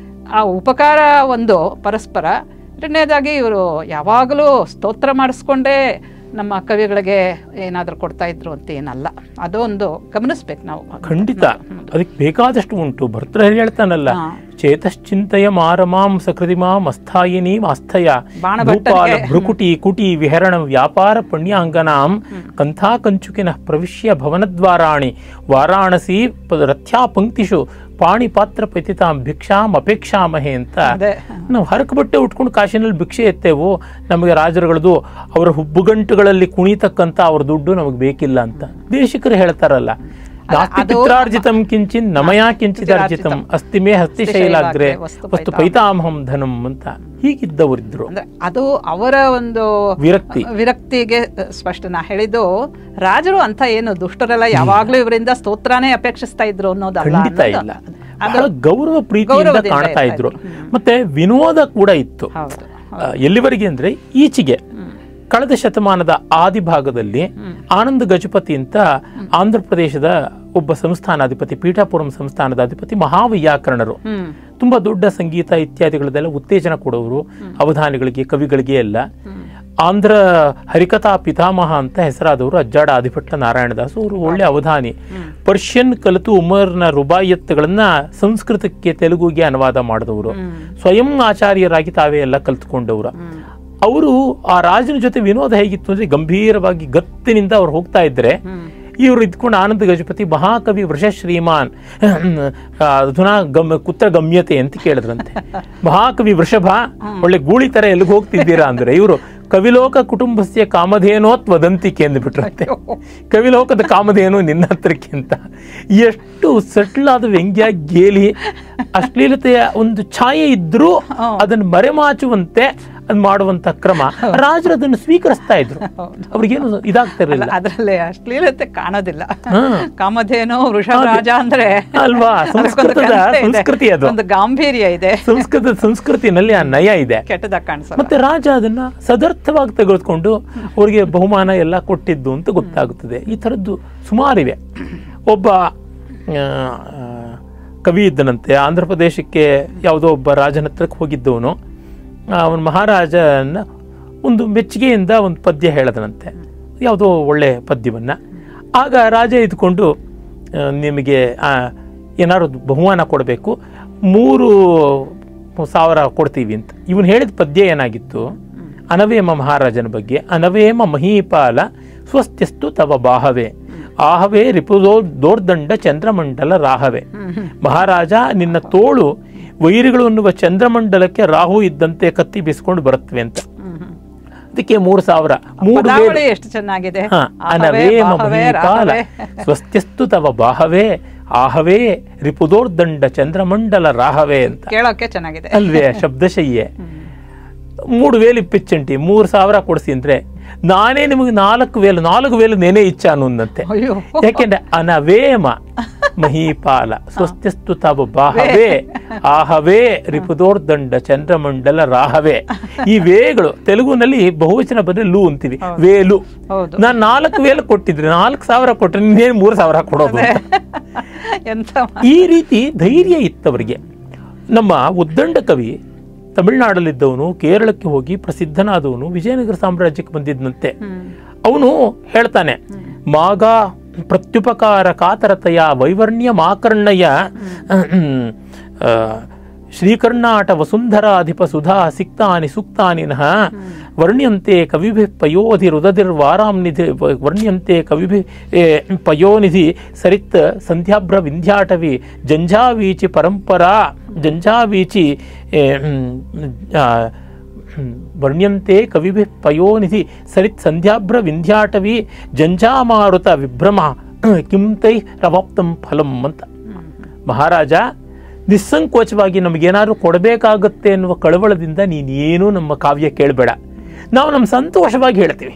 ಆ ಉಪಕಾರ ಒಂದು ಪರಸ್ಪರ ಎರಡನೇದಾಗಿ ಇವರು ಯಾವಾಗಲೂ ಸ್ತೋತ್ರ ಮಾಡಿಸ್ಕೊಂಡೇ ನಮ್ಮ ಕವಿಗಳಿಗೆ ಏನಾದರೂ ಕೊಡ್ತಾ ಇದ್ರು ಅಂತ ಏನಲ್ಲ ಅದೊಂದು ಗಮನಿಸ್ಬೇಕು ನಾವು ಖಂಡಿತ ಅದಕ್ಕೆ ಬೇಕಾದಷ್ಟು ಉಂಟು ಭರ್ತೃಹರಿ ಹೇಳ್ತಾನಲ್ಲ ಹಾ. ಚೇತಶ್ಚಿಂತೆಯ ಮಾರಮಾಂ ಸಕೃತಿಮಾಂ ಅಸ್ಥಾಯಿನಿ ಅಸ್ಥಯ ಬಾಣಭಟ್ಟನಿಗೆ- ಭೂಪಾಲ ಭ್ರುಕುಟಿ ಕುಟಿ ವಿಹರಣ ವ್ಯಾಪಾರ ಪುಣ್ಯಾಂಗನಾಂ ಕಂಥಾ ಕಂಚುಕಿನ ಪ್ರವಿಶ್ಯ ಭವನದ್ವಾರಾಣಿ ವಾರಾಣಸಿ ಪ- ರಥ್ಯಾ ಪಂಕ್ತಿಷು ಪಾಣಿ ಪಾತ್ರ ಪತಿತಾಂ ಭಿಕ್ಷಾಂ ಅಪೇಕ್ಷಾಮಹೆ ಅಂತ ಅದೇ ನಾವು ಹರಕ ಬಟ್ಟೆ ಉಟ್ಕೊಂಡು ಕಾಶಿನಲ್ಲಿ ಭಿಕ್ಷೆ ಎತ್ತೇವು ನಮಗೆ ರಾಜರುಗಳದು ಅವರ ಹುಬ್ಬುಗಂಟುಗಳಲ್ಲಿ ಕುಣಿತಕ್ಕಂತ ಅವ್ರ ದುಡ್ಡು ನಮಗೆ ಬೇಕಿಲ್ಲ ಅಂತ ದೇಶಿಕರು ಹೇಳ್ತಾರಲ್ಲ ನಾಸ್ತಿ ಅದು- ಪಿತ್ರಾರ್ಜಿತಂ ಕಿಂಚಿನ್ ನಮಯಾ ಕಿಂಚಿದಾರ್ಜಿತಂ ಅಸ್ತಿ ಮೇ ಹಸ್ತಿ ಶೈಲಾಗ್ರೆ ವಸ್ತು ವಸ್ತು ಪೈತಾಮಹಂ ಧನಂ ಅಂತ ಹೀಗಿದ್ದವರಿದ್ರು ಅಂದ್ರೆ ಅದು ಅವರ ಒಂದು ವಿರಕ್ತಿ ವಿರಕ್ತಿಗೆ ಸ್ಪಷ್ಟ ನಾ ಹೇಳಿದ್ದು ರಾಜರು ಅಂತ ಏನು ದುಷ್ಟರೆಲ್ಲ ಯಾವಾಗ್ಲೂ ಇವರಿಂದ ಸ್ತೋತ್ರನೇ ಅಪೇಕ್ಷಿಸ್ತಾ ಇದ್ರು ಅನ್ನೋದಲ್ಲ ಖಂಡಿತ ಅನ್ನೋದು- ಇಲ್ಲ ಅದು ಬಹಳ ಗೌರವ ಪ್ರೀತಿಯಿಂದ ಗೌರವದಿಂದ ಕಾಣ್ತಾ ಇರ್ತಾ ಇದ್ರು ಇದ್ರು. ಮತ್ತೆ ವಿನೋದ ಕೂಡ ಇತ್ತು ಹೌದು ಆ, ಎಲ್ಲಿವರೆಗೆ ಅಂದ್ರೆ ಈಚೆಗೆ ಕಳೆದ ಶತಮಾನದ ಆದಿ ಭಾಗದಲ್ಲಿ ಆನಂದ ಗಜಪತಿ ಅಂತ ಆಂಧ್ರ ಪ್ರದೇಶದ ಒಬ್ಬ ಸಂಸ್ಥಾನಾಧಿಪತಿ ಪೀಠಾಪುರಂ ಸಂಸ್ಥಾನದ ಅಧಿಪತಿ ಮಹಾವೈಯಾಕರಣರು ಹ್ಮ್ ತುಂಬಾ ದೊಡ್ಡ ಸಂಗೀತ ಇತ್ಯಾದಿಗಳದೆಲ್ಲ ಉತ್ತೇಜನ ಕೊಡೋರು ಅವಧಾನಿಗಳಿಗೆ ಕವಿಗಳಿಗೆ ಎಲ್ಲ ಆಂಧ್ರ ಹರಿಕಥಾ ಪಿತಾಮಹ ಅಂತ ಹೆಸರಾದವರು ಅಜ್ಜಾಡ ಆದಿಭಟ್ಟ ನಾರಾಯಣದಾಸ್ ಅವರು ಒಳ್ಳೆ ಅವಧಾನಿ ಪರ್ಷಿಯನ್ ಕಲಿತು ಉಮರ್ನ ರುಬಾಯತ್ಗಳನ್ನ ಸಂಸ್ಕೃತಕ್ಕೆ ತೆಲುಗುಗೆ ಅನುವಾದ ಮಾಡಿದವರು ಸ್ವಯಂ ಆಚಾರ್ಯರಾಗಿ ತಾವೇ ಎಲ್ಲ ಕಲ್ತ್ಕೊಂಡವರು ಅವರು ಆ ರಾಜನ ಜೊತೆ ವಿನೋದ ಹೇಗಿತ್ತು ಅಂದ್ರೆ ಗಂಭೀರವಾಗಿ ಗತ್ತಿನಿಂದ ಅವ್ರು ಹೋಗ್ತಾ ಇದ್ರೆ ಇವರು ಇದ್ಕೊಂಡು ಆನಂದ ಗಜಪತಿ ಮಹಾಕವಿ ವೃಷ ಶ್ರೀಮಾನ್ ಆ, ಅಧುನಾ ಗಮ್ ಕುತ್ರ ಗಮ್ಯತೆ ಅಂತ ಕೇಳಿದ್ರಂತೆ ಮಹಾಕವಿ ವೃಷಭ ಒಳ್ಳೆ ಗೂಳಿ ತರ ಎಲ್ಲಿಗೆ ಹೋಗ್ತಿದ್ದೀರಾ ಅಂದ್ರೆ ಇವರು ಕವಿಲೋಕ ಕುಟುಂಬಸ್ಯ ಕಾಮಧೇನೋತ್ ವದಂತಿಕೆ ಅಂದ್ಬಿಟ್ರಂತೆ ಕವಿಲೋಕದ ಕಾಮಧೇನು ನಿನ್ನ ಹತ್ರಕ್ಕೆ ಅಂತ ಎಷ್ಟು ಸಟ್ಲ್ ಆದ ವ್ಯಂಗ್ಯ ಗೇಲಿ ಅಶ್ಲೀಲತೆಯ ಒಂದು ಛಾಯೆ ಇದ್ರೂ ಅದನ್ನು ಮರೆಮಾಚುವಂತೆ ಅದ್ ಮಾಡುವಂತ ಕ್ರಮ ರಾಜರು ಅದನ್ನು ಸ್ವೀಕರಿಸ್ತಾ ಇದ್ರು ಹೌದು. ಅವ್ರಿಗೇನು ಇದಾಗ್ತಾ ಇರಲಿಲ್ಲ ಅದರಲ್ಲಿ ಅಶ್ಲೀಲತೆ ಕಾಣೋದಿಲ್ಲ ಹಾ. ಕಾಮಧೇನು ವೃಷಭರಾಜ ಅಂದ್ರೆ ಅಲ್ವಾ? ಅದಕ್ಕೊಂದು ಸಂಸ್ಕೃತದ ಘನತೆ ಇದೆ. ಸಂಸ್ಕೃತಿ ಅದು. ಒಂದು ಗಾಂಭೀರ್ಯ ಇದೆ ಸಂಸ್ಕೃತ ಸಂಸ್ಕೃತಿನಲ್ಲಿ ಆ ನಯ ಇದೆ ಕೆಟ್ಟದಾಗ ಕಾಣಿಸಲ್ಲ ಮತ್ತೆ ರಾಜ ಅದನ್ನ ಸದರ್ಥವಾಗಿ ತೆಗೆದುಕೊಂಡು ಅವರಿಗೆ ಬಹುಮಾನ ಎಲ್ಲ ಕೊಟ್ಟಿದ್ದು ಅಂತ ಗೊತ್ತಾಗುತ್ತದೆ ಈ ಥರದ್ದು ಸುಮಾರಿವೆ ಒಬ್ಬ ಆ, ಆ, ಕವಿ ಇದ್ದನಂತೆ ಆಂಧ್ರ ಪ್ರದೇಶಕ್ಕೆ ಯಾವುದೋ ಒಬ್ಬ ರಾಜನ ಹತ್ರಕ್ಕೆ ಹೋಗಿದ್ದವನು ಅವನ ಮಹಾರಾಜನ ಒಂದು ಮೆಚ್ಚುಗೆಯಿಂದ ಒಂದು ಪದ್ಯ ಹೇಳದನಂತೆ ಯಾವುದೋ ಒಳ್ಳೆ ಪದ್ಯವನ್ನ ಆಗ ರಾಜ ಇದ್ಕೊಂಡು ಆ, ನಿಮಗೆ ಆ, ಏನಾದ್ರು ಬಹುಮಾನ ಕೊಡಬೇಕು ಮೂರು ಸಾವಿರ ಕೊಡ್ತೀವಿ ಅಂತ ಇವನು ಹೇಳಿದ ಪದ್ಯ ಏನಾಗಿತ್ತು ಅನವೇಮ ಮಹಾರಾಜನ ಬಗ್ಗೆ ಅನವೇಮ ಮಹೀಪಾಲ ಸ್ವಸ್ತ್ಯಸ್ತು ತವ ಬಾಹವೇ ಆಹವೇ ರಿಪುದೋ ದೋರ್ದಂಡ ಚಂದ್ರಮಂಡಲ ರಾಹವೇ ಮಹಾರಾಜ ನಿನ್ನ ತೋಳು ವೈರಿಗಳು ಅನ್ನುವ ಚಂದ್ರಮಂಡಲಕ್ಕೆ ರಾಹು ಇದ್ದಂತೆ ಕತ್ತಿ ಬೀಸ್ಕೊಂಡು ಬರುತ್ತವೆ ಅಂತ ಹ್ಮ್, ಹ್ಮ್. ಅದಕ್ಕೆ ಮೂರು ಸಾವಿರ ಮೂರು ವೇದ- ಪದಾವಳಿ ಎಷ್ಟು ಚೆನ್ನಾಗಿದೆ ಹ, ಆಹವೇ, ಅನವೇಮ ಬಾಹವೇ, ಮಹೀಪಾಲ ರಾಹವೇ. ಸ್ವಸ್ತ್ಯಸ್ತು ತವ ಬಾಹವೇ ಆಹವೇ ರಿಪುದೋರ್ದಂಡ ಚಂದ್ರಮಂಡಲ ರಾಹವೇ ಅಂತ ಕೇಳೋಕೆ ಚೆನ್ನಾಗಿದೆ ಅಲ್ವೇ ಶಬ್ದಶಯ್ಯೆ ಮೂರು ವೇಲು ಇಪ್ಪಿಚ್ಚಂಟಿ ಮೂರು ಸಾವಿರ ಕೊಡಿಸಿ ಅಂದ್ರೆ ನಾನೇ ನಿಮಗೆ ನಾಲ್ಕು ವೇಲು ನಾಲ್ಕು ವೇಲು ನೇನೇ ಇಚ್ಛ ಅನ್ನುವಂತೆ ಅಯ್ಯೋ ಯಾಕೆಂದ್ರೆ ಅನವೇಮ ಮಹೀಪಾಲ ಸ್ವಸ್ತಿಸ್ತು ತವ ಬಾಹವೇ ಆಹವೇ ರಿಪುದೋರ್ದಂಡ ಚಂದ್ರಮಂಡಲ ರಾಹವೇ ಈ ವೇಗಳು ತೆಲುಗುನಲ್ಲಿ ಬಹುವಚನ ಬಂದ್ರೆ ಲೂ ಅಂತೀವಿ ವೇಲು ಹೌದು ನಾನ್ ನಾಲ್ಕು ವೇಲು ಕೊಟ್ಟಿದ್ರೆ ನಾಲ್ಕು ಸಾವಿರ ಕೊಟ್ಟರೆ ನೀನೇನು ಮೂರು ಸಾವಿರ ಕೊಡೋದು ಅಂತ. ಎಂತ ಮಾ- ಈ ರೀತಿ ಧೈರ್ಯ ಇತ್ತವರಿಗೆ ನಮ್ಮ ಉದ್ದಂಡ ಕವಿ ತಮಿಳುನಾಡಲ್ಲಿದ್ದವನು ಕೇರಳಕ್ಕೆ ಹೋಗಿ ಪ್ರಸಿದ್ಧನಾದವನು ವಿಜಯನಗರ ಸಾಮ್ರಾಜ್ಯಕ್ಕೆ ಬಂದಿದ್ದಂತೆ ಹ್ಮ್. ಅವನು ಹೇಳ್ತಾನೆ ಮಾಗ ಪ್ರತ್ಯುಪಕಾರ ಕಾತರತೆಯ ವೈವರ್ಣ್ಯ ಮಾಕರ್ಣಯ ಶ್ರೀಕರ್ಣಾಟ ವಸುಂಧರಾಧಿಪ ಸುಧಾ ಸಿಕ್ತಾನಿ ಸೂಕ್ತಾನಿನಃ ವರ್ಣ್ಯಂತೆ ಕವಿಭಿ ಪಯೋಧಿ ರುದಧಿರ್ವಾರಾಂನಿಧಿ ವರ್ಣ್ಯಂತೆ ಕವಿಭಿ ಏ, ಪಯೋನಿಧಿ ಸರಿತ್ ಸಂಧ್ಯಾಭ್ರ ವಿಂಧ್ಯಾಟವಿ ಜಂಜಾವೀಚಿ ಪರಂಪರಾ ಜಂಜಾವೀಚಿ ಏ, ಹ್ಮ್, ಆ, ಹ್ಮ್. ವರ್ಣ್ಯಂತೆ ಕವಿಭಿ ಪಯೋನಿಧಿ ಸರಿತ್ ಸಂಧ್ಯಾಭ್ರ ವಿಂಧ್ಯಾಟವಿ ಜಂಜಾಮಾರುತ ವಿಭ್ರಮ ಕಿಂ ತೈ ರವಾಪ್ತಂ ಫಲಂ ಅಂತ ಮಹಾರಾಜ ನಿಸ್ಸಂಕೋಚವಾಗಿ ನಮಗೇನಾದ್ರು ಕೊಡಬೇಕಾಗತ್ತೆ ಎನ್ನುವ ಕಳವಳದಿಂದ ನೀನೇನು ನಮ್ಮ ಕಾವ್ಯ ಕೇಳಬೇಡ ನಾವು ನಮ್ಮ ಸಂತೋಷವಾಗಿ ಹೇಳ್ತೀವಿ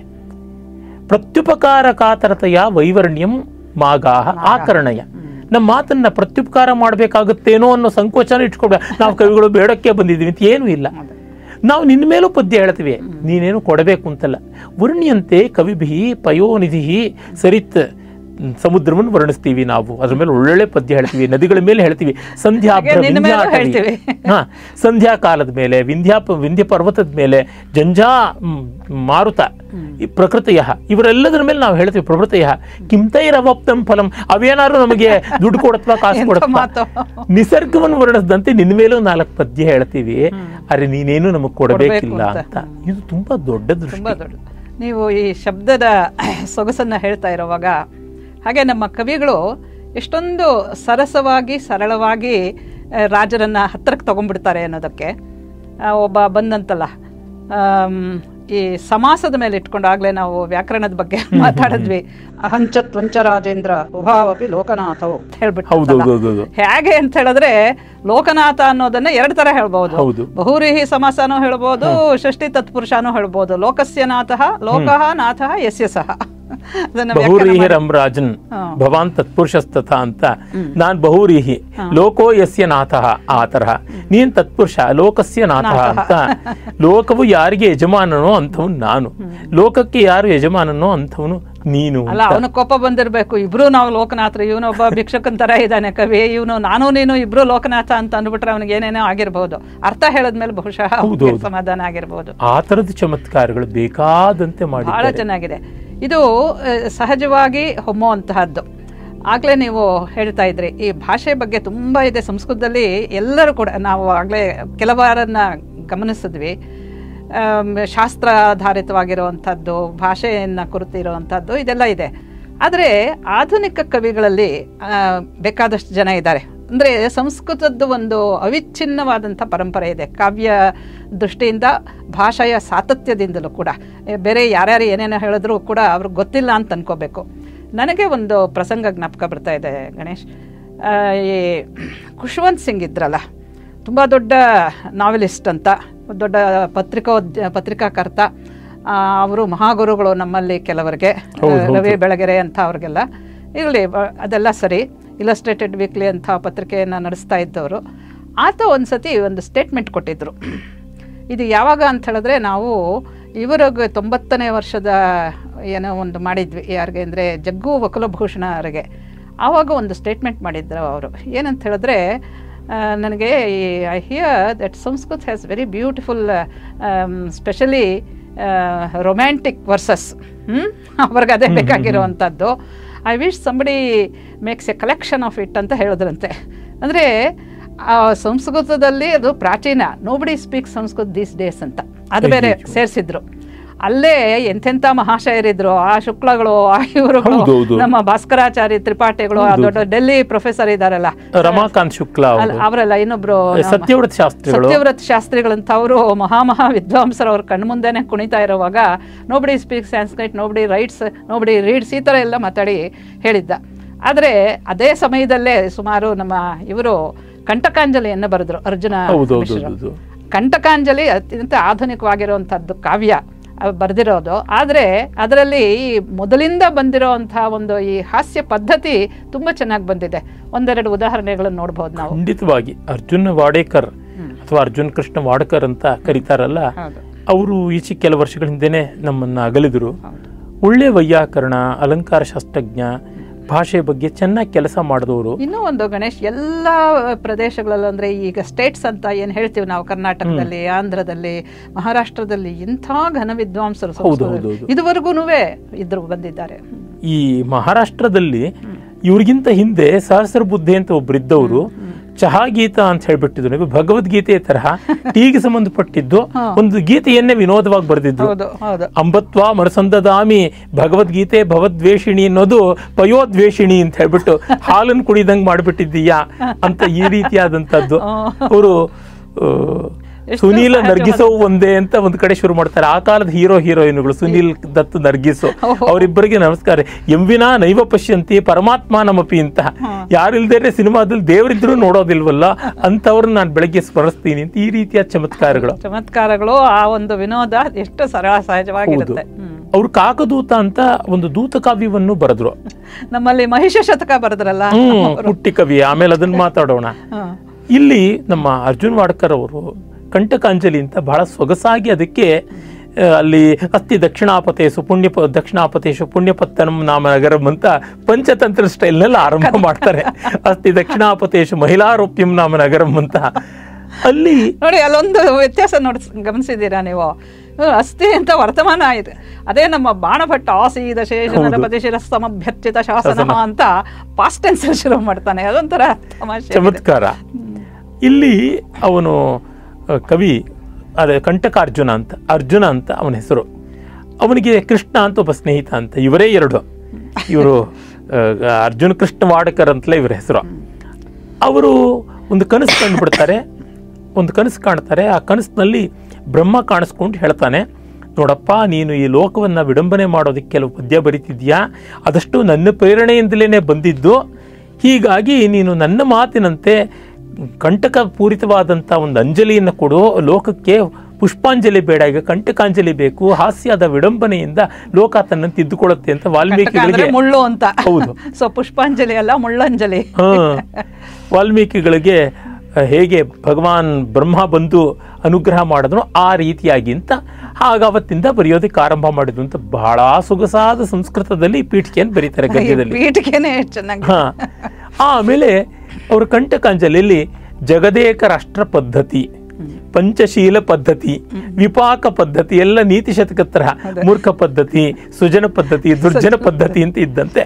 ಪ್ರತ್ಯುಪಕಾರ ಕಾತರತೆಯ ವೈವರ್ಣ್ಯಂ ಮಾಗಾಹ ಆಕರಣಯ ನಮ್ಮ ಮಾತನ್ನ ಪ್ರತ್ಯುಪಕಾರ ಮಾಡಬೇಕಾಗುತ್ತೇನೋ ಅನ್ನೋ ಸಂಕೋಚನ ಇಟ್ಕೊಬೇಡ ನಾವು ಕವಿಗಳು ಬೇಡಕ್ಕೆ ಬಂದಿದ್ದೀವಿ ಅಂತ ಏನೂ ಇಲ್ಲ ನಾವು ನಿನ್ನ ಮೇಲೂ ಪದ್ಯ ಹೇಳ್ತೀವಿ ನೀನೇನು ಕೊಡಬೇಕು ಅಂತಲ್ಲ ವರ್ಣ್ಯಂತೆ ಕವಿಭಿ ಪಯೋನಿಧಿ ಸರಿತ್ ಸಮುದ್ರವನ್ನು ವರ್ಣಿಸ್ತೀವಿ ನಾವು ಅದ್ರ ಮೇಲೆ ಒಳ್ಳೊಳ್ಳೆ ಪದ್ಯ ಹೇಳ್ತೀವಿ ನದಿಗಳ ಮೇಲೆ ಹೇಳ್ತೀವಿ ಸಂಧ್ಯಾ ಹಾಗೆ ನಿನ್ನ ಮೇಲೂ ಹೇಳ್ತೀವಿ. ಹಾ ಸಂಧ್ಯಾ ಕಾಲದ ಮೇಲೆ ವಿಂಧ್ಯ ವಿಂಧ್ಯ ಪರ್ವತದ ಮೇಲೆ ಜಂಜಾ ಮ್, ಮಾರುತ ಈ ಪ್ರಕೃತಿಯ ಇವರೆಲ್ಲದರ ಮೇಲೆ ನಾವು ಹೇಳ್ತೀವಿ ಪ್ರಕೃತಿಯ ಕಿಂತೈರವಪ್ತಂ ಫಲಂ ಅವೇನಾದ್ರು ನಮಗೆ ದುಡ್ಡು ಕೊಡತ್ವಾ ಕಾಸು ಎಂತ ಕೊಡತ್ವಾ ಮಾತು ನಿಸರ್ಗವನ್ನು ವರ್ಣಿಸಿದಂತೆ ನಿನ್ನ ಮೇಲೂ ನಾಲ್ಕು ಪದ್ಯ ಹೇಳ್ತೀವಿ ಅರೆ ನೀನೇನು ನಮಗೆ ಕೊಡಬೇಕಿಲ್ಲ ಕೊಡ್ಬೇಕು ಅಂತ ಇದು ತುಂಬಾ ದೊಡ್ಡ ದೃಷ್ಟಿ ತುಂಬಾ ದೊಡ್ಡ ನೀವು ಈ ಶಬ್ದದ ಸೊಗಸನ್ನ ಹೇಳ್ತಾ ಇರುವಾಗ ಹಾಗೆ ನಮ್ಮ ಕವಿಗಳು ಎಷ್ಟೊಂದು ಸರಸವಾಗಿ ಸರಳವಾಗಿ ಆ, ರಾಜರನ್ನ ಹತ್ತಿರಕ್ಕೆ ತಗೊಂಡ್ಬಿಡ್ತಾರೆ ಅನ್ನೋದಕ್ಕೆ ಆ, ಒಬ್ಬ ಬಂದಂತಲ್ಲ ಆಮ್, ಈ ಸಮಾಸದ ಮೇಲೆ ಇಟ್ಕೊಂಡು ಆಗ್ಲೇ ನಾವು ವ್ಯಾಕರಣದ ಬಗ್ಗೆ ಮಾತಾಡಿದ್ವಿ ಅಹಂಚತ್ವಂಚ ರಾಜೇಂದ್ರ ಉಭಾವಪಿ ಲೋಕನಾಥವು ಅಂತ ಹೇಳ್ಬಿಟ್ಟು ಹೌದು ಹೌದು ಹೌದು, ಹೌದು ಹೇಗೆ ಅಂತ ಹೇಳಿದ್ರೆ ಲೋಕನಾಥ ಅನ್ನೋದನ್ನ ಎರಡು ತರ ಹೇಳ್ಬಹುದು ಹೌದು. ಬಹುರೀಹಿ ಸಮಾಸನೂ ಹೇಳ್ಬೋದು ಷಷ್ಠಿ ತತ್ಪುರುಷನೂ ಹೇಳ್ಬೋದು ಲೋಕಸ್ಯ ನಾಥಃ ಲೋಕಃ ನಾಥಃ ಯಸ್ಯ ಸಹ ಅದನ್ನ ವ್ಯಾಖ್ಯಾನ ಬಹುರೀಹಿ ಮಾಡಿ- ರಮ್ರಾಜನ್ ಹಾ. ಭವಾನ್ ತತ್ಪುರುಷಸ್ತಥ ಅಂತ ನಾನ್ ಬಹುರೀಹಿ ಲೋಕೋ ಯಸ್ಯ ನಾಥಃ ಆ ತರಹ ನೀನ್ ತತ್ಪುರುಷ ಲೋಕಸ್ಯ ನಾಥಃ ಅಂತ ಲೋಕವು ಯಾರಿಗೆ ಯಜಮಾನನೋ ಅಂಥವನು ನಾನು ಲೋಕಕ್ಕೆ ಯಾರು ಯಜಮಾನನೋ ಅಂಥವನು ನೀನು ಅಲ್ಲ ಅವನ ಕೋಪ ಬಂದಿರ್ಬೇಕು ಇಬ್ರು ನಾವು ಲೋಕನಾಥರು ಇವನೊಬ್ಬ ಭಿಕ್ಷಕನ್ ತರ ಇದ್ದಾನೆ ಕವಿ ಇವನು ನಾನು ನೀನು ಇಬ್ರು ಲೋಕನಾಥ ಅಂತ ಅಂದ್ಬಿಟ್ರೆ ಅವನಿಗೆ ಏನೇನೋ ಆಗಿರ್ಬೋದು ಅರ್ಥ ಹೇಳಿದ್ಮೇಲೆ ಬಹುಶಃ ಅವ್ನಿಗೆ ಸಮಾಧಾನ ಆಗಿರ್ಬೋದು ಆ ತರದ ಚಮತ್ಕಾರಗಳು ಬೇಕಾದಂತೆ ಬಹಳ ಮಾಡಿದ್ದಾರೆ ಚೆನ್ನಾಗಿದೆ ಇದು ಆ, ಸಹಜವಾಗಿ ಹೊಮ್ಮುವಂತಹದ್ದು ಆಗ್ಲೇ ನೀವು ಹೇಳ್ತಾ ಇದ್ರಿ ಈ ಭಾಷೆ ಬಗ್ಗೆ ತುಂಬಾ ಇದೆ ಸಂಸ್ಕೃತದಲ್ಲಿ ಎಲ್ಲರೂ ಕೂಡ ನಾವು ಆಗ್ಲೇ ಕೆಲವಾರನ್ನ ಗಮನಿಸಿದ್ವಿ ಆಮ್, ಶಾಸ್ತ್ರಾಧಾರಿತವಾಗಿರುವಂಥದ್ದು ಭಾಷೆಯನ್ನ ಕುರಿತಿರುವಂಥದ್ದು ಇದೆಲ್ಲ ಇದೆ ಆದರೆ ಆಧುನಿಕ ಕವಿಗಳಲ್ಲಿ ಆ, ಬೇಕಾದಷ್ಟು ಜನ ಇದ್ದಾರೆ ಅಂದರೆ ಸಂಸ್ಕೃತದ್ದು ಒಂದು ಅವಿಚ್ಛಿನ್ನವಾದಂಥ ಪರಂಪರೆ ಇದೆ ಕಾವ್ಯ ದೃಷ್ಟಿಯಿಂದ ಭಾಷೆಯ ಸಾತತ್ಯದಿಂದಲೂ ಕೂಡ ಏ, ಬೇರೆ ಯಾರ್ಯಾರು ಏನೇನೋ ಹೇಳಿದ್ರು ಕೂಡ ಅವ್ರಿಗೆ ಗೊತ್ತಿಲ್ಲ ಅಂತ ಅನ್ಕೋಬೇಕು ನನಗೆ ಒಂದು ಪ್ರಸಂಗ ಜ್ಞಾಪಕ ಬರ್ತಾ ಇದೆ ಗಣೇಶ್ ಆ, ಈ ಖುಷ್ವಂತ್ ಸಿಂಗ್ ಇದ್ರಲ್ಲ ತುಂಬ ದೊಡ್ಡ ನಾವೆಲಿಸ್ಟ್ ಅಂತ ದೊಡ್ಡ ಪತ್ರಿಕೋದ್ಯ ಪತ್ರಿಕಾಕರ್ತ ಆ, ಅವರು ಮಹಾಗುರುಗಳು ನಮ್ಮಲ್ಲಿ ಕೆಲವರಿಗೆ ಹೌದು, ಹೌದು. ರವಿ ಬೆಳಗೆರೆ ಅಂತ ಅವ್ರಿಗೆಲ್ಲ ಇರಲಿ ಅದೆಲ್ಲ ಸರಿ ಇಲಸ್ಟ್ರೇಟೆಡ್ ವೀಕ್ಲಿ ಅಂತ ಪತ್ರಿಕೆಯನ್ನು ನಡೆಸ್ತಾ ಇದ್ದವರು ಆತ ಒಂದು ಸತಿ ಒಂದು ಸ್ಟೇಟ್ಮೆಂಟ್ ಕೊಟ್ಟಿದ್ದರು ಇದು ಯಾವಾಗ ಅಂತ ಹೇಳಿದ್ರೆ ನಾವು ಇವರಿಗೆ ತೊಂಬತ್ತನೇ ವರ್ಷದ ಏನೋ ಒಂದು ಮಾಡಿದ್ವಿ ಯಾರಿಗೆ ಅಂದರೆ ಜಗ್ಗು ವಕುಲಭೂಷಣ ಅವರಿಗೆ ಆವಾಗ ಒಂದು ಸ್ಟೇಟ್ಮೆಂಟ್ ಮಾಡಿದ್ರು ಅವರು ಏನಂತ ಹೇಳಿದ್ರೆ ಆ, ನನಗೆ I hear that Sanskrit has very beautiful specially romantic verses ಅವ್ರಿಗೆ ಅದೇ ಬೇಕಾಗಿರುವಂಥದ್ದು I wish somebody makes a collection of it ಅಂತ ಹೇಳಿದ್ರಂತೆ ಅಂದರೆ ಆ ಸಂಸ್ಕೃತದಲ್ಲಿ ಅದು ಪ್ರಾಚೀನ nobody speak Sanskrit these days ಅಂತ ಅದು ಬೇರೆ ಅಯ್ಯಯ್ಯೋ. ಸೇರಿಸಿದ್ರು ಅಲ್ಲೇ ಎಂತೆಂಥ ಮಹಾಶಯರಿದ್ರು ಆ ಶುಕ್ಲಗಳು ಆ ಇವರುಗಳು ಹೌದು, ಹೌದು. ನಮ್ಮ ಭಾಸ್ಕರಾಚಾರ್ಯ ತ್ರಿಪಾಠಿಗಳು ಆ ಹೌದು. ದೊಡ್ಡ ಡೆಲ್ಲಿ ಪ್ರೊಫೆಸರ್ ಇದಾರಲ್ಲ ರಮಾಕಾಂತ್ ಶುಕ್ಲಾ ಅಲ್ಲ, ಅವರು ಅವರೆಲ್ಲ ಇನ್ನೊಬ್ರು ನಮ್ಮ- ಸತ್ಯವ್ರತ ಶಾಸ್ತ್ರಿಗಳು ಸತ್ಯವ್ರತ ಶಾಸ್ತ್ರಿಗಳಂತ ಅವರು ಮಹಾಮಹಾ ವಿದ್ವಾಂಸರು ಅವ್ರ ಕಣ್ಮುಂದೆನೆ ಕುಣಿತಾ ಇರುವಾಗ nobody speak Sanskrit nobody writes nobody reads ಈ ಥರ ಎಲ್ಲ ಮಾತಾಡಿ ಹೇಳಿದ್ದ ಆದರೆ ಅದೇ ಸಮಯದಲ್ಲೇ ಸುಮಾರು ನಮ್ಮ ಇವರು ಕಂಟಕಾಂಜಲಿಯನ್ನು ಬರೆದ್ರು ಅರ್ಜುನ ಹೌದು ಹೌದು ಮಿಶ್ರ. ಹೌದು ಕಂಟಕಾಂಜಲಿ ಅತ್ಯಂತ ಆಧುನಿಕವಾಗಿರುವಂಥದ್ದು ಕಾವ್ಯ ಅವ್ ಬರೆದಿರೋದು ಆದರೆ ಅದರಲ್ಲಿ ಈ ಮೊದಲಿಂದ ಬಂದಿರೋವಂಥ ಒಂದು ಈ ಹಾಸ್ಯ ಪದ್ಧತಿ ತುಂಬ ಚೆನ್ನಾಗಿ ಬಂದಿದೆ ಒಂದೆರಡು ಉದಾಹರಣೆಗಳನ್ನು ನೋಡ್ಬೋದು ನಾವು ಖಂಡಿತವಾಗಿ ಅರ್ಜುನ್ ವಾಡೇಕರ್ ಅಥವಾ ಅರ್ಜುನ್ ಕೃಷ್ಣ ವಾಡಕರ್ ಅಂತ ಕರೀತಾರಲ್ಲ ಹೌದು ಅವರು ಈಚೆ ಕೆಲ ವರ್ಷಗಳ ಹಿಂದೆನೆ ನಮ್ಮನ್ನ ಅಗಲಿದ್ರು ಹೌದು ಒಳ್ಳೆ ವೈಯಾಕರಣ ಅಲಂಕಾರ ಶಾಸ್ತ್ರಜ್ಞ ಭಾಷೆ ಬಗ್ಗೆ ಚೆನ್ನಾಗಿ ಕೆಲಸ ಮಾಡಿದವರು ಇನ್ನೂ ಒಂದು ಗಣೇಶ್ ಎಲ್ಲ ಪ್ರದೇಶಗಳಲ್ಲೂ ಅಂದ್ರೆ ಈಗ ಸ್ಟೇಟ್ಸ್ ಅಂತ ಏನ್ ಹೇಳ್ತೀವಿ ನಾವು ಕರ್ನಾಟಕದಲ್ಲಿ ಆಂಧ್ರದಲ್ಲಿ ಮಹಾರಾಷ್ಟ್ರದಲ್ಲಿ ಇಂಥ ಘನ ವಿದ್ವಾಂಸರು ಹೌದು, ಸಂಸ್ಕೃತದಲ್ಲಿ ಹೌದು, ಹೌದು. ಇದುವರೆಗೂ ಇದ್ರು ಬಂದಿದ್ದಾರೆ ಈ ಮಹಾರಾಷ್ಟ್ರದಲ್ಲಿ ಇವ್ರಿಗಿಂತ ಹಿಂದೆ ಸಹಸ್ರ ಬುದ್ಧಿ ಅಂತ ಒಬ್ರಿದ್ದವರು ಚಹಾ ಗೀತಾ ಅಂತ ಹೇಳ್ಬಿಟ್ಟಿದ್ರು ನೀವು ಭಗವದ್ಗೀತೆ ತರಹ ಟೀಗೆ ಸಂಬಂಧಪಟ್ಟಿದ್ದು ಒಂದು ಗೀತೆಯನ್ನೇ ವಿನೋದವಾಗಿ ಬರೆದಿದ್ರು ಹೌದು ಹೌದು ಅಂಬತ್ವ ಮರಸಂದದಾಮಿ ಭಗವದ್ಗೀತೆ ಭವದ್ವೇಷಿಣಿ ಅನ್ನೋದು ಪಯೋದ್ವೇಷಿಣಿ ಅಂತ ಹೇಳ್ಬಿಟ್ಟು ಹಾಲನ್ನು ಕುಡಿದಂಗ್ ಮಾಡ್ಬಿಟ್ಟಿದ್ದೀಯಾ ಅಂತ ಈ ರೀತಿಯಾದಂತದ್ದು ಅವರು ಎಷ್ಟು ಸುನೀಲ ಸಹಜವಾದ- ನರ್ಗಿಸೋ ಒಂದೇ ಅಂತ ಒಂದ್ ಕಡೆ ಶುರು ಮಾಡ್ತಾರೆ ಆ ಕಾಲದ ಹೀರೋ ಹೀರೋಯಿನ್ಗಳು ಸುನೀಲ್ ದತ್ ನರ್ಗಿಸೋ ಅವರಿಬ್ಬರಿಗೆ ನಮಸ್ಕಾರ ಎಂವಿನ ನೈವ ಪಶ್ಯಂತಿ ಪರಮಾತ್ಮ ನಮಪಿ ಅಂತ ಯಾರಿಲ್ದೇನೆ ಸಿನಿಮಾದಲ್ಲಿ ದೇವರಿದ್ರು ನೋಡೋದಿಲ್ವಲ್ಲ ಅಂತವ್ರನ್ನ ನಾನು ಬೆಳಗ್ಗೆ ಸ್ಮರಿಸ್ತೀನಿ ಅಂತ ಈ ರೀತಿಯ ಚಮತ್ಕಾರಗಳು ಚಮತ್ಕಾರಗಳು ಆ ಒಂದು ವಿನೋದ ಎಷ್ಟು ಸರಳ ಸಹಜವಾಗಿರುತ್ತೆ ಹ್ಮ್. ಅವ್ರು ಕಾಕದೂತ ಅಂತ ಒಂದು ದೂತ ಕಾವ್ಯವನ್ನು ಬರೆದ್ರು ನಮ್ಮಲ್ಲಿ ಮಹಿಷ ಶತಕ ಬರೆದ್ರಲ್ಲ ಹ್ಮ್ ಪುಟ್ಟಿ ಕವಿ ಆಮೇಲೆ ಅದನ್ನ ಮಾತಾಡೋಣ ಹ್ಮ್. ಇಲ್ಲಿ ನಮ್ಮ ಅರ್ಜುನ್ ವಾಡ್ಕರ್ ಅವರು ಕಂಟಕಾಂಜಲಿ ಅಂತ ಬಹಳ ಸೊಗಸಾಗಿ ಅದಕ್ಕೆ ಆ, ಅಲ್ಲಿ ಅಸ್ತಿ ದಕ್ಷಿಣಾಪತೇಶು ಪುಣ್ಯ ದಕ್ಷಿಣಾಪತೇಶು ಪುಣ್ಯಪತ್ತನಂ ನಾಮ ನಗರಂ ಅಂತ ಪಂಚತಂತ್ರ ಸ್ಟೈಲ್ನಲ್ಲಿ ಆರಂಭ ಮಾಡ್ತಾರೆ ಅಸ್ತಿ ದಕ್ಷಿಣಾಪತೇಶು ಮಹಿಳಾರೋಪ್ಯಂ ನಾಮ ನಗರಂ ಅಂತ ಅಲ್ಲಿ ನೋಡಿ ಅಲ್ಲೊಂದು ವ್ಯತ್ಯಾಸ ನೋಡ್ ಗಮನಿಸಿದ್ದೀರಾ ನೀವು ಹ್ಮ್, ಅಸ್ಥಿ ಅಂತ ವರ್ತಮಾನ ಇದೆ ಅದೇ ನಮ್ಮ ಬಾಣಭಟ್ಟ ಆಸೀದ ಶೇಷ ನರಪತಿ ಶಿರಸ್ತಮಭ್ಯರ್ಚಿತ ಶಾಸನ ಅಂತ ಪಾಸ್ಟ್ ಟೆನ್ಸ್ ಶುರು ಮಾಡ್ತಾನೆ ಅದೊಂಥರ ತಮಾಷೆ ಇದೆ. ಚಮತ್ಕಾರ ಇಲ್ಲಿ ಅವನು ಆ, ಕವಿ ಅದೇ ಕಂಟಕಾರ್ಜುನ ಅಂತ ಅರ್ಜುನ ಅಂತ ಅವನ ಹೆಸರು ಅವನಿಗೆ ಕೃಷ್ಣ ಅಂತ ಒಬ್ಬ ಸ್ನೇಹಿತ ಅಂತ ಇವರೇ ಎರಡು ಇವರು ಅರ್ಜುನ್ ಕೃಷ್ಣ ವಾಡಕರ್ ಅಂತಲೇ ಇವರ ಹೆಸರು ಅವರು ಒಂದು ಕನಸು ಕಂಡುಬಿಡ್ತಾರೆ ಒಂದು ಕನಸು ಕಾಣ್ತಾರೆ ಆ ಕನಸಿನಲ್ಲಿ ಬ್ರಹ್ಮ ಕಾಣಿಸ್ಕೊಂಡು ಹೇಳ್ತಾನೆ ನೋಡಪ್ಪ ನೀನು ಈ ಲೋಕವನ್ನು ವಿಡಂಬನೆ ಮಾಡೋದಕ್ಕೆ ಕೆಲವು ಪದ್ಯ ಬರೀತಿದ್ಯಾ ಅದಷ್ಟು ನನ್ನ ಪ್ರೇರಣೆಯಿಂದಲೇ ಬಂದಿದ್ದು ಹೀಗಾಗಿ ನೀನು ನನ್ನ ಮಾತಿನಂತೆ ಕಂಟಕ ಪೂರಿತವಾದಂಥ ಒಂದು ಅಂಜಲಿಯನ್ನು ಕೊಡು ಲೋಕಕ್ಕೆ ಪುಷ್ಪಾಂಜಲಿ ಬೇಡ ಈಗ ಕಂಟಕಾಂಜಲಿ ಬೇಕು ಹಾಸ್ಯದ ವಿಡಂಬನೆಯಿಂದ ಲೋಕ ತನ್ನನ್ನು ತಿದ್ದುಕೊಳ್ಳುತ್ತೆ ಅಂತ ಕಂಟಕ ಅಂದ್ರೆ ವಾಲ್ಮೀಕಿಗಳಿಗೆ ಮುಳ್ಳು ಅಂತ ಹೌದು. ಸೊ ಪುಷ್ಪಾಂಜಲಿ ಅಲ್ಲ ಮುಳ್ಳಂಜಲಿ ಹಾ. ವಾಲ್ಮೀಕಿಗಳಿಗೆ ಆ, ಹೇಗೆ ಭಗವಾನ್ ಬ್ರಹ್ಮ ಬಂದು ಅನುಗ್ರಹ ಮಾಡಿದ್ರು ಆ ರೀತಿಯಾಗಿ ಅಂತ ಆಗ ಅವತ್ತಿಂದ ಬರೆಯೋದಕ್ಕೆ ಆರಂಭ ಮಾಡಿದ್ರು ಅಂತ ಬಹಳ ಸೊಗಸಾದ ಸಂಸ್ಕೃತದಲ್ಲಿ ಈ ಪೀಠಿಕೆಯನ್ನು ಬರೀತಾರೆ ಗದ್ಯದಲ್ಲಿ ಪೀಠಿಗೆನೆ ಎಷ್ಟ್ ಚೆನ್ನಾಗಿ ಹಾ ಆಮೇಲೆ ಅವರು ಕಂಟಕಾಂಜಲಿಯಲ್ಲಿ ಜಗದೇಕ ರಾಷ್ಟ್ರ ಪದ್ಧತಿ ಪಂಚಶೀಲ ಪದ್ಧತಿ ವಿಪಾಕ ಪದ್ಧತಿ ಎಲ್ಲ ನೀತಿ ಶತಕ ತರಹ ಮೂರ್ಖ ಪದ್ಧತಿ ಸುಜನ ಪದ್ಧತಿ ದುರ್ಜನ ಪದ್ಧತಿ ಅಂತ ಇದ್ದಂತೆ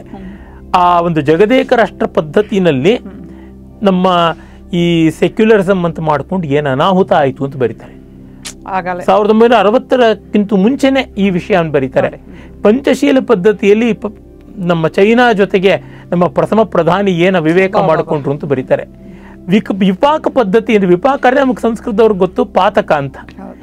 ಆ ಒಂದು ಜಗದೇಕ ರಾಷ್ಟ್ರ ಪದ್ಧತಿನಲ್ಲಿ ನಮ್ಮ ಈ ಸೆಕ್ಯುಲರಿಸಮ್ ಅಂತ ಮಾಡ್ಕೊಂಡು ಏನು ಅನಾಹುತ ಆಯಿತು ಅಂತ ಬರೀತಾರೆ ಆಗಲ್ಲ ಸಾವಿರದ ಒಂಬೈನೂರ ಅರವತ್ತರಕ್ಕಿಂತ ಮುಂಚೆನೆ ಈ ವಿಷಯವನ್ನು ಬರೀತಾರೆ ಪಂಚಶೀಲ ಪದ್ಧತಿಯಲ್ಲಿ ಪ- ನಮ್ಮ ಚೈನಾ ಜೊತೆಗೆ ನಮ್ಮ ಪ್ರಥಮ ಪ್ರಧಾನಿ ಏನ ವಿವೇಕ ಮಾಡಿಕೊಂಡ್ರು ಅಂತ ಬರೀತಾರೆ ವಿಕ್ ವಿಪಾಕ ಪದ್ಧತಿ ಅಂದ್ರೆ ವಿಪಾಕ ಅಂದ್ರೆ ನಮಗೆ ಸಂಸ್ಕೃತದವ್ರಿಗೆ ಗೊತ್ತು ಪಾತಕ ಅಂತ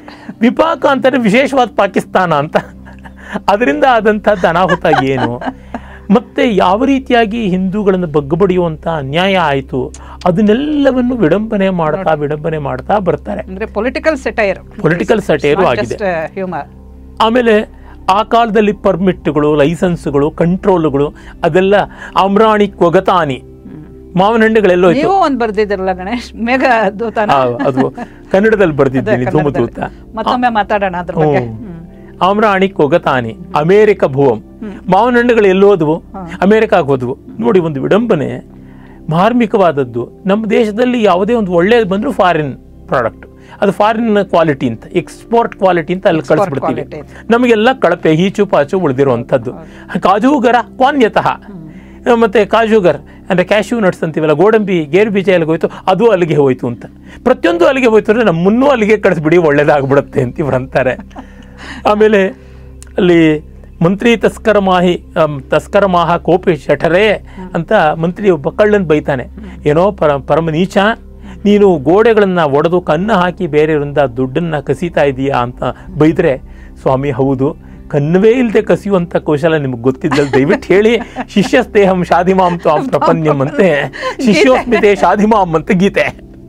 ವಿಪಾಕ ಅಂತಾರೆ ವಿಶೇಷವಾದ ಪಾಕಿಸ್ತಾನ ಅಂತ ಅದರಿಂದ ಆದಂಥದ್ದು ಅನಾಹುತ ಏನು ಮತ್ತೆ ಯಾವ ರೀತಿಯಾಗಿ ಹಿಂದೂಗಳನ್ನು ಬಗ್ಗಬಡಿಯುವಂತ ಅನ್ಯಾಯ ಆಯಿತು ಅದನ್ನೆಲ್ಲವನ್ನು ವಿಡಂಬನೆ ಮಾಡ್ತಾ ವಿಡಂಬನೆ ಮಾಡ್ತಾ ಬರ್ತಾರೆ ಅಂದ್ರೆ ಪೊಲಿಟಿಕಲ್ ಸೆಟೈರ್ Political satire ಆಗಿದೆ. ಹ್ಯೂಮರ್ ಆಮೇಲೆ ಆ ಕಾಲದಲ್ಲಿ ಪರ್ಮಿಟ್ಗಳು ಲೈಸೆನ್ಸ್ಗಳು ಕಂಟ್ರೋಲ್ಗಳು ಅದೆಲ್ಲ ಅಮ್ರಾಣಿ ಕೊಗತಾನಿ ಮಾವಿನ ಹಣ್ಣುಗಳೆಲ್ಲೋ ಇತ್ತು ನೀವು ಒಂದ್ ಬರ್ದಿದ್ರಲ್ಲ ಗಣೇಶ್ ಮೇಘ ದೂತನ ಆ, ಅದು ಕನ್ನಡದಲ್ಲಿ ಬರೆದಿದ್ದೀನಿ ಅದೇ ಧೂಮದೂತ ಕನ್ನಡದಲ್ಲಿ. ಮತ್ತೊಮ್ಮೆ ಮಾತಾಡೋಣ ಅದ್ರ ಬಗ್ಗೆ ಹ್ಮ್. ಆಮ್ರಾಣಿ ಕೊಗತಾನಿ ಅಮೇರಿಕ ಭುವಂ ಮಾವಿನ ಹಣ್ಣುಗಳು ಎಲ್ಲೋದ್ವು ಅಮೇರಿಕಾಗೆ ಹೋದ್ವು ನೋಡಿ ಒಂದು ವಿಡಂಬನೆ ಮಾರ್ಮಿಕವಾದದ್ದು ನಮ್ಮ ದೇಶದಲ್ಲಿ ಯಾವುದೇ ಒಂದು ಒಳ್ಳೇದು ಬಂದ್ರು ಫಾರಿನ್ ಪ್ರಾಡಕ್ಟ್ ಅದು ಫಾರಿನ್ ಕ್ವಾಲಿಟಿ ಅಂತ ಎಕ್ಸ್ಪೋರ್ಟ್ ಕ್ವಾಲಿಟಿ ಅಂತ ಅಲ್ಲಿ ಕಳಿಸ್ಬಿಡ್ತೀವಿ quality. ನಮಗೆಲ್ಲ ಕಳಪೆ ಹೀಚು ಪಾಚು ಉಳಿದಿರುವಂಥದ್ದು ಕಾಜೂಗರ ಕ್ವಾನ್ಯತಃ ಮತ್ತೆ ಕಾಜೂಗರ್ ಅಂದ್ರೆ ಕ್ಯಾಶ್ಯೂ ನಟ್ಸ್ ಅಂತೀವಲ್ಲ ಗೋಡಂಬಿ ಗೇರು ಬೀಜ ಎಲ್ಲಿಗೆ ಹೋಯ್ತು ಅದು ಅಲ್ಲಿಗೆ ಹೋಯ್ತು ಅಂತ ಪ್ರತಿಯೊಂದು ಅಲ್ಲಿಗೆ ಹೋಯ್ತು ಅಂದ್ರೆ ನಮ್ಮನ್ನೂ ಅಲ್ಲಿಗೆ ಕಳಿಸ್ಬಿಡಿ ಒಳ್ಳೇದಾಗ್ಬಿಡುತ್ತೆ ಅಂತ ಇವ್ರು ಅಂತಾರೆ ಆಮೇಲೆ ಅಲ್ಲಿ ಮಂತ್ರಿ ತಸ್ಕರ ಮಾಹಿ ಅಮ್, ತಸ್ಕರ ಮಾಹ ಕೋಪಿ ಶಠರೇ ಅಂತ ಮಂತ್ರಿ ಒಬ್ಬ ಕಳ್ಳನ್ ಬೈತಾನೆ ಏನೋ ಪರ ಪರಮ ನೀಚ ನೀನು ಗೋಡೆಗಳನ್ನ ಒಡೆದು ಕನ್ನ ಹಾಕಿ ಬೇರೆಯವರಿಂದ ದುಡ್ಡನ್ನ ಕಸೀತಾ ಇದೀಯಾ ಅಂತ ಬೈದ್ರೆ ಸ್ವಾಮಿ ಹೌದು ಕನ್ನವೇ ಇಲ್ಲದೆ ಕಸಿಯುವಂತ ಕೌಶಲ ನಿಮ್ಗೆ ಗೊತ್ತಿದ್ದಲ್ಲ ದಯವಿಟ್ಟು ಹೇಳಿ ಶಿಷ್ಯಸ್ತೇಹಂ ಶಾದಿಮಾಂ ತ್ವಾಂ ಪ್ರಪನ್ಯಂ ಅಂತೆ ಶಿಷ್ಯೋಸ್ಮಿತೆ ಶಾದಿಮಾಂ ಅಂತ ಗೀತೆ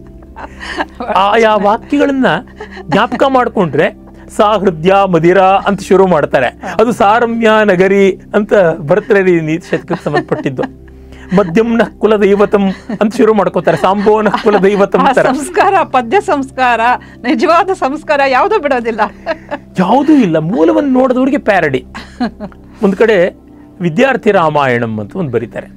ಆಯಾ ವಾಕ್ಯಗಳನ್ನ ಜ್ಞಾಪಕ ಮಾಡ್ಕೊಂಡ್ರೆ ಸಾಹೃದ್ಯ ಮದಿರ ಅಂತ ಶುರು ಮಾಡ್ತಾರೆ ಅದು ಸಾರಮ್ಯ ನಗರಿ ಅಂತ ಭರ್ತೃಹರಿ ನೀತಿ ಶತಕಕ್ಕೆ ಸಂಬಂಧಪಟ್ಟಿದ್ದು ಮಧ್ಯಂನ ಕುಲ ದೈವತಂ ಅಂತ ಶುರು ಮಾಡ್ಕೋತಾರೆ ಸಾಂಬೋನ ಕುಲ ದೈವತಂ ಆ ಅಂತಾರೆ ಸಂಸ್ಕಾರ ಪದ್ಯ ಸಂಸ್ಕಾರ ನಿಜವಾದ ಸಂಸ್ಕಾರ ಯಾವುದೂ ಬಿಡೋದಿಲ್ಲ ಯಾವುದೂ ಇಲ್ಲ ಮೂಲವನ್ನು ನೋಡಿದವ್ರಿಗೆ ಪ್ಯಾರಡಿ ಒಂದ್ ಕಡೆ ವಿದ್ಯಾರ್ಥಿ ರಾಮಾಯಣಂ ಅಂತ ಒಂದು ಬರೀತಾರೆ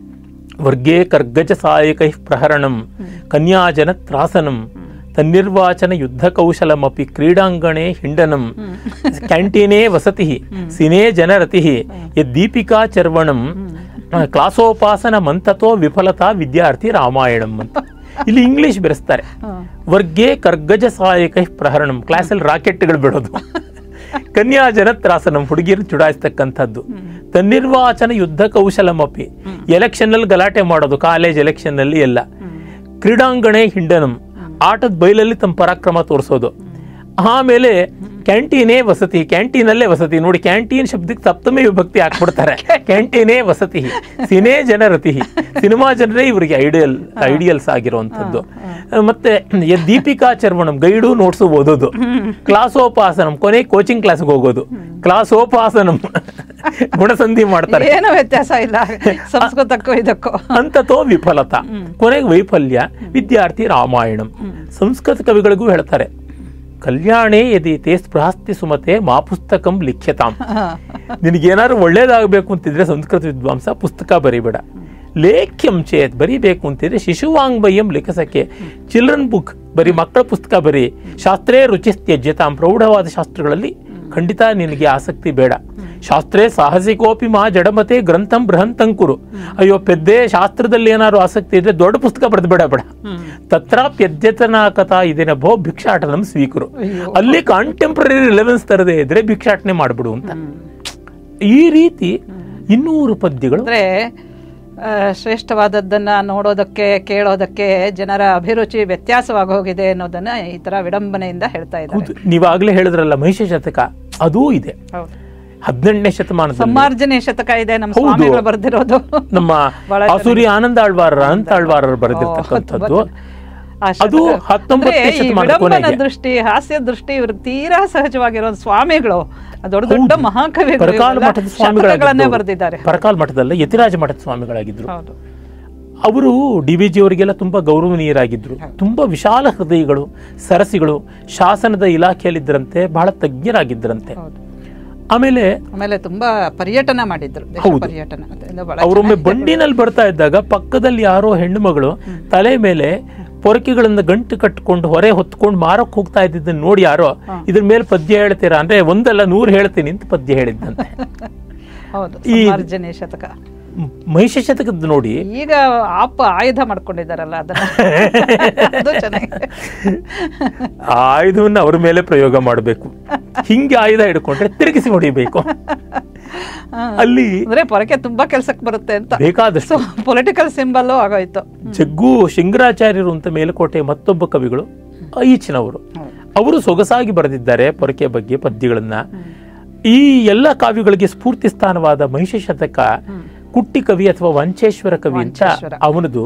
ವರ್ಗೇ ಕರ್ಗಜ ಸಾಯಕೈ ಪ್ರಹರಣಂ ಕನ್ಯಾಜನ ತ್ರಾಸನಂ ತನ್ನಿರ್ವಾಚನ ಯುದ್ಧ ಕೌಶಲಮಪಿ ಕ್ರೀಡಾಂಗಣೆ ಹಿಂಡನಂ ಕ್ಯಾಂಟೀನೇ ವಸತಿ ಸಿನೇ ಜನರತಿ ಯದ್ದೀಪಿಕಾ ಚರ್ವಣಂ ಕ್ಲಾಸೋಪಾಸನ ಮಂತತೋ ವಿಫಲತಾ ವಿದ್ಯಾರ್ಥಿ ರಾಮಾಯಣಂ ಅಂತ ಇಲ್ಲಿ ಇಂಗ್ಲಿಷ್ ಬೆರೆಸ್ತಾರೆ ವರ್ಗೇ ಕರ್ಗಜ ಸಹಾಯಕ ಪ್ರಹರಣಂ ಕ್ಲಾಸಲ್ಲಿ ರಾಕೆಟ್ಗಳು ಬಿಡೋದು ಕನ್ಯಾ ಜನತ್ರಾಸನಂ ಹುಡುಗಿರು ಚುಡಾಯಿಸ್ತಕ್ಕಂಥದ್ದು ತನ್ನಿರ್ವಾಚನ ಯುದ್ಧ ಕೌಶಲಮಪಿ ಎಲೆಕ್ಷನ್ ಅಲ್ಲಿ ಗಲಾಟೆ ಮಾಡೋದು ಕಾಲೇಜ್ ಎಲೆಕ್ಷನ್ ಅಲ್ಲಿ ಎಲ್ಲ ಕ್ರೀಡಾಂಗಣೆ ಹಿಂಡನಂ ಆಟದ ಬೈಲಲ್ಲಿ ತಮ್ಮ ಪರಾಕ್ರಮ ತೋರಿಸೋದು ಆಮೇಲೆ ಕ್ಯಾಂಟೀನೇ ವಸತಿ ಕ್ಯಾಂಟೀನಲ್ಲೇ ವಸತಿ ನೋಡಿ ಕ್ಯಾಂಟೀನ್ ಶಬ್ದಕ್ಕೆ ಸಪ್ತಮಿ ವಿಭಕ್ತಿ ಹಾಕ್ಬಿಡ್ತಾರೆ ಕ್ಯಾಂಟೀನೇ ವಸತಿ ಸಿನೇ ಜನರತಿ ಸಿನಿಮಾ ಜನರೇ ಇವರಿಗೆ ಐಡಿಯಲ್ ಐಡಿಯಲ್ಸ್ ಆಗಿರುವಂಥದ್ದು ಮತ್ತೆ ಯ- ದೀಪಿಕಾ ಚರ್ವಣಂ ಗೈಡು ನೋಟ್ಸು ಓದೋದು ಕ್ಲಾಸೋಪಾಸನಂ ಕೊನೆ ಕೋಚಿಂಗ್ ಕ್ಲಾಸ್ಗೆ ಹೋಗೋದು ಕ್ಲಾಸೋಪಾಸನಂ ಗುಣಸಂಧಿ ಮಾಡ್ತಾರೆ ಏನೂ ವ್ಯತ್ಯಾಸ ಇಲ್ಲ ಸಂಸ್ಕೃತಕ್ಕೂ ಇದಕ್ಕೂ ಅಂತತೋ ವಿಫಲತ ಕೊನೆಗೆ ವೈಫಲ್ಯ ವಿದ್ಯಾರ್ಥಿ ರಾಮಾಯಣಂ ಸಂಸ್ಕೃತ ಕವಿಗಳಿಗೂ ಹೇಳ್ತಾರೆ ಕಲ್ಯಾಣೇ ಯದಿ ತೇ ಸ್ಪೃಹಾಸ್ತಿ ಸುಮತೆ ಮಾ ಪುಸ್ತಕಂ ಲಿಖ್ಯತಾಂ ನಿನಗೇನಾದ್ರು ಒಳ್ಳೇದಾಗಬೇಕು ಅಂತಿದ್ರೆ ಸಂಸ್ಕೃತ ವಿದ್ವಾಂಸ ಪುಸ್ತಕ ಬರಿಬೇಡ ಲೇಖ್ಯಂ ಚೇತ್ ಬರಿಬೇಕು ಅಂತಿದ್ರೆ ಶಿಶುವಾಂಗ್ಮಯಂ ಲಿಖಸಕ್ಕೆ ಚಿಲ್ಡ್ರನ್ ಬುಕ್ ಬರೀ ಮಕ್ಕಳ ಪುಸ್ತಕ ಬರಿ ಶಾಸ್ತ್ರೇ ರುಚಿ ತ್ಯಜ್ಯತಾಂ ಪ್ರೌಢವಾದ ಶಾಸ್ತ್ರಗಳಲ್ಲಿ ಖಂಡಿತ ನಿನಗೆ ಆಸಕ್ತಿ ಬೇಡ ಶಾಸ್ತ್ರೇ ಸಾಹಸಿಕೋಪಿ ಮಾ ಜಡಮತೆ ಗ್ರಂಥಂ ಬೃಹಂತಂಕುರು ಅಯ್ಯೋ ಪೆದ್ದೆ ಶಾಸ್ತ್ರದಲ್ಲಿ ಏನಾದ್ರು ಆಸಕ್ತಿ ಇದ್ರೆ ದೊಡ್ಡ ಪುಸ್ತಕ ಬರೆದು ಬೇಡ ಬೇಡ ತತ್ರಾಪ್ಯದ್ಯತನ ಕಥಾ ಇದೇನ ಭೋ ಭಿಕ್ಷಾಟನಂ ಸ್ವೀಕರು ಅಲ್ಲಿ ಕಾಂಟೆಂಪ್ರರಿ ರಿಲೆವೆನ್ಸ್ ತರದೇ ಇದ್ರೆ ಭಿಕ್ಷಾಟನೆ ಮಾಡ್ಬಿಡು ಅಂತ ಈ ರೀತಿ ಇನ್ನೂರು ಪದ್ಯಗಳು ಅಂದ್ರೆ ಆ, ಶ್ರೇಷ್ಠವಾದದ್ದನ್ನ ನೋಡೋದಕ್ಕೆ ಕೇಳೋದಕ್ಕೆ ಜನರ ಅಭಿರುಚಿ ವ್ಯತ್ಯಾಸವಾಗಿ ಹೋಗಿದೆ ಅನ್ನೋದನ್ನ ಈ ತರ ವಿಡಂಬನೆಯಿಂದ ಹೇಳ್ತಾ ಇದ್ದಾರೆ ಹೌದು ನೀವಾಗ್ಲೇ ಹೇಳಿದ್ರಲ್ಲ ಮಹಿಷ ಶತಕ ಅದೂ ಇದೆ ಹೌದು ಹದಿನೆಂಟನೇ ಶತಮಾನದಲ್ಲಿ ಸಮ್ಮಾರ್ಜನೆ ಶತಕ ಇದೆ ನಮ್ಮ ಹೌದು. ಸ್ವಾಮಿಗಳು ಬರ್ದಿರೋದು ನಮ್ಮ ಬಹಳ ಆಸೂರಿ ಆನಂದ ಆಳ್ವಾರರ ಅಂತ ಆಳ್ವಾರರು ಬರೆದಿರ್ತಕ್ಕಂಥದ್ದು ಆ ಶತಕ. ಅದು ಹತ್ತೊಂಬತ್ತನೇ ಅಂದ್ರೆ ಈ ಶತಮಾನದ ವಿಡಂಬನ ಕೊನೆಗೆ. ದೃಷ್ಟಿ ಹಾಸ್ಯ ದೃಷ್ಟಿ ಇವ್ರಿಗೆ ತೀರಾ ಸಹಜವಾಗಿರೋ ಸ್ವಾಮಿಗಳು ದೊಡ್ಡ ದೊಡ್ಡ ಮಹಾಕವಿಗಳು ಪರಕಾಲ ಇವರೆಲ್ಲ ಮಠದ ಶತಕಗಳನ್ನೇ ಸ್ವಾಮಿಗಳಾಗಿದ್ದು ಬರೆದಿದ್ದಾರೆ ಪರಕಾಲ ಮಠದಲ್ಲ ಯತಿರಾಜ ಮಠದ ಸ್ವಾಮಿಗಳಾಗಿದ್ರು ಹೌದು ಅವರು ಡಿ ವಿ ಜಿ ಅವರಿಗೆಲ್ಲ ತುಂಬಾ ಗೌರವನೀಯರಾಗಿದ್ರು ತುಂಬಾ ವಿಶಾಲ ಹೃದಯಗಳು ಸರಸಿಗಳು ಶಾಸನದ ಇಲಾಖೆಯಲ್ಲಿದ್ದರಂತೆ ಬಹಳ ತಜ್ಞರಾಗಿದ್ದರಂತೆ ಹೌದು ಆಮೇಲೆ ಆಮೇಲೆ ತುಂಬಾ ಪರ್ಯಟನ ಮಾಡಿದ್ರು ದೇಶ ಹೌದು. ಪರ್ಯಟನ ಅದೆಲ್ಲ ಬಹಳ ಅವರೊಮ್ಮೆ ಬಂಡಿನಲ್ಲಿ ಬರ್ತಾ ಇದ್ದಾಗ ಪಕ್ಕದಲ್ಲಿ ಯಾರೋ ಹೆಣ್ಣು ಮಗಳು ತಲೆ ಮೇಲೆ ಪೊರಕೆಗಳನ್ನ ಗಂಟು ಕಟ್ಕೊಂಡು ಹೊರೆ ಹೊತ್ಕೊಂಡು ಮಾರಕ್ ಹೋಗ್ತಾ ಇದ್ದಿದ್ದನ್ನ ನೋಡಿ ಯಾರೋ ಇದ್ರ ಮೇಲೆ ಪದ್ಯ ಹೇಳ್ತೀರಾ ಅಂದ್ರೆ ಒಂದಲ್ಲ ನೂರು ಹೇಳ್ತೀನಿ ಅಂತ ಪದ್ಯ ಹೇಳಿದ್ದಂತೆ ಹೌದು ಈ- ಸಮ್ಮಾರ್ಜನೆ ಶತಕ ಮ್- ಮಹಿಷ ಶತಕದ ನೋಡಿ ಈಗ ಆಪ ಆಯುಧ ಮಾಡ್ಕೊಂಡಿದ್ದಾರಲ್ಲ ಅದನ್ನ ಅದು ಚೆನ್ನಾಗಿದೆ ಆ ಆಯುಧವನ್ನ ಅವ್ರ ಮೇಲೆ ಪ್ರಯೋಗ ಮಾಡಬೇಕು ಹಿಂಗೆ ಆಯುಧ ಹಿಡ್ಕೊಂಡ್ರೆ ತಿರುಗಿಸಿ ಹೊಡಿಬೇಕು ಹಾ. ಅಲ್ಲಿ ಅಂದ್ರೆ ಪೊರಕೆ ತುಂಬಾ ಕೆಲ್ಸಕ್ಕೆ ಬರುತ್ತೆ ಅಂತ ಬೇಕಾದಷ್ಟು ಸೊ ಪೊಲಿಟಿಕಲ್ ಸಿಂಬಲ್ ಆಗೋಯ್ತು ಜಗ್ಗು ಶೃಂಗರಾಚಾರ್ಯರು ಅಂತ ಮೇಲುಕೋಟೆ ಮತ್ತೊಬ್ಬ ಕವಿಗಳು ಈಚಿನವರು ಅವರು ಸೊಗಸಾಗಿ ಬರೆದಿದ್ದಾರೆ ಪೊರಕೆ ಬಗ್ಗೆ ಪದ್ಯಗಳನ್ನ ಈ ಎಲ್ಲ ಕಾವ್ಯಗಳಿಗೆ ಸ್ಫೂರ್ತಿ ಸ್ಥಾನವಾದ ಮಹಿಷ ಶತಕ ಕುಟ್ಟಿ ಕವಿ ಅಥವಾ ವಂಚೇಶ್ವರ ಕವಿ ಅಂತ ವಂಚೇಶ್ವರ. ಅವನದು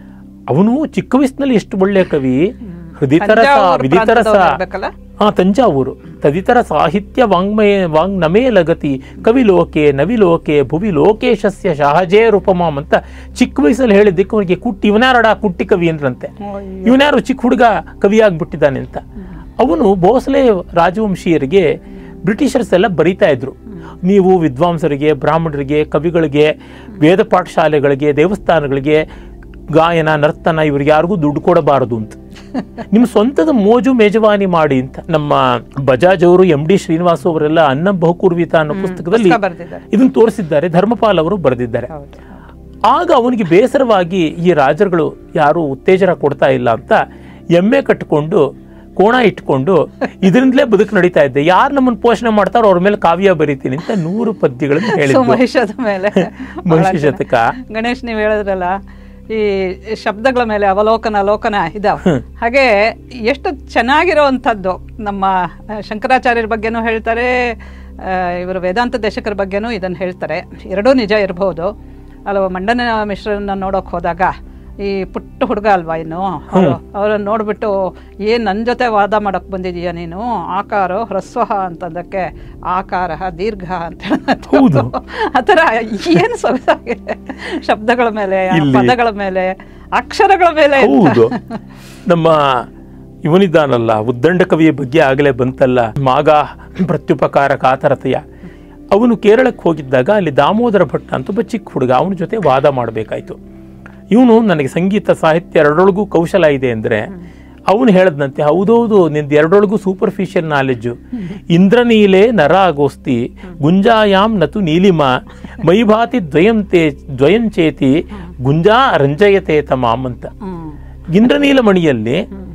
ಅವನು ಚಿಕ್ಕ ವಯಸ್ಸಿನಲ್ಲಿ ಎಷ್ಟು ಒಳ್ಳೆಯ ಕವಿ ಹೃದಿತರ ತಂಜಾವೂರು ವಿದಿತರ ಪ್ರಾಂತದವ್ರು ಇರ್ಬೇಕಲ್ಲ? ಹಾ ತಂಜಾವೂರು ತದಿತರ ಸಾಹಿತ್ಯ ವಾಂಗ್ಮಯ ವಾಂಗ್ ನಮೇ ಲಗತಿ ಕವಿಲೋಕೆ ನವಿಲೋಕೆ ಭುವಿ ಲೋಕೇಶಸ್ಯ ಸಹಜೇ ರೂಪಮಾಮ್ ಅಂತ ಚಿಕ್ಕ ವಯಸ್ಸಲ್ಲಿ ಹೇಳಿದ್ದಕ್ಕೆ ಅವನಿಗೆ ಕುಟ್ಟಿ ಇವನಾರಡ ಕುಟ್ಟಿ ಕವಿ ಅಂದ್ರಂತೆ ಇವನ್ಯಾರು ಚಿಕ್ಕ ಹುಡುಗ ಕವಿಯಾಗ್ಬಿಟ್ಟಿದ್ದಾನೆ ಅಂತ ಅವನು ಭೋಸಲೆ ರಾಜವಂಶೀಯರಿಗೆ ಬ್ರಿಟಿಷರ್ಸ್ ಎಲ್ಲ ಬರೀತಾ ಇದ್ರು ನೀವು ವಿದ್ವಾಂಸರಿಗೆ ಬ್ರಾಹ್ಮಣರಿಗೆ ಕವಿಗಳಿಗೆ ವೇದ ಪಾಠಶಾಲೆಗಳಿಗೆ ದೇವಸ್ಥಾನಗಳಿಗೆ ಗಾಯನ ನರ್ತನ ಇವ್ರಿಗೆ ಯಾರಿಗೂ ದುಡ್ಡು ಕೊಡಬಾರದು ಅಂತ ನಿಮ್ಮ ಸ್ವಂತದ ಮೋಜು ಮೇಜವಾನಿ ಮಾಡಿ ಅಂತ ನಮ್ಮ ಬಜಾಜ್ ಅವರು ಎಂ ಡಿ ಶ್ರೀನಿವಾಸ್ ಅವರೆಲ್ಲ ಅನ್ನ ಬಹುಕೂರ್ವಿತ ಅನ್ನೋ ಪುಸ್ತಕದಲ್ಲಿ ಪುಸ್ತಕ ಬರ್ದಿದ್ದಾರೆ. ಇದನ್ನು ತೋರಿಸಿದ್ದಾರೆ ಧರ್ಮಪಾಲ್ ಅವರು ಬರೆದಿದ್ದಾರೆ ಹೌದು ಆಗ ಅವನಿಗೆ ಬೇಸರವಾಗಿ ಈ ರಾಜರುಗಳು ಯಾರು ಉತ್ತೇಜನ ಕೊಡ್ತಾ ಇಲ್ಲ ಅಂತ ಎಮ್ಮೆ ಕಟ್ಟಿಕೊಂಡು ಕೋಣ ಇಟ್ಕೊಂಡು ಇದರಿಂದಲೇ ಬದುಕು ನಡೀತಾ ಇದ್ದೆ ಯಾರು ನಮ್ಮನ್ನು ಪೋಷಣೆ ಮಾಡ್ತಾರೋ ಅವ್ರ ಮೇಲೆ ಕಾವ್ಯ ಬರೀತೀನಿ ಅಂತ ನೂರು ಪದ್ಯಗಳನ್ನು ಸೊ ಹೇಳಿದ್ರು ಮಹಿಷದ ಮೇಲೆ ಮಹಿಷ ಬಹಳ ಜನ- ಶತಕ. ಗಣೇಶ್ ನೀವು ಹೇಳಿದ್ರಲ್ಲ ಈ ಶಬ್ದಗಳ ಮೇಲೆ ಅವಲೋಕನ ಲೋಕನ ಇದಾವ ಹಾಗೆ ಎಷ್ಟು ಚೆನ್ನಾಗಿರೋವಂಥದ್ದು ನಮ್ಮ ಆ, ಶಂಕರಾಚಾರ್ಯರ ಬಗ್ಗೆನೂ ಹೇಳ್ತಾರೆ ಆ, ಇವರು ವೇದಾಂತ ದೇಶಕರ ಬಗ್ಗೆನೂ ಇದನ್ನು ಹೇಳ್ತಾರೆ ಎರಡೂ ನಿಜ ಇರಬಹುದು ಅಲ್ವ ಮಂಡನ ಮಿಶ್ರನ್ನ ನೋಡೋಕೆ ಹೋದಾಗ ಈ ಪುಟ್ಟ ಹುಡುಗ ಅಲ್ವಾ ಇನ್ನು ಅವರನ್ನು ನೋಡ್ಬಿಟ್ಟು ಏನ್ ನನ್ನ ಜೊತೆ ವಾದ ಮಾಡಕ್ ಬಂದಿದೀಯ ನೀನು ಆಕಾರ ಹ್ರಸ್ವ ಅಂತಂದಕ್ಕೆ ಆಕಾರ ದೀರ್ಘ ಅಂತ ಹೌದು. ಆ ಥರ ಏನು ಸೊಗಸಾಗಿದೆ ಶಬ್ದಗಳ ಮೇಲೆ ಆ ಇಲ್ಲಿ- ಪದಗಳ ಮೇಲೆ ಅಕ್ಷರಗಳ ಮೇಲೆ ಅಂತ. ಹೌದು ನಮ್ಮ ಇವನಿದ್ದಾನಲ್ಲ ಉದ್ದಂಡ ಕವಿಯ ಬಗ್ಗೆ ಆಗಲೇ ಬಂತಲ್ಲ ಮಾಗ ಪ್ರತ್ಯುಪಕಾರ ಕಾತರತೆಯ ಅವನು ಕೇರಳಕ್ಕೆ ಹೋಗಿದ್ದಾಗ ಅಲ್ಲಿ ದಾಮೋದರ ಭಟ್ ಅಂತ ಒಬ್ಬ ಚಿಕ್ಕ ಹುಡುಗ ಅವನ ಜೊತೆ ವಾದ ಮಾಡಬೇಕಾಯ್ತು ಇವನು ನನಗೆ ಸಂಗೀತ ಸಾಹಿತ್ಯ ಎರಡರೊಳಗೂ ಕೌಶಲ ಇದೆ ಅಂದ್ರೆ ಅವನು ಹೇಳದ್ನಂತೆ ಹೌದೌದು ನಿಂದು ಎರಡರೊಳಗೂ ಸೂಪರ್ಫಿಷಿಯಲ್ ನಾಲೆಡ್ಜು ಇಂದ್ರನೀಲೆ ನರ ಆಗೋಸ್ತಿ ಗುಂಜಾಯಾಮ್ ನತು ನೀಲಿಮ ಮೈಭಾತಿ ದ್ವಯಂತೆ ದ್ವಯಂಚೇತಿ ಗುಂಜಾ ರಂಜಯತೆ ತಮಾಮ್ ಅಂತ ಹ್ಮ್. ಇಂದ್ರನೀಲ ಮಣಿಯಲ್ಲಿ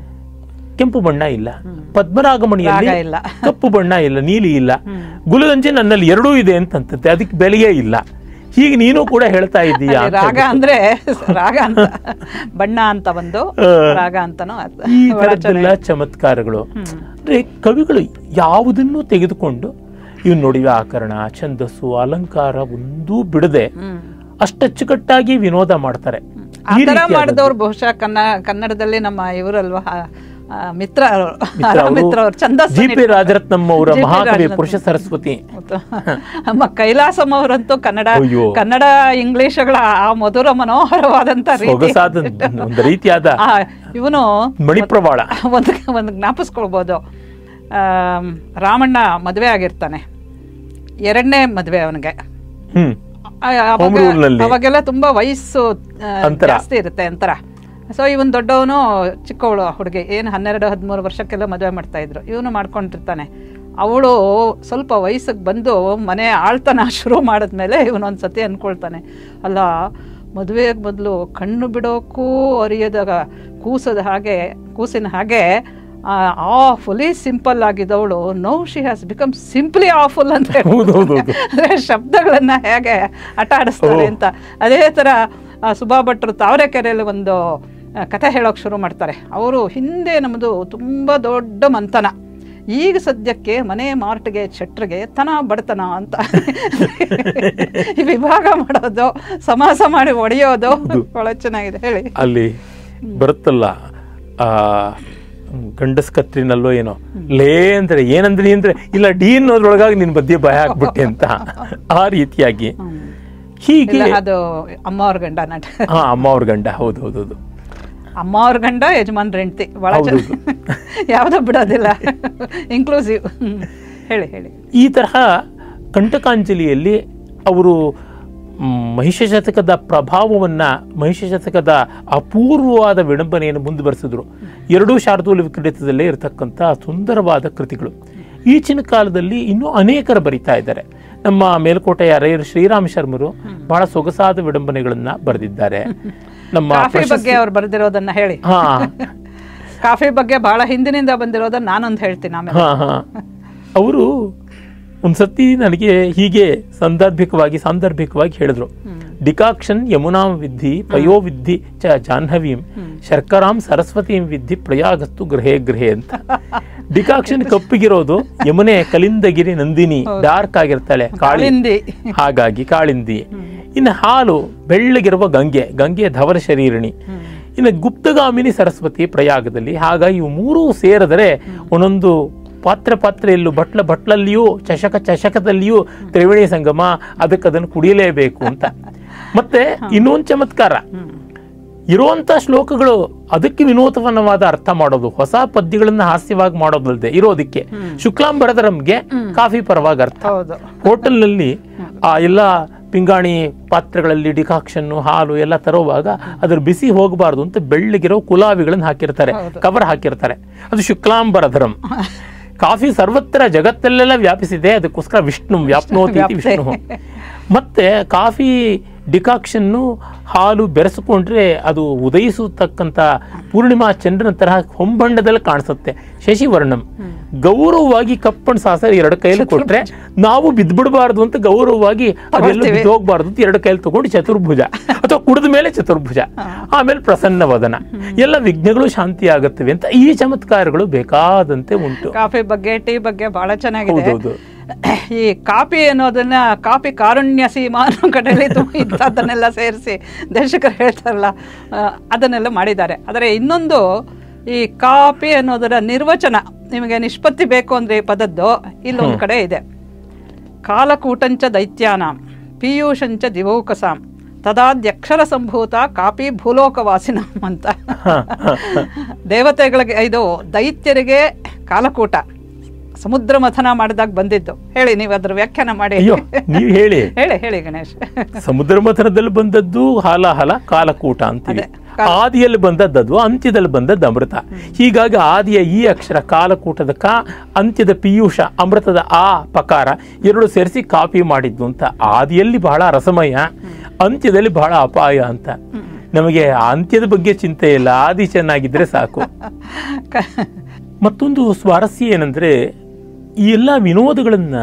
ಕೆಂಪು ಬಣ್ಣ ಇಲ್ಲ ಪದ್ಮರಾಗ ಮಣಿಯಲ್ಲಿ ರಾಗ ಇಲ್ಲ. ಕಪ್ಪು ಬಣ್ಣ ಇಲ್ಲ ನೀಲಿ ಇಲ್ಲ ಗುಲಗಂಜಿ ನನ್ನಲ್ಲಿ ಎರಡೂ ಇದೆ ಅಂತಂತೆ ಅದಕ್ಕೆ ಬೆಲೆಯೇ ಇಲ್ಲ ಹೀಗೆ ನೀನು ಕೂಡ ಹೇಳ್ತಾ ಇದ್ದೀಯಾ ಅಲ್ಲಿ ಅಂತ ರಾಗ ಅಂದ್ರೆ ರಾಗ ಅಂತ ಬಣ್ಣ ಅಂತ ಒಂದು ಆ. ರಾಗ ಅಂತನೂ ಅರ್ಥ. ಈ ಬಹಳ ಥರದ್ದೆಲ್ಲ ಚಮತ್ಕಾರಗಳು ಅಂದ್ರೆ ಕವಿಗಳು ಯಾವುದನ್ನು ತೆಗೆದುಕೊಂಡು ಇವ್ ನೋಡಿ ವ್ಯಾಕರಣ ಛಂದಸ್ಸು ಅಲಂಕಾರ ಒಂದೂ ಬಿಡದೆ ಹ್ಮ್. ಅಷ್ಟಚ್ಚುಕಟ್ಟಾಗಿ ವಿನೋದ ಮಾಡ್ತಾರೆ ಆ ಈ ಥರ ರೀತಿಯಾದದ್ದು. ಮಾಡಿದವ್ರು ಬಹುಶಃ ಕನ್ನ ಕನ್ನಡದಲ್ಲಿ ನಮ್ಮ ಇವರಲ್ವಾ ಆ, ಮಿತ್ರ ಅವರು ಮಿತ್ರ ಅವರು ಮಿತ್ರ ಅವರು ಛಂದಸ್ಸು ಜಿ ಪಿ ರಾಜರತ್ನಂ ಅವರ ಜಿ ಪಿ ಮಹಾಕವಿ ರಾಜರತ್ನಂ. ಪುರುಷ ಸರಸ್ವತಿ ಮತ್ತು ನಮ್ಮ ಕೈಲಾಸಂ ಅವರಂತೂ ಕನ್ನಡ ಅಯ್ಯೋ. ಕನ್ನಡ ಇಂಗ್ಲಿಷ್ಗಳ ಆ ಮಧುರ ಮನೋಹರವಾದಂತ ರೀತಿ ಸೊಗಸಾದ ಒಂದು ರೀತಿಯಾದ ಇವನು ಮಣಿಪ್ರವಾಳ ಒಂದು ಒಂದು ಜ್ಞಾಪಿಸ್ಕೊಳ್ಬೋದು ಆಮ್, ರಾಮಣ್ಣ ಮದುವೆ ಆಗಿರ್ತಾನೆ ಎರಡನೇ ಮದುವೆ ಅವನಿಗೆ ಹ್ಮ್ ಅವಾಗ- Home rule ನಲ್ಲಿ. ಅವಾಗೆಲ್ಲ ತುಂಬಾ ವಯಸ್ಸು ಆ, ಅಂತರ. ಜಾಸ್ತಿ ಇರುತ್ತೆ ಅಂತರ ಸೊ ಇವನ್ ದೊಡ್ಡವನು ಚಿಕ್ಕವಳು ಹುಡುಗಿ ಏನು ಹನ್ನೆರಡು ಹದಿಮೂರು ವರ್ಷಕ್ಕೆಲ್ಲ ಮದುವೆ ಮಾಡ್ತಾ ಇದ್ರು ಇವನು ಮಾಡ್ಕೊಂಡಿರ್ತಾನೆ ಅವಳು ಸ್ವಲ್ಪ ವಯಸ್ಸಿಗೆ ಬಂದು ಮನೆ ಆಳ್ತನ ಶುರು ಮಾಡಿದ್ಮೇಲೆ ಇವನೊಂದು ಸತಿ ಅನ್ಕೊಳ್ತಾನೆ ಅಲ್ಲ ಮದುವೆಗೆ ಮೊದಲು ಕಣ್ಣು ಬಿಡೋಕ್ಕೂ ಅರಿಯದ ಕೂಸದ ಹಾಗೆ ಕೂಸಿನ ಹಾಗೆ ಆ ಫುಲಿ ಸಿಂಪಲ್ ಆಗಿದ್ದವಳು no she has become simply awful ಅಂತ ಹೇಳ್ಬೋದು. ಹೌದು, ಹೌದು, ಹೌದು. ಅಂದ್ರೆ ಶಬ್ದಗಳನ್ನ ಹೇಗೆ ಆಟ ಆಡಿಸ್ತಾರೆ ಅಂತ ಅದೇ ಥರ ಆ, ಸುಬಾ ಭಟ್ರು ತಾವರೆಕೆರೆಯಲ್ಲಿ ಒಂದು ಆ, ಕಥೆ ಹೇಳೋಕೆ ಶುರು ಮಾಡ್ತಾರೆ ಅವರು ಹಿಂದೆ ನಮ್ಮದು ತುಂಬ ದೊಡ್ಡ ಮಂಥನ ಈಗ ಸದ್ಯಕ್ಕೆ ಮನೆ ಮಾರ್ಟ್ಗೆ ಶೆಟ್ರಿಗೆ ತನ ಬಡತನ ಅಂತ ಈ ವಿಭಾಗ ಮಾಡೋದು ಸಮಾಸ ಮಾಡಿ ಒಡೆಯೋದು ಬಹಳ ಚೆನ್ನಾಗಿದೆ ಹೇಳಿ ಅಲ್ಲಿ ಬರುತ್ತಲ್ಲ ಆ ಗಂಡಸ್ ಕತ್ರಿನಲ್ಲೋ ಏನೋ ಲೇ ಅಂದ್ರೆ ಏನಂದ್ರೆ ಅಂದ್ರೆ ಇಲ್ಲ ಡಿ ಅನ್ನೋದ್ರೊಳಗಾಗಿ ನಿನ್ ಮಧ್ಯೆ ಭಯ ಆಗ್ಬಿಟ್ಟೆ ಅಂತ ಆ ರೀತಿಯಾಗಿ ಹೀಗೆ ಇಲ್ಲ ಅದು ಅಮ್ಮ ಅವ್ರ ಗಂಡ ನಟ ಹಾ ಅಮ್ಮ ಅವ್ರ ಗಂಡ ಹೌದು ಹೌದು ಹೌದು ಅಮ್ಮ ಅವ್ರ ಗಂಡ ಯಜಮಾನ್ರ ಹೆಂಡ್ತಿ ಬಹಳ ಹೌದು. ಚೆನ್ನಾಗಿ ಯಾವುದೋ ಬಿಡೋದಿಲ್ಲ ಇನ್ಕ್ಲೂಸಿವ್ ಹೇಳಿ ಹೇಳಿ ಈ ತರಹ ಕಂಟಕಾಂಜಲಿಯಲ್ಲಿ ಅವರು ಮ್, ಮಹಿಷ ಶತಕದ ಪ್ರಭಾವವನ್ನ ಮಹಿಷ ಶತಕದ ಅಪೂರ್ವವಾದ ವಿಡಂಬನೆಯನ್ನು ಮುಂದುವರೆಸಿದ್ರು ಎರಡೂ ಶಾರ್ದೂಲ ವಿಕ್ರೀಡಿತದಲ್ಲೇ ಇರತಕ್ಕಂಥ ಸುಂದರವಾದ ಕೃತಿಗಳು ಈಚಿನ ಕಾಲದಲ್ಲಿ ಇನ್ನೂ ಅನೇಕರು ಬರಿತಾ ಇದ್ದಾರೆ ನಮ್ಮ ಮೇಲ್ಕೋಟೆಯ ರೈರ್ ಶ್ರೀರಾಮ ಶರ್ಮರು ಬಹಳ ಸೊಗಸಾದ ವಿಡಂಬನೆಗಳನ್ನ ಬರೆದಿದ್ದಾರೆ ನಮ್ಮ ಕಾಫಿ ಪ್ರಶಸ್ತಿ- ಬಗ್ಗೆ ಅವ್ರು ಬರೆದಿರೋದನ್ನ ಹೇಳಿ ಹಾ ಕಾಫಿ ಬಗ್ಗೆ ಬಹಳ ಹಿಂದಿನಿಂದ ಬಂದಿರೋದನ್ನ ನಾನೊಂದು ಹೇಳ್ತೀನಿ ಆಮೇಲೆ ಹಾ ಹಾ ಅವರು ಒಂದ್ಸತಿ ನನಗೆ ಹೀಗೆ ಸಂದರ್ಭಿಕವಾಗಿ ಸಾಂದರ್ಭಿಕವಾಗಿ ಹೇಳಿದ್ರು ಡಿಕಾಕ್ಷನ್ ಯಮುನಾಂ ವಿದ್ಧಿ ಪಯೋ ವಿದ್ಧಿ ಚ ಜಾಹ್ನವೀಂ ಶರ್ಕರಾಂ ಸರಸ್ವತೀಂ ವಿದ್ಧಿ ಪ್ರಯಾಗಸ್ತು ಗೃಹೇ ಗೃಹೇ ಅಂತ ಡಿಕಾಕ್ಷನ್ ಕಪ್ಪಿಗಿರೋದು ಯಮುನೆ ಕಲಿಂದಗಿರಿ ನಂದಿನಿ ಡಾರ್ಕ್ ಆಗಿರ್ತಾಳೆ ಕಾಳಿ ಕಾಳಿಂದಿ ಹಾಗಾಗಿ ಕಾಳಿಂದಿ ಇನ್ನು ಹಾಲು ಬೆಳ್ಳಗಿರುವ ಗಂಗೆ ಗಂಗೆ ಧವರ ಶರೀರಿಣಿ ಇನ್ನು ಗುಪ್ತಗಾಮಿನಿ ಸರಸ್ವತಿ ಪ್ರಯಾಗದಲ್ಲಿ ಹಾಗಾಗಿ ಇವು ಮೂರೂ ಸೇರಿದರೆ ಒಂದೊಂದು ಪಾತ್ರೆ ಪಾತ್ರೆಯಲ್ಲೂ ಬಟ್ಲ ಬಟ್ಲಲ್ಲಿಯೂ ಚಷಕ ಚಷಕದಲ್ಲಿಯೂ ತ್ರಿವೇಣಿ ಸಂಗಮ ಅದಕ್ಕೆ ಅದನ್ನು ಕುಡಿಯಲೇಬೇಕು ಅಂತ ಮತ್ತೆ ಇನ್ನೊಂದು ಚಮತ್ಕಾರ ಇರುವಂತ ಶ್ಲೋಕಗಳು ಅದಕ್ಕೆ ವಿನೂತನವಾದ ಅರ್ಥ ಮಾಡೋದು ಹೊಸ ಪದ್ಯಗಳನ್ನ ಹಾಸ್ಯವಾಗಿ ಮಾಡೋದಲ್ಲದೆ ಇರೋದಕ್ಕೆ ಶುಕ್ಲಾಂಬರದರಂಗೆ ಕಾಫಿ ಪರವಾಗಿ ಅರ್ಥ ಹೌದು ಹೋಟೆಲ್ನಲ್ಲಿ ಆ ಎಲ್ಲ ಪಿಂಗಾಣಿ ಪಾತ್ರೆಗಳಲ್ಲಿ ಡಿಕಾಕ್ಷನ್ನು ಹಾಲು ಎಲ್ಲ ತರುವಾಗ ಅದ್ರ ಬಿಸಿ ಹೋಗಬಾರ್ದು ಅಂತ ಬೆಳ್ಳಗಿರೋ ಕುಲಾವಿಗಳನ್ನು ಹಾಕಿರ್ತಾರೆ ಕವರ್ ಹಾಕಿರ್ತಾರೆ ಅದು ಶುಕ್ಲಾಂಬರಧರಂ ಕಾಫಿ ಸರ್ವತ್ರ ಜಗತ್ತಲ್ಲೆಲ್ಲ ವ್ಯಾಪಿಸಿದೆ ಅದಕ್ಕೋಸ್ಕರ ವಿಷ್ಣು ವ್ಯಾಪ್ನೋತಿ ಇತಿ ವಿಷ್ಣು ಮತ್ತೆ ಕಾಫಿ ಡಿಕಾಕ್ಷನ್ನು ಹಾಲು ಬೆರೆಸಿಕೊಂಡ್ರೆ ಅದು ಉದಯಿಸತಕ್ಕಂಥ ಪೂರ್ಣಿಮಾ ಚಂದ್ರನ ತರಹ ಹೊಂಬಣ್ಣದಲ್ಲಿ ಕಾಣಿಸುತ್ತೆ ಶಶಿವರ್ಣಂ ಗೌರವವಾಗಿ ಕಪ್ಪಣ್ಣ ಸಾಸರ ಎರಡು ಕೈಯಲ್ಲಿ ಕೊಟ್ರೆ ನಾವು ಬಿದ್ಬಿಡಬಾರ್ದು ಅಂತ ಗೌರವವಾಗಿ ಅದೆಲ್ಲ ಬಿದ್ದೋಗ್ಬಾರ್ದು ಅಂತ ಎರಡು ಕೈಯಲ್ಲಿ ತಗೊಂಡು ಚತುರ್ಭುಜ ಅಥವಾ ಕುಡಿದ ಮೇಲೆ ಚತುರ್ಭುಜ ಆಮೇಲೆ ಪ್ರಸನ್ನ ವದನ ಎಲ್ಲ ವಿಘ್ನಗಳು ಶಾಂತಿ ಆಗುತ್ತವೆ ಅಂತ ಈ ಚಮತ್ಕಾರಗಳು ಬೇಕಾದಂತೆ ಉಂಟು ಕಾಫಿ ಬಗ್ಗೆ ಟೀ ಬಗ್ಗೆ ಬಹಳ ಚೆನ್ನಾಗಿದೆ ಹೌದೌದು ಈ ಕಾಪಿ ಅನ್ನೋದನ್ನ ಕಾಪಿ ಕಾರುಣ್ಯ ಸೀಮಾ ಅನ್ನೋ ಕಡೆಯಲ್ಲಿ ತುಂಬ ಇಂಥದ್ದನ್ನೆಲ್ಲ ಸೇರಿಸಿ ದರ್ಶಕರು ಹೇಳ್ತಾರಲ್ಲ ಆ, ಅದನ್ನೆಲ್ಲ ಮಾಡಿದ್ದಾರೆ ಆದರೆ ಇನ್ನೊಂದು ಈ ಕಾಪಿ ಅನ್ನೋದರ ನಿರ್ವಚನ ನಿಮಗೆ ನಿಷ್ಪತ್ತಿ ಬೇಕು ಅಂದ್ರೆ ಈ ಪದದ್ದು ಇಲ್ಲೊಂದು ಕಡೆ ಇದೆ ಕಾಲಕೂಟಂಚ ದೈತ್ಯಾನಾಂ ಪೀಯೂಷಂಚ ದಿವೌಕಸಾಂ ತದಾದ್ಯಕ್ಷರ ಸಂಭೂತ ಕಾಪಿ ಭೂಲೋಕವಾಸಿನಾಂ ಅಂತ ದೇವತೆಗಳಿಗೆ ಇದು ದೈತ್ಯರಿಗೆ ಕಾಲಕೂಟ ಸಮುದ್ರ ಮಥನ ಮಾಡಿದಾಗ ಬಂದಿದ್ದು ಹೇಳಿ ನೀವು ಅದ್ರ ವ್ಯಾಖ್ಯಾನ ಮಾಡಿ ಅಯ್ಯೋ ನೀವು ಹೇಳಿ ಹೇಳಿ ಹೇಳಿ ಗಣೇಶ್ ಸಮುದ್ರ ಮಥನದಲ್ಲಿ ಬಂದದ್ದು ಹಾಲಾಹಲ ಕಾಲಕೂಟ ಅಂತೀವಿ ಆದಿಯಲ್ಲಿ ಬಂದದ್ದು ಅದು ಅಂತ್ಯದಲ್ಲಿ ಬಂದದ್ದು ಅಮೃತ ಹೀಗಾಗಿ ಆದಿಯ ಈ ಅಕ್ಷರ ಕಾಲಕೂಟದ ಕ ಅಂತ್ಯದ ಪಿಯೂಷ ಅಮೃತದ ಆ ಪಕಾರ ಎರಡು ಸೇರಿಸಿ ಕಾಪಿ ಮಾಡಿದ್ದು ಅಂತ ಆದಿಯಲ್ಲಿ ಬಹಳ ರಸಮಯ ಅಂತ್ಯದಲ್ಲಿ ಬಹಳ ಅಪಾಯ ಅಂತ ನಮಗೆ ಆ ಅಂತ್ಯದ ಬಗ್ಗೆ ಚಿಂತೆ ಇಲ್ಲ ಆದಿ ಚೆನ್ನಾಗಿದ್ರೆ ಸಾಕು ಮತ್ತೊಂದು ಸ್ವಾರಸ್ಯ ಏನಂದ್ರೆ ಈ ಎಲ್ಲ ವಿನೋದಗಳನ್ನ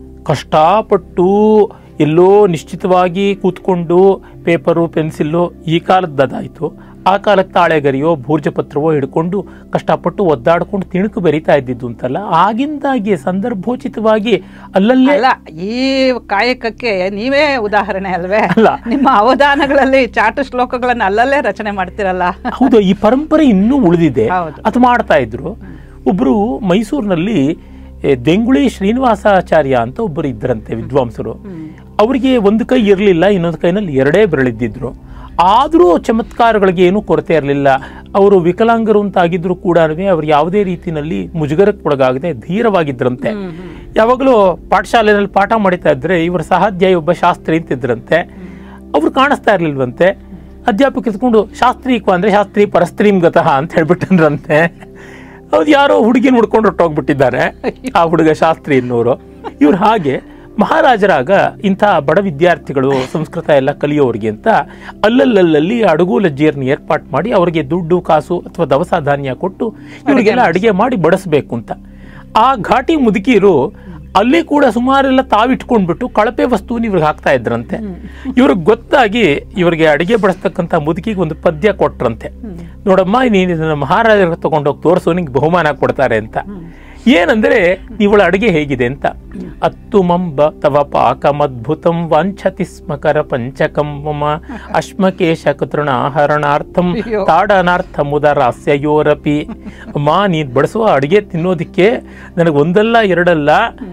ಕಷ್ಟಪಟ್ಟು ಎಲ್ಲೋ ನಿಶ್ಚಿತವಾಗಿ ಕೂತ್ಕೊಂಡು ಪೇಪರು ಪೆನ್ಸಿಲ್ಲು ಈ ಕಾಲದ್ದಾದಾಯ್ತು ಆ ಕಾಲಕ್ಕೆ ತಾಳೆಗರಿಯೋ ಭೂರ್ಜಪತ್ರವೋ ಹಿಡ್ಕೊಂಡು ಕಷ್ಟಪಟ್ಟು ಒದ್ದಾಡ್ಕೊಂಡು ತಿಣುಕು ಬೆರೀತಾ ಇದ್ದಿದ್ದು ಅಂತಲ್ಲ ಆಗಿಂದಾಗಿ ಸಂದರ್ಭೋಚಿತವಾಗಿ ಅಲ್ಲಲ್ಲೇ ಅಲ್ಲ ಈ ಕಾಯಕಕ್ಕೆ ನೀವೇ ಉದಾಹರಣೆ ಅಲ್ವೇ ಅಲ್ಲ. ನಿಮ್ಮ ಅವಧಾನಗಳಲ್ಲಿ ಚಾಟು ಶ್ಲೋಕಗಳನ್ನ ಅಲ್ಲಲ್ಲೇ ರಚನೆ ಮಾಡ್ತಿರಲ್ಲ ಹೌದು ಈ ಪರಂಪರೆ ಇನ್ನೂ ಉಳಿದಿದೆ ಹೌದು. ಅದು ಮಾಡ್ತಾ ಇದ್ರು ಒಬ್ರು ಮೈಸೂರಿನಲ್ಲಿ ಏ, ದೆಂಗುಳಿ ಶ್ರೀನಿವಾಸಾಚಾರ್ಯ ಅಂತ ಒಬ್ಬರು ಇದ್ದರಂತೆ ವಿದ್ವಾಂಸರು ಅವರಿಗೆ ಒಂದು ಕೈ ಇರಲಿಲ್ಲ ಇನ್ನೊಂದು ಕೈನಲ್ಲಿ ಎರಡೇ ಬೆರಳಿದ್ದಿದ್ರು ಆದರೂ ಚಮತ್ಕಾರಗಳಿಗೆ ಏನೂ ಕೊರತೆ ಇರಲಿಲ್ಲ ಅವರು ವಿಕಲಾಂಗರು ಅಂತ ಆಗಿದ್ರು ಕೂಡ ಅವ್ರು ಯಾವುದೇ ರೀತಿಯಲ್ಲಿ ಮುಜುಗರಕ್ಕೆ ಒಳಗಾಗದೆ ಧೀರವಾಗಿದ್ರಂತೆ ಯಾವಾಗಲೂ ಪಾಠಶಾಲೆಯಲ್ಲಿ ಪಾಠ ಮಾಡಿತಾ ಇದ್ರೆ ಇವರ ಸಹಾಧ್ಯಾಯಿ ಒಬ್ಬ ಶಾಸ್ತ್ರಿ ಅಂತಿದ್ರಂತೆ ಅವ್ರು ಕಾಣಿಸ್ತಾ ಇರ್ಲಿಲ್ವಂತೆ ಅಧ್ಯಾಪಕ ಇದ್ಕೊಂಡು ಶಾಸ್ತ್ರೀಕ ಅಂದ್ರೆ ಶಾಸ್ತ್ರಿ ಪರಸ್ತ್ರೀಂ ಗತಃ ಅಂತ ಹೇಳ್ಬಿಟ್ಟಂದ್ರಂತೆ ಹೌದು ಯಾರೋ ಹುಡುಗಿ ನೋಡ್ಕೊಂಡು ಹೊಟ್ಟೋಗ್ಬಿಟ್ಟಿದ್ದಾರೆ ಆ ಹುಡುಗ ಶಾಸ್ತ್ರಿ ಎನ್ನುವರು ಇವ್ರು ಹಾಗೆ ಮಹಾರಾಜರಾಗ ಇಂಥ ಬಡ ವಿದ್ಯಾರ್ಥಿಗಳು ಸಂಸ್ಕೃತ ಎಲ್ಲ ಕಲಿಯೋರಿಗೆ ಅಂತ ಅಲ್ಲಲ್ಲಲ್ಲಿ ಅಡುಗು ಲಜ್ಜಿಯರ್ನ ಏರ್ಪಾಟ್ ಮಾಡಿ ಅವರಿಗೆ ದುಡ್ಡು ಕಾಸು ಅಥವಾ ದವಸ ಧಾನ್ಯ ಕೊಟ್ಟು ಇವರಿಗೆಲ್ಲ ಅಡಿಗೆ ಮಾಡಿ ಬಡಿಸ್ಬೇಕು ಅಂತ ಆ ಘಾಟಿ ಮುದುಕಿಯರು ಅಲ್ಲಿ ಕೂಡ ಸುಮಾರೆಲ್ಲ ತಾವಿಟ್ಕೊಂಡ್ಬಿಟ್ಟು ಕಳಪೆ ವಸ್ತುವನ್ನು ಇವ್ರಿಗೆ ಹಾಕ್ತಾ ಇದ್ರಂತೆ ಇವ್ರಿಗೆ ಗೊತ್ತಾಗಿ ಇವರಿಗೆ ಅಡಿಗೆ ಬಡಿಸ್ತಕ್ಕಂಥ ಮುದುಕಿಗೆ ಒಂದು ಪದ್ಯ ಕೊಟ್ರಂತೆ ನೋಡಮ್ಮ ನೀನು ಇದನ್ನ ಮಹಾರಾಜರಿಗೆ ತಗೊಂಡೋಗಿ ತೋರಿಸು ನಿಂಗೆ ಬಹುಮಾನ ಕೊಡ್ತಾರೆ ಅಂತ ಏನಂದ್ರೆ ಇವಳ ಅಡಿಗೆ ಹೇಗಿದೆ ಅಂತ ಅತ್ತು ಮಂಬ ತವ ಪಾಕಮದ್ಭುತಂ ವಾಂಛತಿ ಸ್ಮಕರ ಪಂಚಕಂ ಮಮ ಅಶ್ಮಕೇಶ ಕತೃಣಾಹರಣಾರ್ಥಂ ಅಯ್ಯೋ. ತಾಡನಾರ್ಥ ಮುದರಾಸ್ಯಯೋರಪಿ ಅಮ್ಮ ನೀನ್ ಬಡಿಸುವ ಅಡಿಗೆ ತಿನ್ನೋದಿಕ್ಕೆ ನನಗೆ ಒಂದಲ್ಲ ಎರಡಲ್ಲ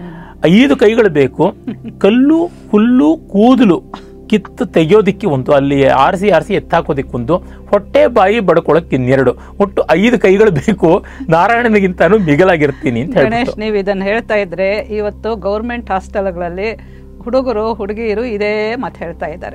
ಐದು ಕೈಗಳು ಬೇಕು ಕಲ್ಲು ಹುಲ್ಲು ಕೂದಲು ಕಿತ್ತು ತೆಗೆಯೋದಿಕ್ಕೆ ಒಂದು ಅಲ್ಲಿ ಆರಿಸಿ ಆರಿಸಿ ಎತ್ತಾಕೋದಿಕ್ಕೊಂದು ಹೊಟ್ಟೆ ಬಾಯಿ ಬಡ್ಕೊಳಕ್ಕೆ ಇನ್ನೆರಡು ಒಟ್ಟು ಐದು ಕೈಗಳು ಬೇಕು ನಾರಾಯಣನಿಗಿಂತಾನು ಮಿಗಲಾಗಿರ್ತೀನಿ ಅಂತ ಹೇಳ್ಬಿಟ್ಟು ಗಣೇಶ್ ನೀವು ಇದನ್ನ ಹೇಳ್ತಾ ಇದ್ರೆ ಇವತ್ತು ಗೌರ್ಮೆಂಟ್ ಹಾಸ್ಟೆಲ್ಗಳಲ್ಲಿ ಹುಡುಗರು ಹುಡುಗಿಯರು ಇದೇ ಮಾತು ಹೇಳ್ತಾ ಇದ್ದಾರೆ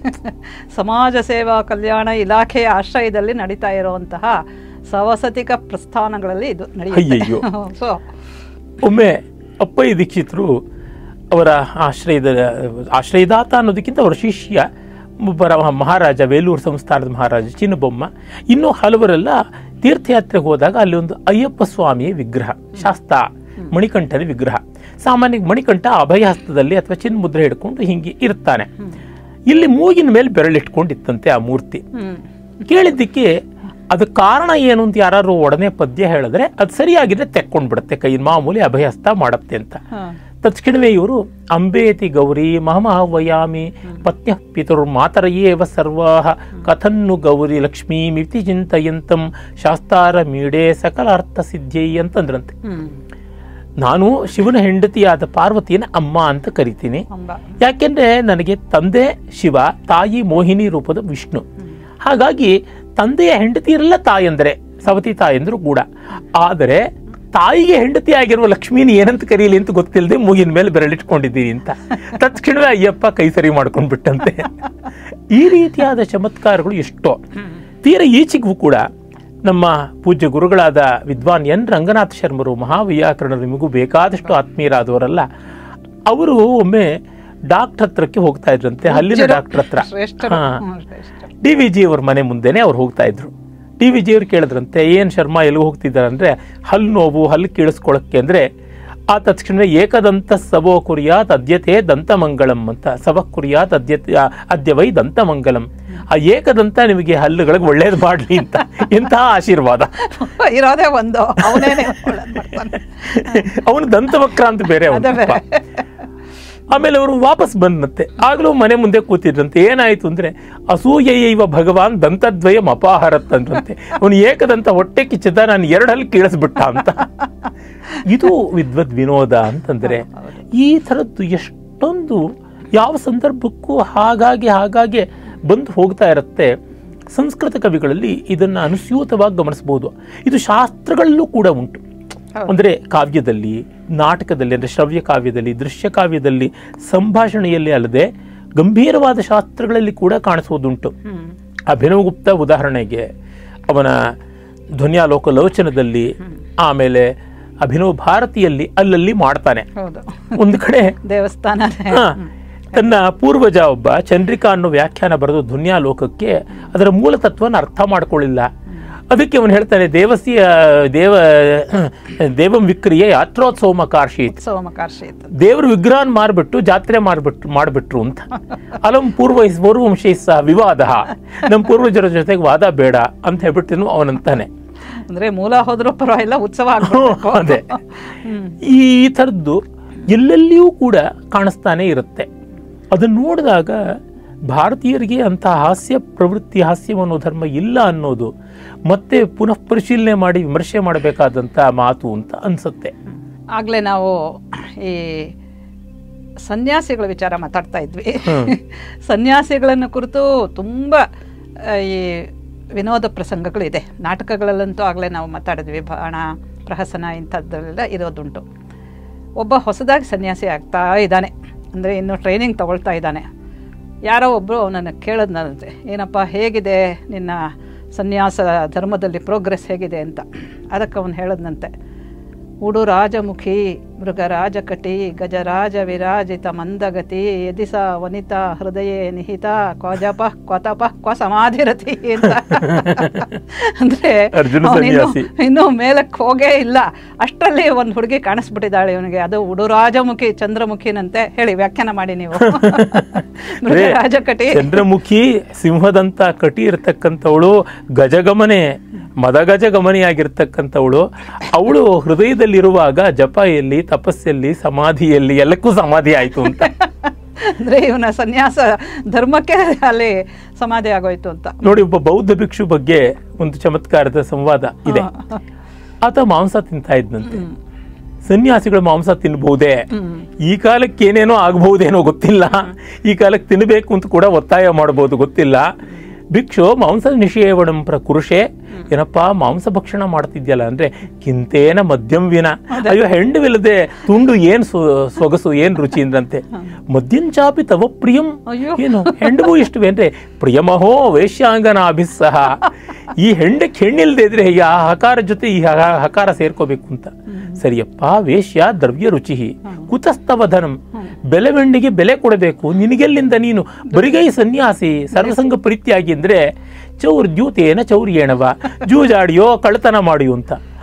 ಸಮಾಜ ಸೇವಾ ಕಲ್ಯಾಣ ಇಲಾಖೆಯ ಆಶ್ರಯದಲ್ಲಿ ನಡೀತಾ ಇರುವಂತಹ ಸವಸತಿಕ ಪ್ರಸ್ಥಾನಗಳಲ್ಲಿ ಇದು ಅಯ್ಯಯ್ಯೋ. ನಡೆಯುತ್ತೆ ಸೊ ಒಮ್ಮೆ ಅಪ್ಪಯ್ಯ ದೀಕ್ಷಿತರು ಅವರ ಆಶ್ರಯದ ಆಶ್ರಯದಾತ ಅನ್ನೋದಕ್ಕಿಂತ ಅವರ ಶಿಷ್ಯ ಒಬ್ಬರ ಮಹಾರಾಜ ಬೇಲೂರು ಸಂಸ್ಥಾನದ ಮಹಾರಾಜ ಚಿನ್ನಬೊಮ್ಮ ಇನ್ನೂ ಹಲವರೆಲ್ಲ ತೀರ್ಥಯಾತ್ರೆಗೆ ಹೋದಾಗ ಅಲ್ಲಿ ಒಂದು ಅಯ್ಯಪ್ಪ ಸ್ವಾಮಿಯ ವಿಗ್ರಹ ಶಾಸ್ತ ಮಣಿಕಂಠನ ವಿಗ್ರಹ ಸಾಮಾನ್ಯ ಮಣಿಕಂಠ ಅಭಯಹಸ್ತದಲ್ಲಿ ಅಥವಾ ಚಿನ್ನ ಮುದ್ರೆ ಹಿಡ್ಕೊಂಡು ಹಿಂಗೆ ಇರ್ತಾನೆ ಇಲ್ಲಿ ಮೂಗಿನ ಮೇಲೆ ಬೆರಳಿಟ್ಕೊಂಡಿತ್ತಂತೆ ಆ ಮೂರ್ತಿ ಹ್ಮ್ ಕೇಳಿದ್ದಕ್ಕೆ ಅದು ಕಾರಣ ಏನು ಅಂತ ಯಾರು ಒಡನೆ ಪದ್ಯ ಹೇಳಿದ್ರೆ ಅದು ಸರಿಯಾಗಿದ್ರೆ ತೆಕ್ಕೊಂಡ್ಬಿಡುತ್ತೆ ಕೈ ಮಾಮೂಲಿ ಅಭಯಸ್ತ ಮಾಡತ್ತೆ ಅಂತ ಹ. ತತ್ಕ್ಷಣವೇ ಇವರು ಅಂಬೇತಿ ಗೌರಿ ಮಹಮಹವಯಾಮಿ ಪತ್ಯ ಪಿತುರ್ ಮಾತರಯೇವ ಸರ್ವಾಹ ಕಥನ್ನು ಗೌರಿ ಲಕ್ಷ್ಮೀ ಮಿತಿ ಚಿಂತಯಂತಂ ಶಾಸ್ತಾರ ಮೀಡೆ ಸಕಲ ಅರ್ಥ ಸಿದ್ಧೈ ಅಂತಂದ್ರಂತೆ ಹ್ಮ್ ನಾನು ಶಿವನ ಹೆಂಡತಿಯಾದ ಪಾರ್ವತಿಯನ್ನ ಅಮ್ಮ ಅಂತ ಕರಿತೀನಿ ಅಂಬ ಯಾಕೆಂದ್ರೆ ನನಗೆ ತಂದೆ ಶಿವ ತಾಯಿ ಮೋಹಿನಿ ರೂಪದ ವಿಷ್ಣು ಹಾಗಾಗಿ ತಂದೆಯ ಹೆಂಡತಿಯರೆಲ್ಲ ತಾಯಂದ್ರೆ ಸವತಿ ತಾಯಂದ್ರು ಕೂಡ ಆದರೆ ತಾಯಿಗೆ ಹೆಂಡತಿ ಆಗಿರುವ ಲಕ್ಷ್ಮೀನ ಏನಂತ ಕರೀಲಿ ಅಂತ ಗೊತ್ತಿಲ್ಲದೆ ಮೂಗಿನ ಮೇಲೆ ಬೆರಳಿಟ್ಕೊಂಡಿದ್ದೀನಿ ಅಂತ ತತ್ಕ್ಷಣವೇ ಅಯ್ಯಪ್ಪ ಕೈ ಸರಿ ಮಾಡ್ಕೊಂಡ್ಬಿಟ್ಟಂತೆ ಈ ರೀತಿಯಾದ ಚಮತ್ಕಾರಗಳು ಎಷ್ಟೋ ತೀರ ಈಚೆಗೂ ಕೂಡ ನಮ್ಮ ಪೂಜ್ಯ ಗುರುಗಳಾದ ವಿದ್ವಾನ್ ಎನ್ ರಂಗನಾಥ್ ಶರ್ಮರು ಮಹಾವ್ಯಾಕರಣರು ನಿಮಗೂ ಬೇಕಾದಷ್ಟು ಆತ್ಮೀಯರಾದವರಲ್ಲ ಅವರು ಒಮ್ಮೆ ಡಾಕ್ಟರ್ ಹತ್ರಕ್ಕೆ ಹೋಗ್ತಾ ಇದ್ರಂತೆ ಹಲ್ಲಿನ ಡಾಕ್ಟರ್ ಹತ್ರ ಶ್ರೇಷ್ಠರು ಹಾ. ಹ್ಮ್, ಶ್ರೇಷ್ಠರು ಡಿ ವಿ ಜಿ ಅವ್ರ ಮನೆ ಮುಂದೆನೆ ಅವ್ರು ಹೋಗ್ತಾ ಇದ್ರು ಡಿ ವಿ ಜಿ ಅವ್ರು ಕೇಳಿದ್ರಂತೆ ಏನ್ ಶರ್ಮಾ ಎಲ್ಲಿ ಹೋಗ್ತಿದ್ದಾರೆ ಅಂದ್ರೆ ಹಲ್ಲು ನೋವು ಹಲ್ಲು ಕೀಳಿಸ್ಕೊಳಕ್ಕೆ ಅಂದ್ರೆ ಆ ತಕ್ಷಣ ಏಕದಂತ ಸವೋ ಕುರಿಯಾತ್ ಅದ್ಯತೆ ದಂತಮಂಗಳಂ ಅಂತ ಸವ ಕುರಿಯಾತ್ ಅದ್ಯತೆ ಅದ್ಯವೈ ದಂತಮಂಗಲಂ ಆ ಏಕದಂತ ನಿಮಗೆ ಹಲ್ಲುಗಳಿಗೆ ಒಳ್ಳೇದು ಮಾಡ್ಲಿ ಅಂತ ಎಂತಹ ಆಶೀರ್ವಾದ ಇರೋದೇ ಒಂದು ಅವನೇನೆ ಒಳ್ಳೇದ್ ಮಾಡ್ತಾನೆ. ಅವನು ದಂತವಕ್ರ ಅಂತ ಬೇರೆ ಅವ್ನು ಅದೇ ಬೇರೆ ಪಾಪ. ಆಮೇಲೆ ಅವರು ವಾಪಸ್ ಬಂದಂತೆ ಆಗ್ಲೂ ಮನೆ ಮುಂದೆ ಕೂತಿದ್ರಂತೆ ಏನಾಯ್ತು ಅಂದ್ರೆ ಅಸೂಯೈವ ಭಗವಾನ್ ದಂತದ್ವಯಂ ಅಪಾಹರತ್ ಅಂದ್ರಂತೆ ಅವನು ಏಕದಂತ ಹೊಟ್ಟೆ ಕಿಚ್ಚದ ನಾನು ಎರಡಲ್ಲಿ ಕೀಳಿಸ್ಬಿಟ್ಟ ಅಂತ ಇದು ವಿದ್ವದ್ ವಿನೋದ ಅಂತಂದ್ರೆ ಈ ಥರದ್ದು ಎಷ್ಟೊಂದು ಯಾವ ಸಂದರ್ಭಕ್ಕೂ ಹಾಗಾಗಿ ಹಾಗಾಗಿ ಬಂದು ಹೋಗ್ತಾ ಇರುತ್ತೆ ಸಂಸ್ಕೃತ ಕವಿಗಳಲ್ಲಿ ಇದನ್ನ ಅನುಸ್ಯೂತವಾಗಿ ಗಮನಿಸಬಹುದು ಇದು ಶಾಸ್ತ್ರಗಳಲ್ಲೂ ಕೂಡ ಉಂಟು ಹೌದು. ಅಂದ್ರೆ ಕಾವ್ಯದಲ್ಲಿ ನಾಟಕದಲ್ಲಿ ಅಂದ್ರೆ ಶ್ರವ್ಯ ಕಾವ್ಯದಲ್ಲಿ ದೃಶ್ಯ ಕಾವ್ಯದಲ್ಲಿ ಸಂಭಾಷಣೆಯಲ್ಲಿ ಅಲ್ಲದೆ ಗಂಭೀರವಾದ ಶಾಸ್ತ್ರಗಳಲ್ಲಿ ಕೂಡ ಕಾಣಿಸುವುದುಂಟು ಹ್ಮ್ ಅಭಿನವಗುಪ್ತ ಉದಾಹರಣೆಗೆ ಅವನ ಧ್ವನ್ಯಾಲೋಕ ಲೋಚನದಲ್ಲಿ ಆಮೇಲೆ ಅಭಿನವ್ ಭಾರತಿಯಲ್ಲಿ ಅಲ್ಲಲ್ಲಿ ಮಾಡ್ತಾನೆ ಹೌದು ಒಂದು ಕಡೆ ದೇವಸ್ಥಾನನೇ ಹಾ, ತನ್ನ ಪೂರ್ವಜ ಒಬ್ಬ ಚಂದ್ರಿಕಾ ಅನ್ನೋ ವ್ಯಾಖ್ಯಾನ ಬರೆದು ದುನ್ಯಾಲೋಕಕ್ಕೆ ಅದರ ಮೂಲ ತತ್ವನ ಅರ್ಥ ಮಾಡ್ಕೊಳ್ಳಿಲ್ಲ ಅದಕ್ಕೆ ಅವನು ಹೇಳ್ತಾನೆ ದೇವಸ್ಯ ದೇವ ದೇವಂ ವಿಕ್ರಿಯೆ ಯಾತ್ರೋತ್ಸವ ಕಾರ್ಷೀತ್ ಸೋಮಕಾರ್ಷಿ ಇತ್ತು ದೇವ್ರ ವಿಗ್ರಹನ್ ಮಾರ್ಬಿಟ್ಟು ಜಾತ್ರೆ ಮಾರ್ಬಿಟ್ಟು ಮಾಡ್ಬಿಟ್ರು ಅಂತ ಅಲಂ ಪೂರ್ವ ಪೂರ್ವಂಶೈ ಸಹ ವಿವಾದ ನಮ್ಮ ಪೂರ್ವಜರ ಜೊತೆಗೆ ವಾದ ಬೇಡ ಅಂತ ಹೇಳ್ಬಿಟ್ಟು ಅವನಂತಾನೆ ಅಂದ್ರೆ ಮೂಲ ಹೋದ್ರೂ ಪರವಾಗಿಲ್ಲ ಉತ್ಸವ ಆಗ್ಬೇಕು ಅದೇ ಹ್ಮ್ ಈ ಥರದ್ದು ಎಲ್ಲೆಲ್ಲಿಯೂ ಕೂಡ ಕಾಣಿಸ್ತಾನೆ ಇರುತ್ತೆ ಅದನ್ನು ನೋಡಿದಾಗ ಭಾರತೀಯರಿಗೆ ಅಂತ ಹಾಸ್ಯ ಪ್ರವೃತ್ತಿ ಹಾಸ್ಯ ಅನ್ನೋ ಧರ್ಮ ಇಲ್ಲ ಅನ್ನೋದು ಮತ್ತೆ ಪುನಃ ಪರಿಶೀಲನೆ ಮಾಡಿ ವಿಮರ್ಶೆ ಮಾಡಬೇಕಾದಂಥ ಮಾತು ಅಂತ ಅನ್ಸುತ್ತೆ ಆಗ್ಲೇ ನಾವು ಈ ಸನ್ಯಾಸಿಗಳ ವಿಚಾರ ಮಾತಾಡ್ತಾ ಇದ್ವಿ ಸನ್ಯಾಸಿಗಳನ್ನು ಕುರಿತು ತುಂಬ ಆ, ಈ ವಿನೋದ ಪ್ರಸಂಗಗಳಿದೆ ನಾಟಕಗಳಲ್ಲಂತೂ ಆಗಲೇ ನಾವು ಮಾತಾಡಿದ್ವಿ ಬಾಣ ಪ್ರಹಸನ ಇಂಥದ್ದೆಲ್ಲ ಇರೋದುಂಟು ಒಬ್ಬ ಹೊಸದಾಗಿ ಸನ್ಯಾಸಿ ಆಗ್ತಾ ಇದ್ದಾನೆ ಅಂದರೆ ಇನ್ನು ಟ್ರೈನಿಂಗ್ ತಗೊಳ್ತಾ ಇದ್ದಾನೆ ಯಾರೋ ಒಬ್ಬರು ಅವನನ್ನು ಕೇಳದ್ನಂತೆ ಏನಪ್ಪ ಹೇಗಿದೆ ನಿನ್ನ ಸನ್ಯಾಸ ಧರ್ಮದಲ್ಲಿ ಪ್ರೋಗ್ರೆಸ್ ಹೇಗಿದೆ ಅಂತ ಅದಕ್ಕೆ ಅವನು ಹೇಳದ್ನಂತೆ ಉಡು ರಾಜಮುಖಿ ಮೃಗರಾಜಕಟಿ ಗಜರಾಜ ವಿರಾಜಿತ ಮಂದಗತಿ ಯದಿಸ ವನಿತಾ ಹೃದಯೇ ನಿಹಿತ ಕ್ವಜಪ ಕ್ವತಪ ಕ್ವ ಸಮಾಧಿರತಿ ಅಂತ ಅಂದ್ರೆ ಅರ್ಜುನ ಅವನಿನ್ನು ಸನ್ಯಾಸಿ. ಇನ್ನೂ ಮೇಲಕ್ಕೆ ಹೋಗೇ ಇಲ್ಲ ಅಷ್ಟರಲ್ಲಿ ಒಂದು ಹುಡುಗಿ ಕಾಣಿಸ್ಬಿಟ್ಟಿದ್ದಾಳೆ ಇವನಿಗೆ ಅದು ಉಡುರಾಜಮುಖಿ ಚಂದ್ರಮುಖಿನಂತೆ ಹೇಳಿ ವ್ಯಾಖ್ಯಾನ ಮಾಡಿ ನೀವು ಮೃಗರಾಜಕಟಿ ಚಂದ್ರಮುಖಿ ಸಿಂಹದಂತ ಕಟಿ ಇರತಕ್ಕಂಥವಳು ಗಜಗಮನೆ ಮದಗಜ ಗಮನಿಯಾಗಿರ್ತಕ್ಕಂಥವಳು ಅವಳು ಹೃದಯದಲ್ಲಿರುವಾಗ ಜಪಯಲ್ಲಿ ತಪಸ್ಸಲ್ಲಿ ಸಮಾಧಿಯಲ್ಲಿ ಎಲ್ಲಕ್ಕೂ ಸಮಾಧಿ ಆಯ್ತು ಅಂತ ಅಂದ್ರೆ ಇವನ ಸನ್ಯಾಸ ಧರ್ಮಕ್ಕೆ ಅಲ್ಲಿ ಸಮಾಧಿ ಆಗೋಯ್ತು ಅಂತ ನೋಡಿ ಒಬ್ಬ ಬೌದ್ಧ ಭಿಕ್ಷು ಬಗ್ಗೆ ಒಂದು ಚಮತ್ಕಾರದ ಸಂವಾದ ಇದೆ ಆತ ಮಾಂಸ ತಿಂತಾ ಇದ್ನಂತೆ ಸನ್ಯಾಸಿಗಳು ಮಾಂಸ ತಿನ್ಬಹುದೇ ಈ ಕಾಲಕ್ಕೆ ಏನೇನೋ ಆಗಬಹುದೇನೋ ಗೊತ್ತಿಲ್ಲ ಈ ಕಾಲಕ್ಕೆ ತಿನ್ನಬೇಕು ಅಂತ ಕೂಡ ಒತ್ತಾಯ ಮಾಡಬಹುದು ಗೊತ್ತಿಲ್ಲ ಭಿಕ್ಷು ಮಾಂಸ ನಿಷೇವಣಂ ಪ್ರಕುರುಷೆ ಏನಪ್ಪಾ ಮಾಂಸ ಭಕ್ಷಣ ಮಾಡ್ತಿದ್ಯಲ್ಲ ಅಂದ್ರೆ ಕಿಂತೇನ ಮದ್ಯಂ ವಿನ ಅಯ್ಯೋ ಹೆಂಡವಿಲ್ಲದೆ ತುಂಡು ಏನ್ ಸೊ- ಸೊಗಸು ಏನ್ ರುಚಿ ಅಂದ್ರಂತೆ ಮದ್ಯಂಚಾಪಿ ತವ ಪ್ರಿಯಂ ಅಯ್ಯೋ. ಏನು ಹೆಂಡಗೂ ಇಷ್ಟವೇ ಅಂದ್ರೆ ಪ್ರಿಯಮಹೋ ವೇಶ್ಯಾಂಗನಾಭಿಸ್ಸಹ ಈ ಹೆಂಡಕ್ಕೆ ಹೆಣ್ಣಿಲ್ದೇ ಇದ್ರೆ ಈ ಆ ಹಕಾರ ಜೊತೆ ಈ ಹ- ಹಕಾರ ಸೇರ್ಕೋಬೇಕು ಅಂತ ಸರಿಯಪ್ಪ ವೇಶ್ಯ ದ್ರವ್ಯ ರುಚಿ ಕುತಸ್ತವ ಧನಂ ಬೆಲೆ ಬೆಂಡಿಗೆ ಬೆಲೆ ಕೊಡಬೇಕು ನಿನಗೆಲ್ಲಿಂದ ನೀನು ಬರಿಗೈ ಸನ್ಯಾಸಿ ಸರ್ವಸಂಗ ಪ್ರೀತಿಯಾಗಿ ಅಂದ್ರೆ ಚೌರ್ ದ್ಯೂತೇನ ಚೌರ್ಯೇಣವ ಜೂಜಾಡಿಯೋ ಕಳ್ಳತನ ಮಾಡಿಯೋ ಅಂತ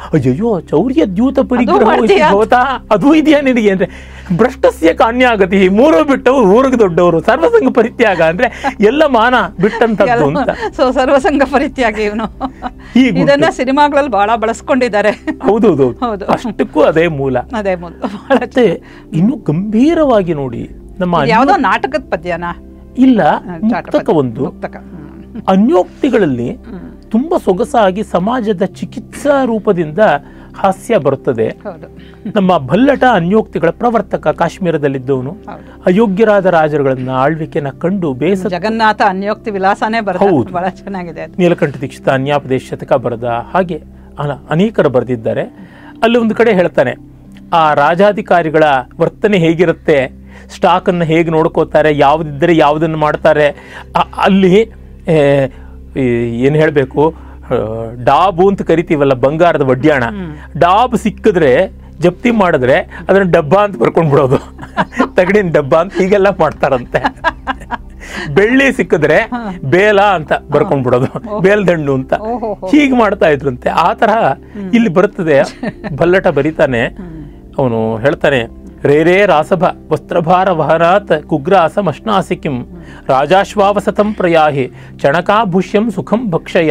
ಅಯ್ಯೋ ಚೌರ್ಯ ದ್ಯೂತ ಪರಿಗ್ರಹ ಮಾಡ್ತೀಯಾ? ಭವತಾ ಅದು ಇದೆಯಾ ನಿನಗೆ ಅಂದ್ರೆ ಭ್ರಷ್ಟಸ್ಯ ಕಾನ್ಯಾಗತಿ ಮೂರು ಬಿಟ್ಟವರು ಊರಿಗೆ ದೊಡ್ಡವರು ಸರ್ವಸಂಗ ಪರಿತ್ಯಾಗ ಅಂದ್ರೆ ಎಲ್ಲ ಮಾನ ಬಿಟ್ಟಂತದ್ದು ಅಂತ ಸೊ ಸರ್ವಸಂಗ ಪರಿತ್ಯಾಗಿ ಇವನು ಹೀಗುಂಟು. ಇದನ್ನ ಸಿನಿಮಾಗಳಲ್ಲಿ ಬಹಳ ಬಳಸ್ಕೊಂಡಿದ್ದಾರೆ ಹೌದೌದು ಹೌದು. ಅಷ್ಟಕ್ಕೂ ಅದೇ ಮೂಲ ಅದೇ ಮೊದಲು ಬಹಳ ಮತ್ತೆ ಇನ್ನು ಗಂಭೀರವಾಗಿ ನೋಡಿ ನಮ್ಮ ಇದು ಯಾವ್ದೋ ನಾಟಕದ ಪದ್ಯನಾ ಇಲ್ಲ ಚಾಟ ಮುಕ್ತಕ ಪದ್ಯ. ಒಂದು ಮುಕ್ತಕ ಹ್ಮ್. ಅನ್ಯೋಕ್ತಿಗಳಲ್ಲಿ ಹ್ಮ್. ತುಂಬಾ ಸೊಗಸಾಗಿ ಸಮಾಜದ ಚಿಕಿತ್ಸಾ ರೂಪದಿಂದ ಹಾಸ್ಯ ಬರುತ್ತದೆ ಹೌದು ನಮ್ಮ ಭಲ್ಲಟ ಅನ್ಯೋಕ್ತಿಗಳ ಪ್ರವರ್ತಕ ಕಾಶ್ಮೀರದಲ್ಲಿದ್ದವನು ಹೌದು ಅಯೋಗ್ಯರಾದ ರಾಜರುಗಳನ್ನ ಆಳ್ವಿಕೆನ ಕಂಡು ಬೇಸ ಜಗನ್ನಾಥ ಅನ್ಯೋಕ್ತಿ ವಿಲಾಸನೇ ಬರೆದ ಹೌದು. ಬಹಳ ಚೆನ್ನಾಗಿದೆ ಅದು ನೀಲಕಂಠ ದೀಕ್ಷಿತ ಅನ್ಯಾಪದೇಶ ಶತಕ ಬರೆದ ಹಾಗೆ ಅನ- ಅನೇಕರು ಬರೆದಿದ್ದಾರೆ ಅಲ್ಲಿ ಒಂದು ಕಡೆ ಹೇಳ್ತಾನೆ ಆ ರಾಜಾಧಿಕಾರಿಗಳ ವರ್ತನೆ ಹೇಗಿರುತ್ತೆ ಸ್ಟಾಕ್ ಅನ್ನು ಹೇಗೆ ನೋಡ್ಕೋತಾರೆ ಯಾವುದಿದ್ದರೆ ಯಾವುದನ್ನು ಮಾಡ್ತಾರೆ ಆ- ಅಲ್ಲಿ ಏ, ಈ ಏನು ಹೇಳಬೇಕು ಡಾಬು ಅಂತ ಕರಿತೀವಲ್ಲ ಬಂಗಾರದ ವಡ್ಯಾಣ ಡಾಬ್ ಸಿಕ್ಕಿದ್ರೆ ಜಪ್ತಿ ಮಾಡಿದ್ರೆ ಅದನ್ನ ಡಬ್ಬ ಅಂತ ಬರ್ಕೊಂಡ್ ಬಿಡೋದು ತಗಡಿನ ಡಬ್ಬ ಅಂತ ಹೀಗೆಲ್ಲ ಮಾಡ್ತಾರಂತೆ ಬೆಳ್ಳಿ ಸಿಕ್ಕಿದ್ರೆ ಬೇಲ ಅಂತ ಬರ್ಕೊಂಡ್ ಬಿಡೋದು ಬೇಲ್ದಂಡು ಅಂತ ಓಹೋ ಹೀಗೆ ಮಾಡ್ತಾ ಇದ್ರಂತೆ ಆ ತರಹ ಇಲ್ಲಿ ಬರುತ್ತದೆ ಬಲ್ಲಟ ಬರಿತಾನೆ ಅವನು ಹೇಳ್ತಾನೆ ರೇರೇ ರಾಸಭ ವಸ್ತ್ರಭಾರ ವಹನಾತ್ ಕುಗ್ರಾಸ ಮಶ್ನಾಸಿ ಕಿಂ ರಾಜಾಶ್ವಾವಸತಂ ಪ್ರಯಾಹಿ ಚಣಕಾಭುಷ್ಯಂ ಸುಖಂ ಭಕ್ಷಯ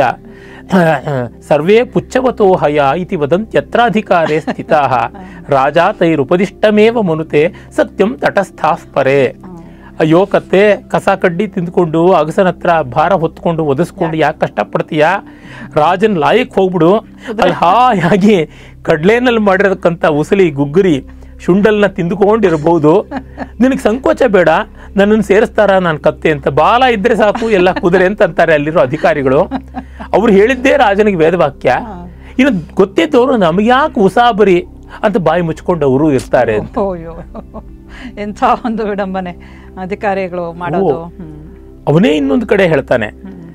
ಸರ್ವೇ ಪುಚ್ಚವತೋ ಹಯ ಇತಿ ವದಂತ್ಯತ್ರಾಧಿಕಾರೇ ಸ್ಥಿತಾಃ ರಾಜಾ ತೈರುಪದಿಷ್ಟಮೇವ ಮನುತೆ ಸತ್ಯಂ ತಟಸ್ಥಾಃ ಪರೇ ಅಯ್ಯೋ ಕತ್ತೆ ಕಸ ಕಡ್ಡಿ ತಿಂದ್ಕೊಂಡು ಅಗಸನ ಹತ್ರ ಭಾರ ಹೊತ್ಕೊಂಡು ಒದಿಸ್ಕೊಂಡು ಯಾಕೆ ಕಷ್ಟಪಡ್ತೀಯಾ ರಾಜನ್ ಲಾಯಕ್ ಹೋಗ್ಬಿಡು ಅಲ್ಲಿ ಹಾಯಾಗಿ ಕಡ್ಲೆನಲ್ಲಿ ಮಾಡಿರತಕ್ಕಂಥ ಉಸಲಿ ಗುಗ್ಗುರಿ ಶುಂಡಲ್ನ ತಿಂದುಕೊಂಡಿರಬಹುದು ನಿನಗೆ ಸಂಕೋಚ ಬೇಡ ನನ್ನನ್ನು ಸೇರಿಸ್ತಾರ ನಾನು ಕತ್ತೆ ಅಂತ ಬಾಲ ಇದ್ರೆ ಸಾಕು ಎಲ್ಲ ಕುದುರೆ ಅಂತ ಅಂತಾರೆ ಅಲ್ಲಿರೋ ಅಧಿಕಾರಿಗಳು ಅವ್ರು ಹೇಳಿದ್ದೇ ರಾಜನಿಗೆ ವೇದವಾಕ್ಯ ಇನ್ನು ಗೊತ್ತಿದ್ದವರು ನಮಗೆ ಯಾಕೆ ಉಸಾಬರಿ ಅಂತ ಬಾಯಿ ಮುಚ್ಕೊಂಡು ಅವರು ಇರ್ತಾರೆ ಅಂತ. ಅಯ್ಯೋ ಎಂಥ ಒಂದು ವಿಡಂಬನೆ ಅಧಿಕಾರಿಗಳು ಮಾಡೋದು ಹ್ಮ್. ಅವನೇ ಇನ್ನೊಂದು ಕಡೆ ಹೇಳ್ತಾನೆ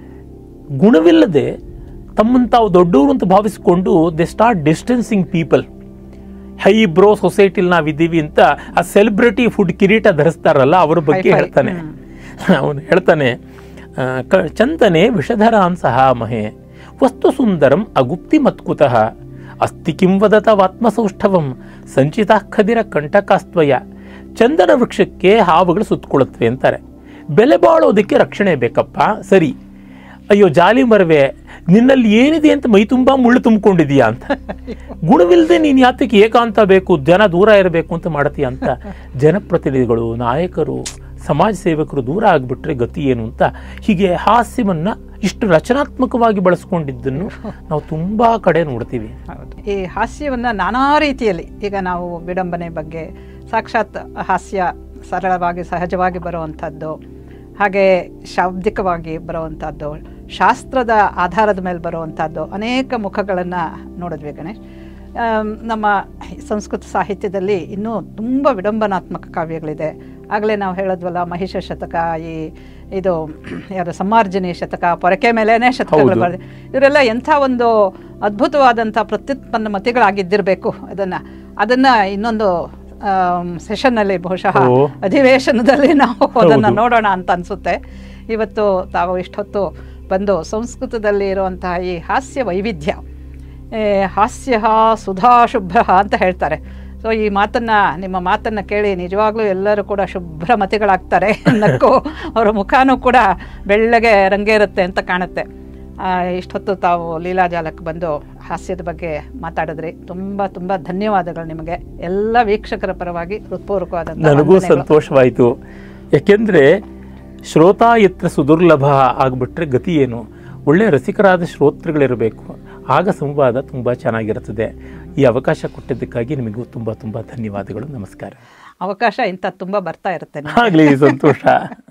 ಗುಣವಿಲ್ಲದೆ ತಮ್ಮನ್ನು ತಾವು ದೊಡ್ಡವರು ಅಂತ ಭಾವಿಸಿಕೊಂಡು they start distancing people high brow ಸೊಸೈಟಿಲಿ ನಾವಿದ್ದೀವಿ ಅಂತ ಆ ಸೆಲೆಬ್ರಿಟಿ ಫುಡ್ ಕಿರೀಟ ಧರಿಸ್ತಾರಲ್ಲ ಅವ್ರ ಬಗ್ಗೆ Hi-fi. ಹೇಳ್ತಾನೆ ಅವನು ಹೇಳ್ತಾನೆ ಆ, ಕ ಚಂದನೆ ವಿಷಧರಾನ್ ಸಹಾಮಹೆ ವಸ್ತು ಸುಂದರಂ ಅಗುಪ್ತಿ ಮತ್ಕುತಃ ಅಸ್ತಿ ಕಿಂ ವದತವಾತ್ಮಸೌಷ್ಠವಂ ಸಂಚಿತ ಖದಿರ ಕಂಟಕಾಸ್ತ್ವಯ ಚಂದನ ವೃಕ್ಷಕ್ಕೆ ಹಾವುಗಳು ಸುತ್ತಕೊಳ್ಳುತ್ತವೆ ಅಂತಾರೆ ಬೆಲೆ ಬಾಳೋದಕ್ಕೆ ರಕ್ಷಣೆ ಬೇಕಪ್ಪ ಸರಿ ಅಯ್ಯೋ ಜಾಲಿ ಮರವೆ ನಿನ್ನಲ್ಲಿ ಏನಿದೆ ಅಂತ ಮೈ ತುಂಬಾ ಮುಳ್ಳು ತುಂಬಿಕೊಂಡಿದೀಯಾ ಅಂತ ಗುಣವಿಲ್ಲದೆ ನೀನು ಯಾತಕ್ಕೆ ಏಕಾಂತ ಬೇಕು ಜನ ದೂರ ಇರಬೇಕು ಅಂತ ಮಾಡ್ತೀಯ ಅಂತ ಜನಪ್ರತಿನಿಧಿಗಳು ನಾಯಕರು ಸಮಾಜ ಸೇವಕರು ದೂರ ಆಗಿಬಿಟ್ರೆ ಗತಿ ಏನು ಅಂತ ಹೀಗೆ ಹಾಸ್ಯವನ್ನ ಇಷ್ಟು ರಚನಾತ್ಮಕವಾಗಿ ಬಳಸ್ಕೊಂಡಿದ್ದನ್ನು ನಾವು ತುಂಬಾ ಕಡೆ ನೋಡ್ತೀವಿ ಹೌದು ಈ ಹಾಸ್ಯವನ್ನ ನಾನಾ ರೀತಿಯಲ್ಲಿ ಈಗ ನಾವು ವಿಡಂಬನೆ ಬಗ್ಗೆ ಸಾಕ್ಷಾತ್ ಹಾಸ್ಯ ಸರಳವಾಗಿ ಸಹಜವಾಗಿ ಬರುವಂಥದ್ದು ಹಾಗೆ ಶಾಬ್ದಿಕವಾಗಿ ಬರುವಂಥದ್ದು ಶಾಸ್ತ್ರದ ಆಧಾರದ ಮೇಲೆ ಬರುವಂಥದ್ದು ಅನೇಕ ಮುಖಗಳನ್ನು ನೋಡಿದ್ವಿ ಗಣೇಶ್ ಆಮ್, ನಮ್ಮ ಸಂಸ್ಕೃತ ಸಾಹಿತ್ಯದಲ್ಲಿ ಇನ್ನೂ ತುಂಬ ವಿಡಂಬನಾತ್ಮಕ ಕಾವ್ಯಗಳಿದೆ ಆಗಲೇ ನಾವು ಹೇಳಿದ್ವಲ್ಲ ಮಹಿಷ ಶತಕ ಈ ಇದು ಯಾರು ಸಮ್ಮಾರ್ಜನಿ ಶತಕ ಪೊರಕೆ ಮೇಲೇನೆ ಶತಕಗಳು ಹೌದು. ಬರೆದ ಇವರೆಲ್ಲ ಎಂಥ ಒಂದು ಅದ್ಭುತವಾದಂಥ ಪ್ರತ್ಯುತ್ಪನ್ನ ಮತಿಗಳಾಗಿದ್ದಿರಬೇಕು ಅದನ್ನ ಅದನ್ನ ಇನ್ನೊಂದು ಸೆಷನ್ನಲ್ಲಿ ಬಹುಶಃ ಓ. ಅಧಿವೇಶನದಲ್ಲಿ ನಾವು ಅದನ್ನ ಹೌದು. ನೋಡೋಣ ಅಂತ ಅನ್ಸುತ್ತೆ ಇವತ್ತು ತಾವು ಇಷ್ಟೊತ್ತು ಬಂದು ಸಂಸ್ಕೃತದಲ್ಲಿ ಇರುವಂತಹ ಈ ಹಾಸ್ಯ ವೈವಿಧ್ಯ ಏ, ಹಾಸ್ಯ ಸುಧಾ ಶುಭ್ರ ಅಂತ ಹೇಳ್ತಾರೆ ಸೊ ಈ ಮಾತನ್ನ ನಿಮ್ಮ ಮಾತನ್ನ ಕೇಳಿ ನಿಜವಾಗ್ಲೂ ಎಲ್ಲರೂ ಕೂಡ ಶುಭ್ರ ಮತಿಗಳಾಗ್ತಾರೆ ನಕ್ಕು ಅವರ ಮುಖನೂ ಕೂಡ ಬೆಳ್ಳಗೆ ರಂಗೇರುತ್ತೆ ಅಂತ ಕಾಣುತ್ತೆ ಆ, ಇಷ್ಟೊತ್ತು ತಾವು ಲೀಲಾಜಾಲಕ್ಕೆ ಬಂದು ಹಾಸ್ಯದ ಬಗ್ಗೆ ಮಾತಾಡಿದ್ರಿ ತುಂಬ ತುಂಬ ಧನ್ಯವಾದಗಳು ನಿಮಗೆ ಎಲ್ಲ ವೀಕ್ಷಕರ ಪರವಾಗಿ ಹೃತ್ಪೂರ್ವಕವಾದಂಥ ನನಗೂ ವಂದನೆಗಳು. ಸಂತೋಷವಾಯಿತು ಯಾಕೆಂದ್ರೆ ಶ್ರೋತಾ ಯತ್ರ ಸುದುರ್ಲಭ ಆಗ್ಬಿಟ್ರೆ ಗತಿ ಏನು ಒಳ್ಳೆ ರಸಿಕರಾದ ಶ್ರೋತೃಗಳಿರಬೇಕು ಆಗ ಸಂವಾದ ತುಂಬಾ ಚೆನ್ನಾಗಿರುತ್ತದೆ ಈ ಅವಕಾಶ ಕೊಟ್ಟಿದ್ದಕ್ಕಾಗಿ ನಿಮಗೂ ತುಂಬಾ ತುಂಬಾ ಧನ್ಯವಾದಗಳು ನಮಸ್ಕಾರ ಅವಕಾಶ ಇಂಥ ತುಂಬ ಬರ್ತಾ ಇರುತ್ತೆ ನಿಮ್ಗೆ. ಆಗ್ಲಿ ಸಂತೋಷ